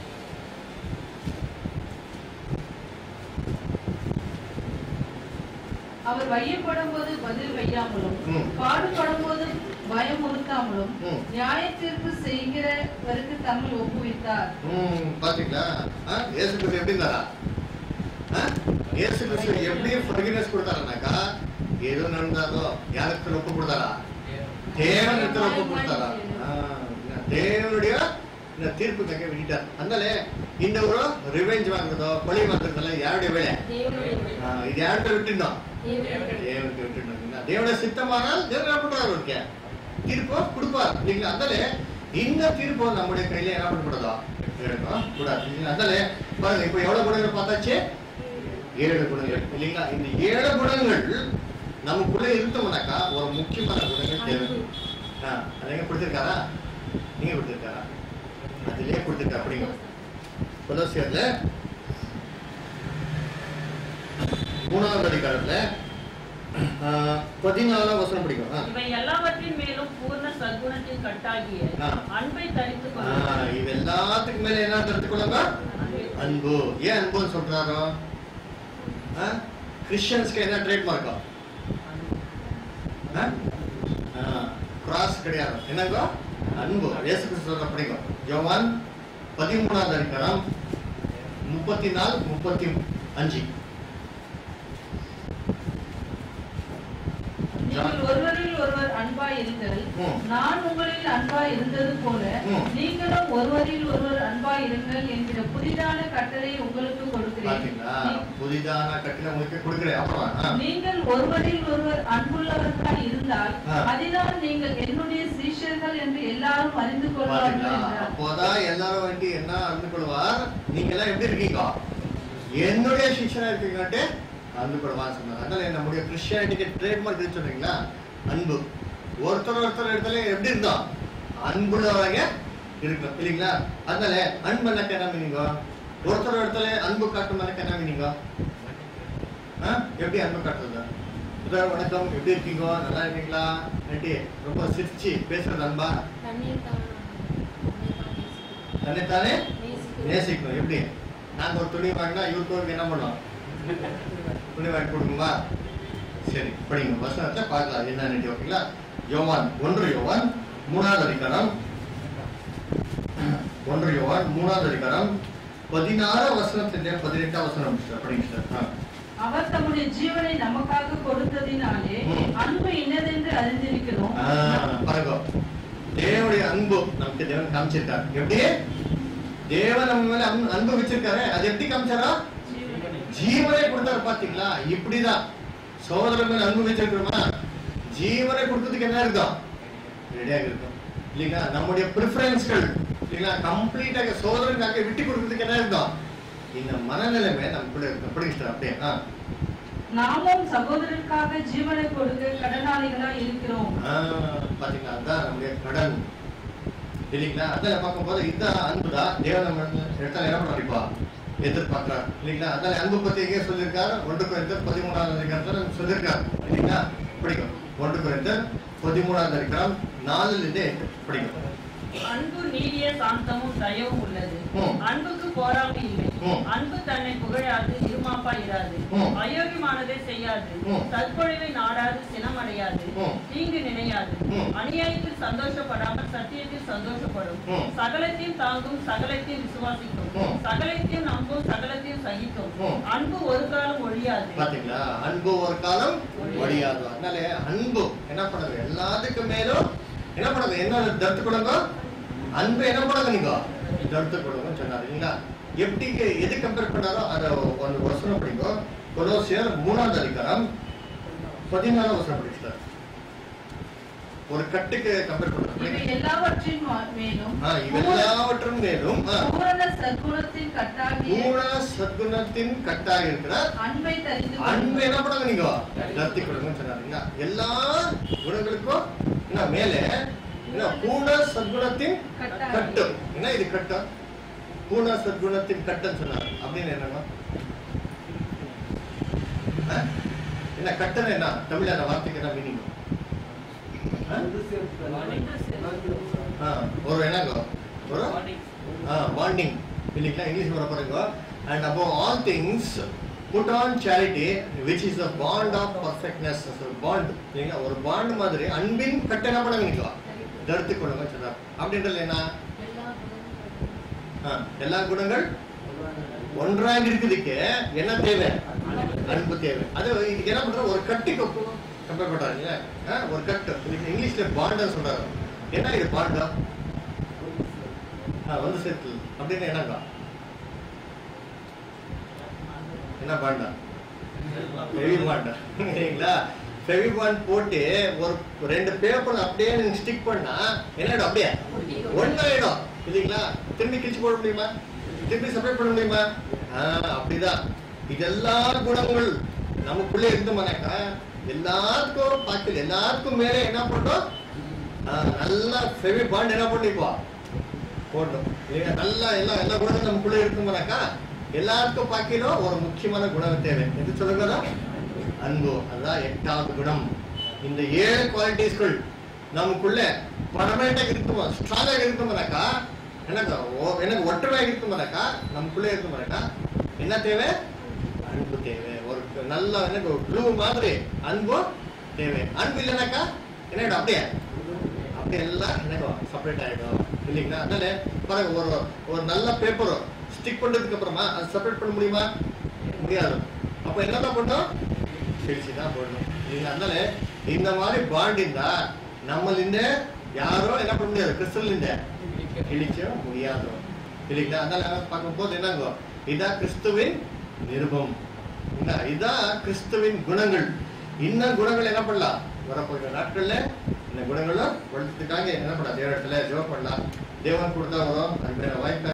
அவர் வையப்படும் போது பதில் வையாமலும் ம். பாடுபடும் போது பயமுறுத்தாமலும் ம். நியாய தீர்ப்பு செய்கிறவருக்கு தம்மை ஒப்புவித்தார் ம் பாத்தீங்களா ஆ, இயேசு கிறிஸ்து எப்படி இருந்தாரா ஆ? இயேசு கிறிஸ்து எப்படி ஃபர்கிவ்னஸ் கொடுத்தாருனாக்கா ஏதோ நடந்தாதோ யாருக்கு ஒப்பு கொடுத்தாரா தேவன் இடத்துல ஒப்பு கொடுத்தாரா ஆ, தேவனுடைய இந்த தீர்ப்பு தக்க விட்டார் அதனால இந்த ஒரு ரிவெஞ்ச் வாங்குறதோ கொலை வாங்குறதெல்லாம் யாருடைய வேலை தேவனுடைய ஆ, இது யார்கிட்ட விட்டுருந்தோம் தேவனுடைய தேவனுக்கு விட்டுருந்தோம் தேவனுடைய சித்தமானால் தேவன் என்ன பண்றாரு அவருக்கு தீர்ப்போ கொடுப்பார் இல்லைங்களா அதனால இந்த தீர்ப்போ நம்முடைய கையில என்ன பண்ணக்கூடாதா எடுக்கணும் கூடாது இல்லைங்களா? அதனால பாருங்க இப்போ எவ்வளவு குணங்கள் பார்த்தாச்சு ஏழு குணங்கள் இல்லைங்களா இந்த ஏழு குணங்கள் நமக்குள்ள இருந்தோம்னாக்கா ஒரு முக்கியமான குணங்கள் தேவை ஆ, அது எங்க கொடுத்திருக்காரா நீங்க கொடுத்திருக்காரா அதுலயே கொடுத்திருக்கா அப்படிங்க கொலோசியர்ல மூணாவது அதிகாரத்துல ஆ, பதினாலாம் வசனம் பிடிக்கும் ஆ. இவை எல்லாவற்றின் மேலும் பூர்ண சத்குணத்தின் கட்டாகிய ஆ. அன்பை தரித்துக் ஆ, கொள்ளுங்கள். இது எல்லாத்துக்கு மேல என்ன தெரிஞ்சுக்கொள்ளுங்க அன்பு ஏன் அன்புன்னு சொல்றாரோ கிறிஸ்டியன்ஸ்க்கு என்ன ட்ரேட் மார்க்கா கிராஸ் கிடையாது என்னங்க அன்பு இயேசு கிறிஸ்து சொல்ற படிக்கும் யோவான் பதிமூணாவது அதிகாரம் முப்பத்தி நாலு முப்பத்தி அஞ்சு நீங்கள் ஒருவரில் ஒருவர் அன்பாய் இருங்கள் ம். நான் உங்களில் அன்பாய் இருந்தது போல ம். நீங்களும் ஒருவரில் ஒருவர் அன்பாய் இருங்கள் என்கிற புதிதான கட்டளை உங்களுக்கு கொடுக்கிறேன் பாத்தீங்களா நீ- புதிதான கட்டில உங்களுக்கு கொடுக்குறேன் அப்புறம் ஆ. நீங்கள் ஒருவரில் ஒருவர் அன்புள்ளவர்களாய் இருந்தால் ஆ. அதனால் நீங்கள் என்னுடைய சீஷர்கள் என்று எல்லாரும் அறிந்து கொள்வார்கள் பாத்தீங்களா என்றார் அப்போதான் எல்லாரும் வந்து என்ன அறிந்து கொள்வார் நீங்க எல்லாம் எப்படி இருக்கீங்க என்னுடைய சிக்ஷனா இருக்கீங்கன்ட்டு அறிந்து கொள்வான்னு சொன்னார் அதனால நம்முடைய கிறிஸ்டியானிட்டிக்கு ட்ரேட்மார்க் இருக்கு சொன்னீங்களா அன்பு ஒருத்தர் ஒருத்தர் இடத்துல எப்படி இருந்தோம் அன்புள்ளவங்க இருக்கணும் இல்லைங்களா அதனால அன்பு எனக்கு என்ன மீனிங்க ஒருத்தர் இடத்துல அன்பு காட்டும் எனக்கு என்ன மீனிங்க ஆ? எப்படி அன்பு காட்டுறது உதா வணக்கம் எப்படி இருக்கீங்க நல்லா இருக்கீங்களா நட்டி ரொம்ப சிரிச்சு பேசுறது அன்பா தண்ணீர் தான் தன்னைத்தானே நேசிக்கிறோம். நேசிக்கணும் எப்படி நாங்க ஒரு துணி வாங்கினா இவருக்கு என்ன பண்ணோம் துணி வாங்கி கொடுக்குமா சரி படிங்க வசனத்தை பார்க்கலாம் என்னன்னு ஓகேங்களா யோவான் ஒன்று யோவான் மூணாவது அதிகாரம் ஒன்று யோவான் மூணாவது அதிகாரம் பதினாறு வசனத்திலே பதினெட்டாம் வசனம் sister. படிங்க சார் ஆ. அவர் தம்முடைய ஜீவனை நமக்காக கொடுத்ததினாலே ம். அன்பு இன்னதென்று அறிந்திருக்கிறோம் ஆ, பாருங்க தேவனுடைய அன்பு நமக்கு தேவன் காமிச்சிருக்காரு எப்படி தேவன் நம்ம மேல அன்பு- அன்பு வச்சிருக்காரு அது எப்படி காமிச்சாரா ஜீவனை கொடுத்தாரு பாத்தீங்களா இப்படிதான் சகோதரன் மேல அன்பு வச்சிருக்கிறோமா ஜீவனை கொடுத்ததுக்கு என்ன இருக்கும் ரெடியாக இருக்கும் இல்லைங்களா நம்முடைய ப்ரிஃபரன்ஸ்கள் இல்லைங்களா கம்ப்ளீட்டாக சோதரனுக்காக விட்டு கொடுக்கறதுக்கு என்ன இருக்கும் இந்த மனநிலைமை நமக்குள்ள இருக்கும் படிக்கிட்டு அப்படியே ஆ நாமும் சகோதரருக்காக ஜீவனை கொடுக்க கடனாளிகளா இருக்கிறோம் ஆ, பாத்தீங்களா அதான் நம்முடைய கடன் இல்லைங்களா அதில் பார்க்கும்போது இதுதான் அன்புதான் தேவன் நம்ம இடத்துல என்ன பண்ணிப்பா எதிர்பார்க்கிறார் இல்லைங்களா அதான் அன்பு பத்தி எங்கே சொல்லியிருக்காரு ஒன்று குறைந்தர் பதிமூணாவது அதிகாரத்தில் நமக்கு சொல்லியிருக்காரு இல்லைங்களா படிக்கும் ஒன்று குறைந்தர் பதிமூணாவது அதிகாரம் நாலுல இருந்தே படிக்கும் அன்பு நீடிய சாந்தமும் தயவும் உள்ளது ம். அன்புக்கு போராமை இல்லை ம். அன்பு தன்னை புகழாது இருமாப்பா இராது ம். அயோக்கியமானதை செய்யாது ம். தற்பொழிவை நாடாது சினமடையாது ம். தீங்கு நினையாது ம். அநியாயத்தில் சந்தோஷப்படாமல் சத்தியத்தில் சந்தோஷப்படும் ம். சகலத்தையும் தாங்கும் சகலத்தையும் விசுவாசிக்கும் ம். சகலத்தையும் நம்பும் சகலத்தையும் சகிக்கும் ம். அன்பு ஒரு காலம் ஒழியாது பாத்தீங்களா அன்பு ஒரு காலம் ஒழியாது அதனால அன்பு என்ன பண்ணுது எல்லாத்துக்கும் மேலும் என்ன பண்ணுது என்ன தடுத்து கொடுங்க அன்பு என்ன பண்ணுங்க நீங்க தடுத்து கொடுங்க சொன்னாரு இல்லைங்களா எப்படி எது கம்பேர் பண்ணாரோ அதை ஒரு வசனம் படிங்க கொலோசியர் மூணாவது அதிகாரம் பதினாலாம் வசனம் படிச்சார் ஒரு கட்டுக்கு கம்பேர் இவை பண்றாரு எல்லாவற்றின் மா- மேலும் ஆ, இவெல்லாவற்றும் மேலும் ஆ, பூரண சத்குணத்தின் கட்டாகிய பூரண சத்குணத்தின் கட்டாக இருக்கிற அன்பை தெரிந்து அன்பு கொள்ளுங்கள். என்ன பண்ணுங்க நீங்க தத்தி கொடுங்கன்னு சொன்னாருங்க எல்லா குணங்களுக்கும் என்ன மேலே என்ன பூர்ண சத்குணத்தின் கட்டாகி. கட்டு என்ன இது கட்டம் பூர்ண சத்குணத்தின் கட்டம் சொன்னார் அப்படின்னு என்னன்னா ஆ? என்ன கட்டம் என்ன தமிழ் அந்த வார்த்தைக்கு என்ன மீனிங் ஒரு என்னங்க ஒரு பாண்டிங் இல்லைங்களா இங்கிலீஷ் வர பாருங்க and above all things put on charity which is the bond of perfectness bond இல்லைங்களா ஒரு பாண்ட் மாதிரி அன்பின் கட்டை என்ன பண்ணுவீங்களா தடுத்து கொள்ளுங்க சொன்னார் அப்படின்றது என்ன எல்லா குணங்களும் ஆ, எல்லா குணங்கள் ஒன்றாக இருக்குதுக்கு என்ன தேவை அன்பு தேவை அது இதுக்கு என்ன பண்ற ஒரு கட்டுக்கு கம்பேர் பண்றாங்க ஆ, ஒரு கட்டு இதுக்கு இங்கிலீஷ்ல பாண்டா சொல்றாரு என்ன இது பாண்டா ஆ, வந்து சேர்த்து அப்படின்னு என்னங்க என்ன பாண்டா ஃபெவி பாண்டா சரிங்களா ஃபெவி பாண்ட் போட்டு ஒரு ரெண்டு பேப்பர் அப்படியே நீங்க ஸ்டிக் பண்ணா என்னடா அப்படியே ஒன்னாயிடும் இல்லைங்களா திரும்பி கிழிச்சு போட முடியுமா திரும்பி செப்பரேட் பண்ண முடியுமா ஆ, அப்படிதான் இதெல்லா குணங்கள் நமக்குள்ளே இருந்தோம்னாக்கா எல்லாருக்கும் பார்க்கல எல்லாருக்கும் மேலே என்ன பண்றோம் ஆ, நல்லா ஃபெவி பாண்ட் என்ன பண்ணிப்பா போட்டோம் இல்லையா நல்லா எல்லா எல்லா குணங்களும் நமக்குள்ளே இருக்குமானாக்கா எல்லாருக்கும் பார்க்கணும் ஒரு முக்கியமான குணம் தேவை எது சொல்லுங்க அன்பு அதுதான் எட்டாவது குணம் இந்த ஏழு குவாலிட்டிஸ்கள் நமக்குள்ள பர்மனெண்டாக இருக்குமா ஸ்ட்ராங்காக இருக்குமானாக்கா எனக்கு ஓ- எனக்கு ஒற்றுமையாக இருக்குமானாக்கா நமக்குள்ளே இருக்குமானாக்கா என்ன தேவை அன்பு தேவை ஒரு நல்ல எனக்கு ஒரு ப்ளூ மாதிரி அன்பு தேவை அன்பு இல்லைனாக்கா என்ன அப்படியே அப்படியே அங்க எல்லாம் எனக்கு செப்பரேட் ஆயிடும் இல்லைங்களா அதனால பாருங்க ஒரு ஒரு நல்ல பேப்பர் ஸ்டிக் பண்றதுக்கு அப்புறமா அது செப்பரேட் பண்ண முடியுமா முடியாது அப்ப என்னதான் பண்ணோம் பிரிச்சு தான் போடணும் இல்லைங்களா அதனால இந்த மாதிரி பாண்ட் இருந்தா நம்மளிந்த யாரும் என்ன பண்ண முடியாது கிறிஸ்தவலிந்த கிழிக்க முடியாது இல்லைங்களா அதனால பார்க்கும்போது என்னங்கோ இதான் கிறிஸ்துவின் நிருபம் என்ன இதான் கிறிஸ்துவின் குணங்கள் இன்னும் குணங்கள் என்ன பண்ணலாம் வரப்போகிற நாட்கள்ல இந்த குணங்களும் வளர்த்துக்காக என்ன பண்ணலாம் தேவ இடத்துல ஜெபம் பண்ணலாம் தேவன் கொடுத்தா வரும் அது வாய்ப்பு